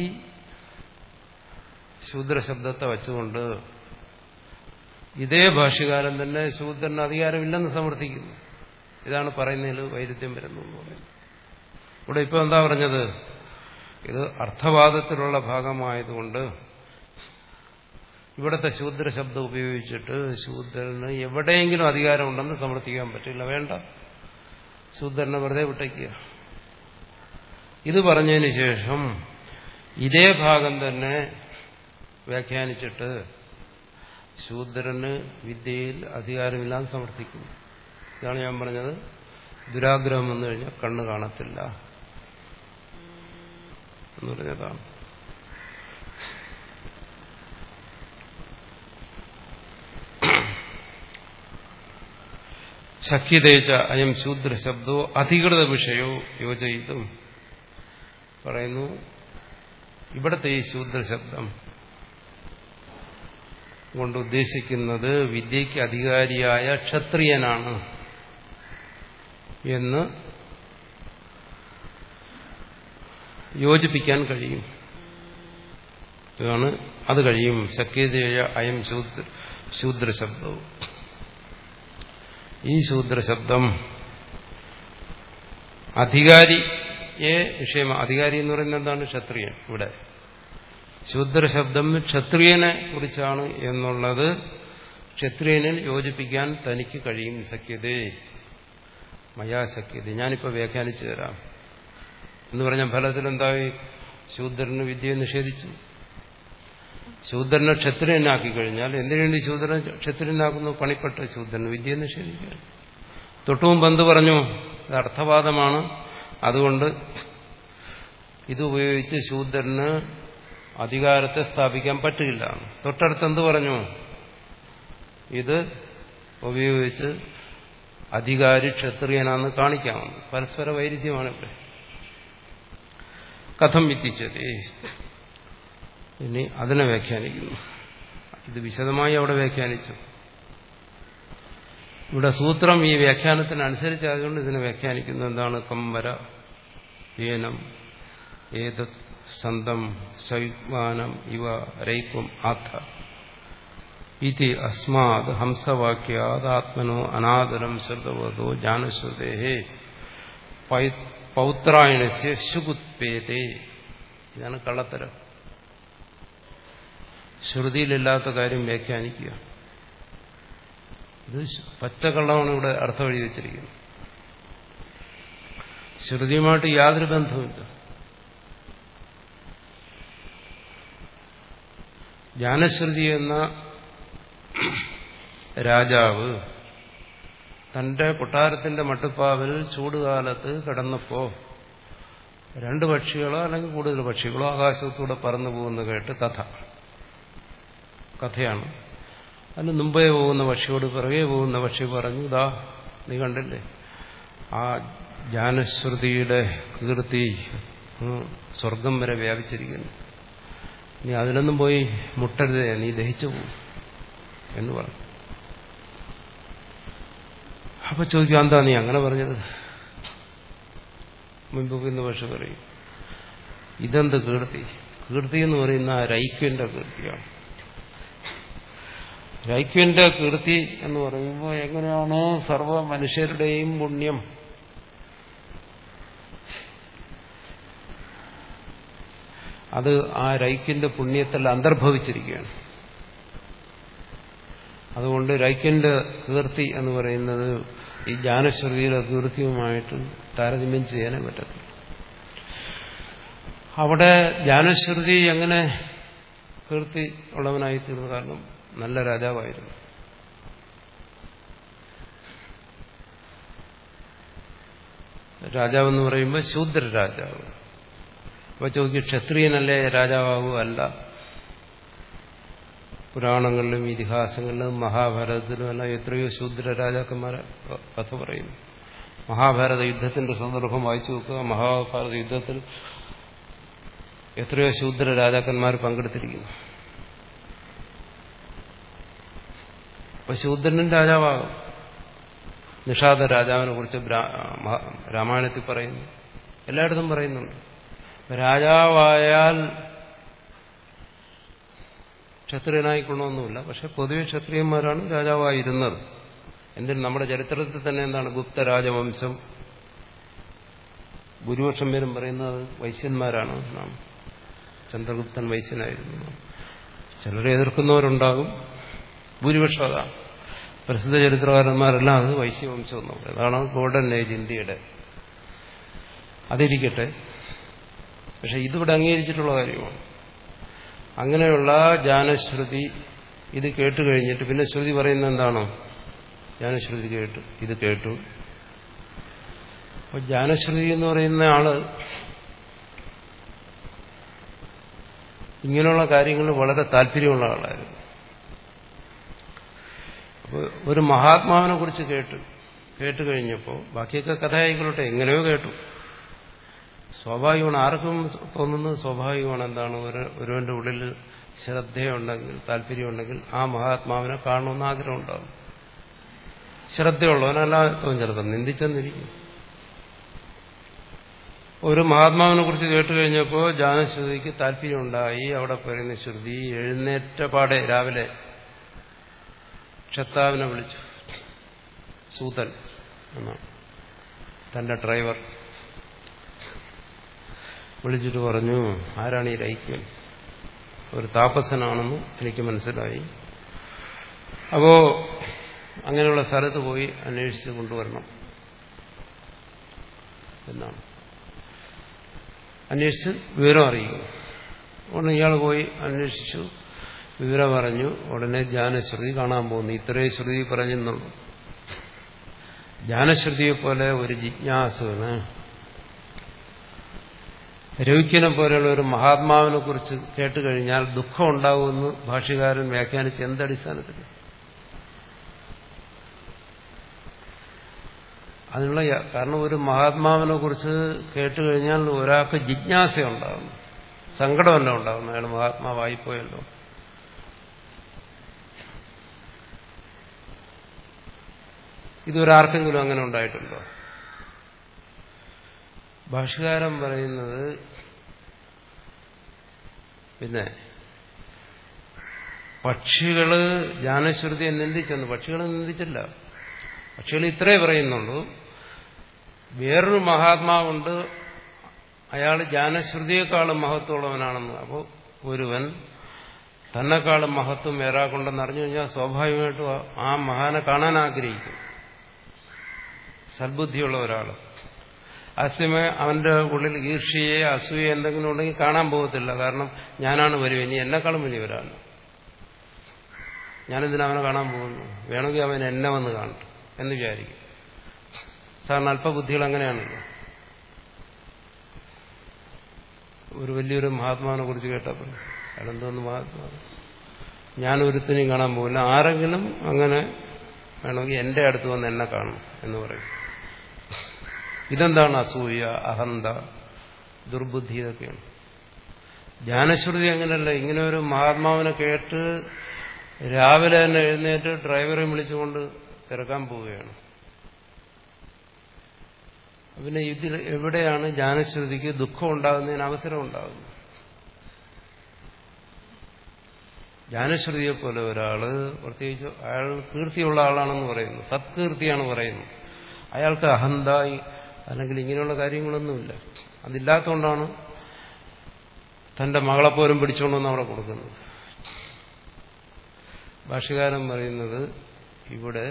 ശൂദ്രശബ്ദത്തെ വച്ചുകൊണ്ട് ഇതേ ഭാഷ്യകാരൻ തന്നെ ശൂദ്രന് അധികാരമില്ലെന്ന് സമർത്ഥിക്കുന്നു ഇതാണ് പറയുന്നതിൽ വൈരുദ്ധ്യം വരുന്നു എന്ന് പറയുന്നത് ഇവിടെ ഇപ്പൊ എന്താ പറഞ്ഞത് ഇത് അർത്ഥവാദത്തിലുള്ള ഭാഗമായതുകൊണ്ട് ഇവിടുത്തെ ശൂദ്ര ശബ്ദം ഉപയോഗിച്ചിട്ട് ശൂദ്രന് എവിടെയെങ്കിലും അധികാരമുണ്ടെന്ന് സമർത്ഥിക്കാൻ പറ്റില്ല വേണ്ട ശൂദ്രനെ വെറുതെ വിട്ടയ്ക്കുക ഇത് പറഞ്ഞതിന് ശേഷം ഇതേ ഭാഗം തന്നെ വ്യാഖ്യാനിച്ചിട്ട് ശൂദ്രന് വിദ്യയിൽ അധികാരമില്ലാന്ന് സമർത്ഥിക്കുന്നു ഇതാണ് ഞാൻ പറഞ്ഞത് ദുരാഗ്രഹം വന്നു കഴിഞ്ഞാൽ കണ്ണ് കാണത്തില്ല എന്ന് പറഞ്ഞതാണ് ശക്യതേച്ച അയം ശൂദ്രശബ്ദോ അധികൃത വിഷയോ യോജയിതും പറയുന്നു ഇവിടത്തെ ഈ ശൂദ്രശബ്ദം കൊണ്ട് ഉദ്ദേശിക്കുന്നത് വിദ്യയ്ക്ക് അധികാരിയായ ക്ഷത്രിയനാണ് എന്ന് യോജിപ്പിക്കാൻ കഴിയും ഇതാണ് അത് കഴിയും ശക്യതയായ അയം ശൂദ്ര ശൂദ്രശബ്ദവും ഈ ശൂദ്രശബ്ദം അധികാരിയെ വിഷയം അധികാരി എന്ന് പറയുന്നത് എന്താണ് ക്ഷത്രിയൻ ഇവിടെ ശൂദ്രശബ്ദം ക്ഷത്രിയനെ കുറിച്ചാണ് എന്നുള്ളത് ക്ഷത്രിയനിൽ യോജിപ്പിക്കാൻ തനിക്ക് കഴിയും സഖ്യതേ മയാ സഖ്യത ഞാനിപ്പോൾ വ്യാഖ്യാനിച്ചു തരാം എന്ന് പറഞ്ഞ ഫലത്തിൽ എന്തായി ശൂദ്രന് വിദ്യയെ നിഷേധിച്ചു ശൂദ്രനെ ക്ഷത്രിയനാക്കി കഴിഞ്ഞാൽ എന്തിനുവേണ്ടി ശൂദ്രനെ ക്ഷത്രിയനാക്കുന്നു പണിപ്പെട്ട ശൂദ്രന് വിദ്യയെ നിഷേധിക്കുക തൊട്ടുമുമ്പ് എന്ത് പറഞ്ഞു ഇത് അർത്ഥവാദമാണ് അതുകൊണ്ട് ഇതുപയോഗിച്ച് ശൂദ്രന് അധികാരത്തെ സ്ഥാപിക്കാൻ പറ്റില്ല തൊട്ടടുത്ത് എന്ത് പറഞ്ഞു ഇത് ഉപയോഗിച്ച് അധികാരി ക്ഷത്രിയനാന്ന് കാണിക്കാമെന്ന് പരസ്പര വൈരുദ്ധ്യമാണ് ഇവിടെ കഥം വിത്തിച്ചതേ ഇനി അതിനെ വ്യാഖ്യാനിക്കുന്നു ഇത് വിശദമായി അവിടെ വ്യാഖ്യാനിച്ചു ഇവിടെ സൂത്രം ഈ വ്യാഖ്യാനത്തിനനുസരിച്ച് അതുകൊണ്ട് ഇതിനെ വ്യാഖ്യാനിക്കുന്നു എന്താണ് കമ്പര ഏനം ഏതത് സന്തം സൈമാനം ഇവ രൈക്കും ആഥ ഇതി അസ്മാത് ഹംസവാക്യാദാത്മനോ അനാദരം ശ്രുതവതോ ജാനശ്രുതേ പൗത്രായണസ്യ ശുകുത്പേതേ ഇതാണ് കള്ളത്തരം ശ്രുതിയിലില്ലാത്ത കാര്യം വ്യാഖ്യാനിക്കുക ഇത് പച്ചക്കള്ളമാണ് ഇവിടെ അർത്ഥം എഴുതി വെച്ചിരിക്കുന്നത് ശ്രുതിയുമായിട്ട് യാതൊരു ബന്ധവുമില്ല ജ്ഞാനശ്രുതി എന്ന രാജാവ് തന്റെ കൊട്ടാരത്തിന്റെ മട്ടുപ്പാവിൽ ചൂടുകാലത്ത് കിടന്നപ്പോ രണ്ട് പക്ഷികളോ അല്ലെങ്കിൽ കൂടുതൽ പക്ഷികളോ ആകാശത്തൂടെ പറന്നു പോകുന്ന കേട്ട് കഥ കഥയാണ് അതിന് മുമ്പേ പോകുന്ന പക്ഷിയോട് പിറകെ പോകുന്ന പക്ഷി പറഞ്ഞു ഇതാ നീ കണ്ടില്ലേ ആ ജ്ഞാനശ്രുതിയുടെ കീർത്തി സ്വർഗം വരെ വ്യാപിച്ചിരിക്കുന്നു നീ അതിലൊന്നും പോയി മുട്ടരുതേ നീ ദഹിച്ചു പോകും എന്ന് പറഞ്ഞു അപ്പൊ ചോദിക്കും എന്താ നീ അങ്ങനെ പറഞ്ഞത് മുൻപ് ഇന്ന് പക്ഷെ പറയും ഇതെന്ത് കീർത്തി കീർത്തി എന്ന് പറയുന്ന രൈക്യന്റെ കീർത്തിയാണ് രൈക്യന്റെ കീർത്തി എന്ന് പറയുമ്പോൾ എങ്ങനെയാണോ സർവ മനുഷ്യരുടെയും പുണ്യം അത് ആ രൈക്യന്റെ പുണ്യത്തിൽ അന്തർഭവിച്ചിരിക്കുകയാണ് അതുകൊണ്ട് രൈക്യന്റെ കീർത്തി എന്ന് പറയുന്നത് ഈ ജ്ഞാനശ്രുതിയുടെ കീർത്തിയുമായിട്ട് താരതമ്യം ചെയ്യാനേ പറ്റത്തില്ല അവിടെ ജ്ഞാനശ്രുതി എങ്ങനെ കീർത്തി ഉള്ളവനായി തീർന്നു കാരണം നല്ല രാജാവായിരുന്നു രാജാവെന്ന് പറയുമ്പോൾ ശൂദ്ര രാജാവ് അപ്പൊ ചോദിക്കും ക്ഷത്രിയനല്ലേ രാജാവാകൂ അല്ല പുരാണങ്ങളിലും ഇതിഹാസങ്ങളിലും മഹാഭാരതത്തിലും എല്ലാം എത്രയോ ശൂദ്ര രാജാക്കന്മാരെ കഥ പറയുന്നു മഹാഭാരത യുദ്ധത്തിന്റെ സന്ദർഭം വായിച്ചു നോക്കുക മഹാഭാരത യുദ്ധത്തിൽ എത്രയോ ശൂദ്ര രാജാക്കന്മാർ പങ്കെടുത്തിരിക്കുന്നു അപ്പൊ ശൂദ്രനും രാജാവാകും നിഷാദ രാജാവിനെ കുറിച്ച് രാമായണത്തിൽ പറയുന്നു എല്ലായിടത്തും പറയുന്നുണ്ട് രാജാവായാൽ ക്ഷത്രിയനായിക്കൊള്ളണമെന്നില്ല പക്ഷെ പൊതുവെ ക്ഷത്രിയന്മാരാണ് രാജാവായിരുന്നത് എന്തിനും നമ്മുടെ ചരിത്രത്തിൽ തന്നെ എന്താണ് ഗുപ്ത രാജവംശം ഭൂരിപക്ഷം പേരും പറയുന്നത് വൈശ്യന്മാരാണ് നാം ചന്ദ്രഗുപ്തൻ വൈശ്യനായിരുന്നു ചിലരെ എതിർക്കുന്നവരുണ്ടാകും ഭൂരിപക്ഷം അതാണ് പ്രസിദ്ധ ചരിത്രകാരന്മാരെല്ലാം അത് വൈശ്യവംശം എന്ന് പറയും അതാണ് ഗോൾഡൻ ഏജ് ഇന്ത്യയുടെ അതിരിക്കട്ടെ പക്ഷെ ഇതിവിടെ അംഗീകരിച്ചിട്ടുള്ള കാര്യമാണ് അങ്ങനെയുള്ള ജാനശ്രുതി ഇത് കേട്ട് കഴിഞ്ഞിട്ട് പിന്നെ ശ്രുതി പറയുന്നത് എന്താണോ ജാനശ്രുതി കേട്ടു ഇത് കേട്ടു അപ്പൊ ജാനശ്രുതി എന്ന് പറയുന്ന ആള് ഇങ്ങനെയുള്ള കാര്യങ്ങൾ വളരെ താല്പര്യമുള്ള ആളായിരുന്നു അപ്പോൾ ഒരു മഹാത്മാവിനെ കുറിച്ച് കേട്ടു കേട്ട് കഴിഞ്ഞപ്പോൾ ബാക്കിയൊക്കെ കഥ ആയിക്കൊള്ളട്ടെ എങ്ങനെയോ കേട്ടു സ്വാഭാവികമാണ് ആർക്കും തോന്നുന്നത് സ്വാഭാവികമാണ് എന്താണ് ഒരു ഒരുവന്റെ ഉള്ളിൽ ശ്രദ്ധയുണ്ടെങ്കിൽ താല്പര്യമുണ്ടെങ്കിൽ ആ മഹാത്മാവിനെ കാണണമെന്ന് ആഗ്രഹം ഉണ്ടാകും ശ്രദ്ധയുള്ളവനല്ലാത്തവൻ ചിലപ്പോൾ നിന്ദിച്ചെന്നിരിക്കും ഒരു മഹാത്മാവിനെ കുറിച്ച് കേട്ട് കഴിഞ്ഞപ്പോൾ ജാനശ്രുതിക്ക് താല്പര്യമുണ്ടായി അവിടെ പറയുന്ന ശ്രുതി എഴുന്നേറ്റ പാടെ രാവിലെ ക്ഷത്താവിനെ വിളിച്ചു സൂതൻ എന്നാണ് തന്റെ ഡ്രൈവർ വിളിച്ചിട്ട് പറഞ്ഞു ആരാണ് ഈ രൈക്യൻ ഒരു താപസനാണെന്ന് എനിക്ക് മനസ്സിലായി അപ്പോ അങ്ങനെയുള്ള സ്ഥലത്ത് പോയി അന്വേഷിച്ച് കൊണ്ടുവരണം എന്നാണ് അന്വേഷിച്ച് വിവരം അറിയിക്കും ഉടനെ ഇയാൾ പോയി അന്വേഷിച്ചു വിവരം പറഞ്ഞു ഉടനെ ജ്ഞാനശ്രുതി കാണാൻ പോകുന്നു ഇത്രയും ശ്രുതി പറഞ്ഞെന്നുള്ളൂ ജ്ഞാനശ്രുതിയെ പോലെ ഒരു ജിജ്ഞാസുവിന് രവിക്കനെ പോലെയുള്ള ഒരു മഹാത്മാവിനെ കുറിച്ച് കേട്ടുകഴിഞ്ഞാൽ ദുഃഖം ഉണ്ടാകുമെന്ന് ഭാഷ്യകാരൻ വ്യാഖ്യാനിച്ച് എന്തടിസ്ഥാനത്തിൽ അതിനുള്ള കാരണം ഒരു മഹാത്മാവിനെ കുറിച്ച് കേട്ടുകഴിഞ്ഞാൽ ഒരാൾക്ക് ജിജ്ഞാസ ഉണ്ടാകുന്നു സങ്കടമല്ല ഉണ്ടാകുന്നു അയാൾ മഹാത്മാവായിപ്പോയല്ലോ ഇതൊരാർക്കെങ്കിലും അങ്ങനെ ഉണ്ടായിട്ടുണ്ടോ ഭാഷകാരൻ പറയുന്നത് പിന്നെ പക്ഷികള് ജ്ഞാനശ്രുതിയെ നിന്ദിച്ചെന്ന് പക്ഷികളെ നിന്ദിച്ചില്ല പക്ഷികൾ ഇത്രേ പറയുന്നുള്ളൂ വേറൊരു മഹാത്മാവുണ്ട് അയാൾ ജ്ഞാനശ്രുതിയെക്കാളും മഹത്വമുള്ളവനാണെന്ന് അപ്പോൾ ഒരുവൻ തന്നെക്കാളും മഹത്വം വേറാക്കുണ്ടെന്ന് അറിഞ്ഞു കഴിഞ്ഞാൽ സ്വാഭാവികമായിട്ടും ആ മഹാനെ കാണാൻ ആഗ്രഹിക്കും സദ്ബുദ്ധിയുള്ള ഒരാൾ അതേസമയം അവന്റെ ഉള്ളിൽ ഈർഷ്യയെ അസൂയ എന്തെങ്കിലും ഉണ്ടെങ്കിൽ കാണാൻ പോകത്തില്ല കാരണം ഞാനാണ് വരും ഇനി എന്നെക്കാളും വലിയവരാണ് ഞാനെന്തിനാ അവനെ കാണാൻ പോകുന്നു വേണമെങ്കിൽ അവൻ എന്നെ വന്ന് കാണട്ടെ എന്ന് വിചാരിക്കും സാറിന് അല്പബുദ്ധികൾ അങ്ങനെയാണല്ലോ ഒരു വലിയൊരു മഹാത്മാവിനെ കുറിച്ച് കേട്ടപ്പോൾ അയാളെന്തോന്ന് മഹാത്മാവ് ഞാൻ ഒരുത്തിനെയും കാണാൻ പോകില്ല ആരെങ്കിലും അങ്ങനെ വേണമെങ്കിൽ എന്റെ അടുത്ത് വന്ന് എന്നെ കാണും എന്ന് പറയും ഇതെന്താണ് അസൂയ അഹന്ത ദുർബുദ്ധി ഇതൊക്കെയാണ് ജ്ഞാനശ്രുതി അങ്ങനെയല്ല ഇങ്ങനെ ഒരു മഹാത്മാവിനെ കേട്ട് രാവിലെ തന്നെ എഴുന്നേറ്റ് ഡ്രൈവറെ വിളിച്ചുകൊണ്ട് തിരക്കാൻ പോവുകയാണ് പിന്നെ ഇതിൽ എവിടെയാണ് ജ്ഞാനശ്രുതിക്ക് ദുഃഖം ഉണ്ടാകുന്നതിന് അവസരം ഉണ്ടാകുന്നത് ജ്ഞാനശ്രുതിയെ പോലെ ഒരാള് പ്രത്യേകിച്ച് അയാൾ കീർത്തിയുള്ള ആളാണെന്ന് പറയുന്നു സത്കീർത്തിയാണ് പറയുന്നത് അയാൾക്ക് അഹന്തായി അല്ലെങ്കിൽ ഇങ്ങനെയുള്ള കാര്യങ്ങളൊന്നുമില്ല അതില്ലാത്തതുകൊണ്ടാണ് തന്റെ മകളെപ്പോലും പിടിച്ചുകൊണ്ടൊന്ന് അവിടെ കൊടുക്കുന്നത് ഭാഷകാരൻ പറയുന്നത് ഇവിടെ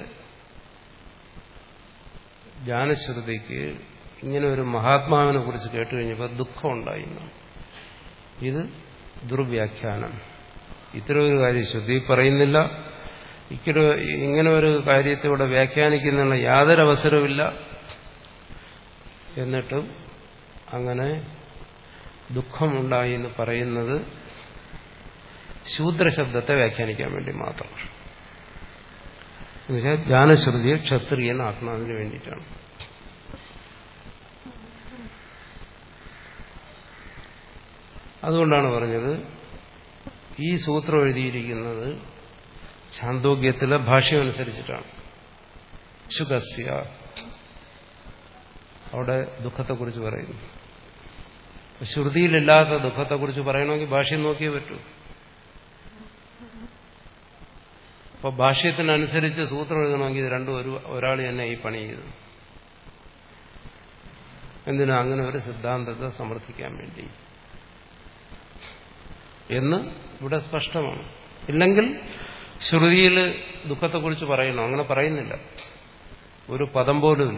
ജ്ഞാനശ്രുതിക്ക് ഇങ്ങനെ ഒരു മഹാത്മാവിനെ കുറിച്ച് കേട്ടു കഴിഞ്ഞപ്പോൾ ദുഃഖം ഉണ്ടായി ഇത് ദുർവ്യാഖ്യാനം ഇത്തരം ഒരു കാര്യം ശ്രുതി പറയുന്നില്ല ഇക്കൊരു ഇങ്ങനെ ഒരു കാര്യത്തെ ഇവിടെ വ്യാഖ്യാനിക്കുന്നതിനുള്ള യാതൊരു അവസരവുമില്ല എന്നിട്ടും അങ്ങനെ ദുഃഖമുണ്ടായി എന്ന് പറയുന്നത് ശൂദ്രശബ്ദത്തെ വ്യാഖ്യാനിക്കാൻ വേണ്ടി മാത്രം എന്നുവെച്ചാൽ ജ്ഞാനശ്രുതിയെ ക്ഷത്രിയനാക്കണം അതിന് വേണ്ടിയിട്ടാണ് അതുകൊണ്ടാണ് പറഞ്ഞത് ഈ സൂത്രം എഴുതിയിരിക്കുന്നത് ഛാന്തോഗ്യത്തിലെ ഭാഷ്യമനുസരിച്ചിട്ടാണ് ശുഖസ്യ അവിടെ ദുഃഖത്തെക്കുറിച്ച് പറയുന്നു ശ്രുതിയിലില്ലാത്ത ദുഃഖത്തെക്കുറിച്ച് പറയണമെങ്കിൽ ഭാഷ്യം നോക്കിയേ പറ്റൂ അപ്പൊ ഭാഷ്യത്തിനനുസരിച്ച് സൂത്രം എഴുതണമെങ്കിൽ ഇത് രണ്ടും ഒരു ഒരാൾ തന്നെ ഈ പണി ചെയ്തു എന്തിനാ അങ്ങനെ ഒരു സിദ്ധാന്തത്തെ സമർത്ഥിക്കാൻ വേണ്ടി എന്ന് ഇവിടെ സ്പഷ്ടമാണ് ഇല്ലെങ്കിൽ ശ്രുതിയിൽ ദുഃഖത്തെക്കുറിച്ച് പറയണം അങ്ങനെ പറയുന്നില്ല ഒരു പദം പോലുമില്ല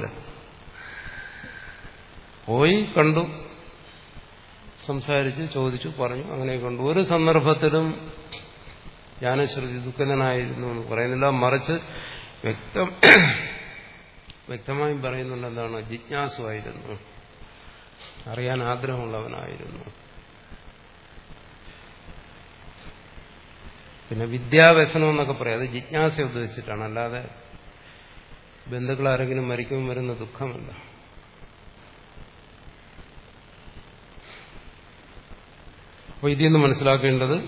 പോയി കണ്ടു സംസാരിച്ച് ചോദിച്ചു പറഞ്ഞു അങ്ങനെ കണ്ടു ഒരു സന്ദർഭത്തിലും ജ്ഞാനശ്രുതി ദുഃഖിതനായിരുന്നു എന്ന് പറയുന്നില്ല മറിച്ച് വ്യക്തം വ്യക്തമായും പറയുന്നുണ്ട് എന്താണ് ജിജ്ഞാസുവായിരുന്നു അറിയാൻ ആഗ്രഹമുള്ളവനായിരുന്നു പിന്നെ വിദ്യാവ്യസനം എന്നൊക്കെ പറയാം അത് ജിജ്ഞാസ ഉദ്ദേശിച്ചിട്ടാണ് അല്ലാതെ ബന്ധുക്കൾ ആരെങ്കിലും മരിക്കുമ്പോൾ വരുന്ന ദുഃഖമല്ല അപ്പോൾ ഇതിൽ നിന്ന് മനസ്സിലാക്കേണ്ടത്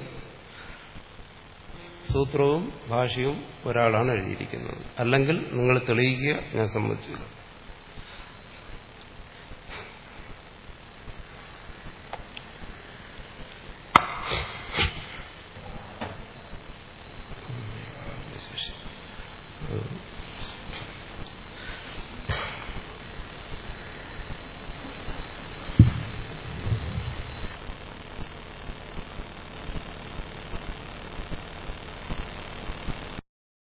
സൂത്രവും ഭാഷ്യവും ഒരാളാണ് എഴുതിയിരിക്കുന്നത് അല്ലെങ്കിൽ നിങ്ങൾ തെളിയിക്കുക ഞാൻ സമ്മതിച്ചില്ല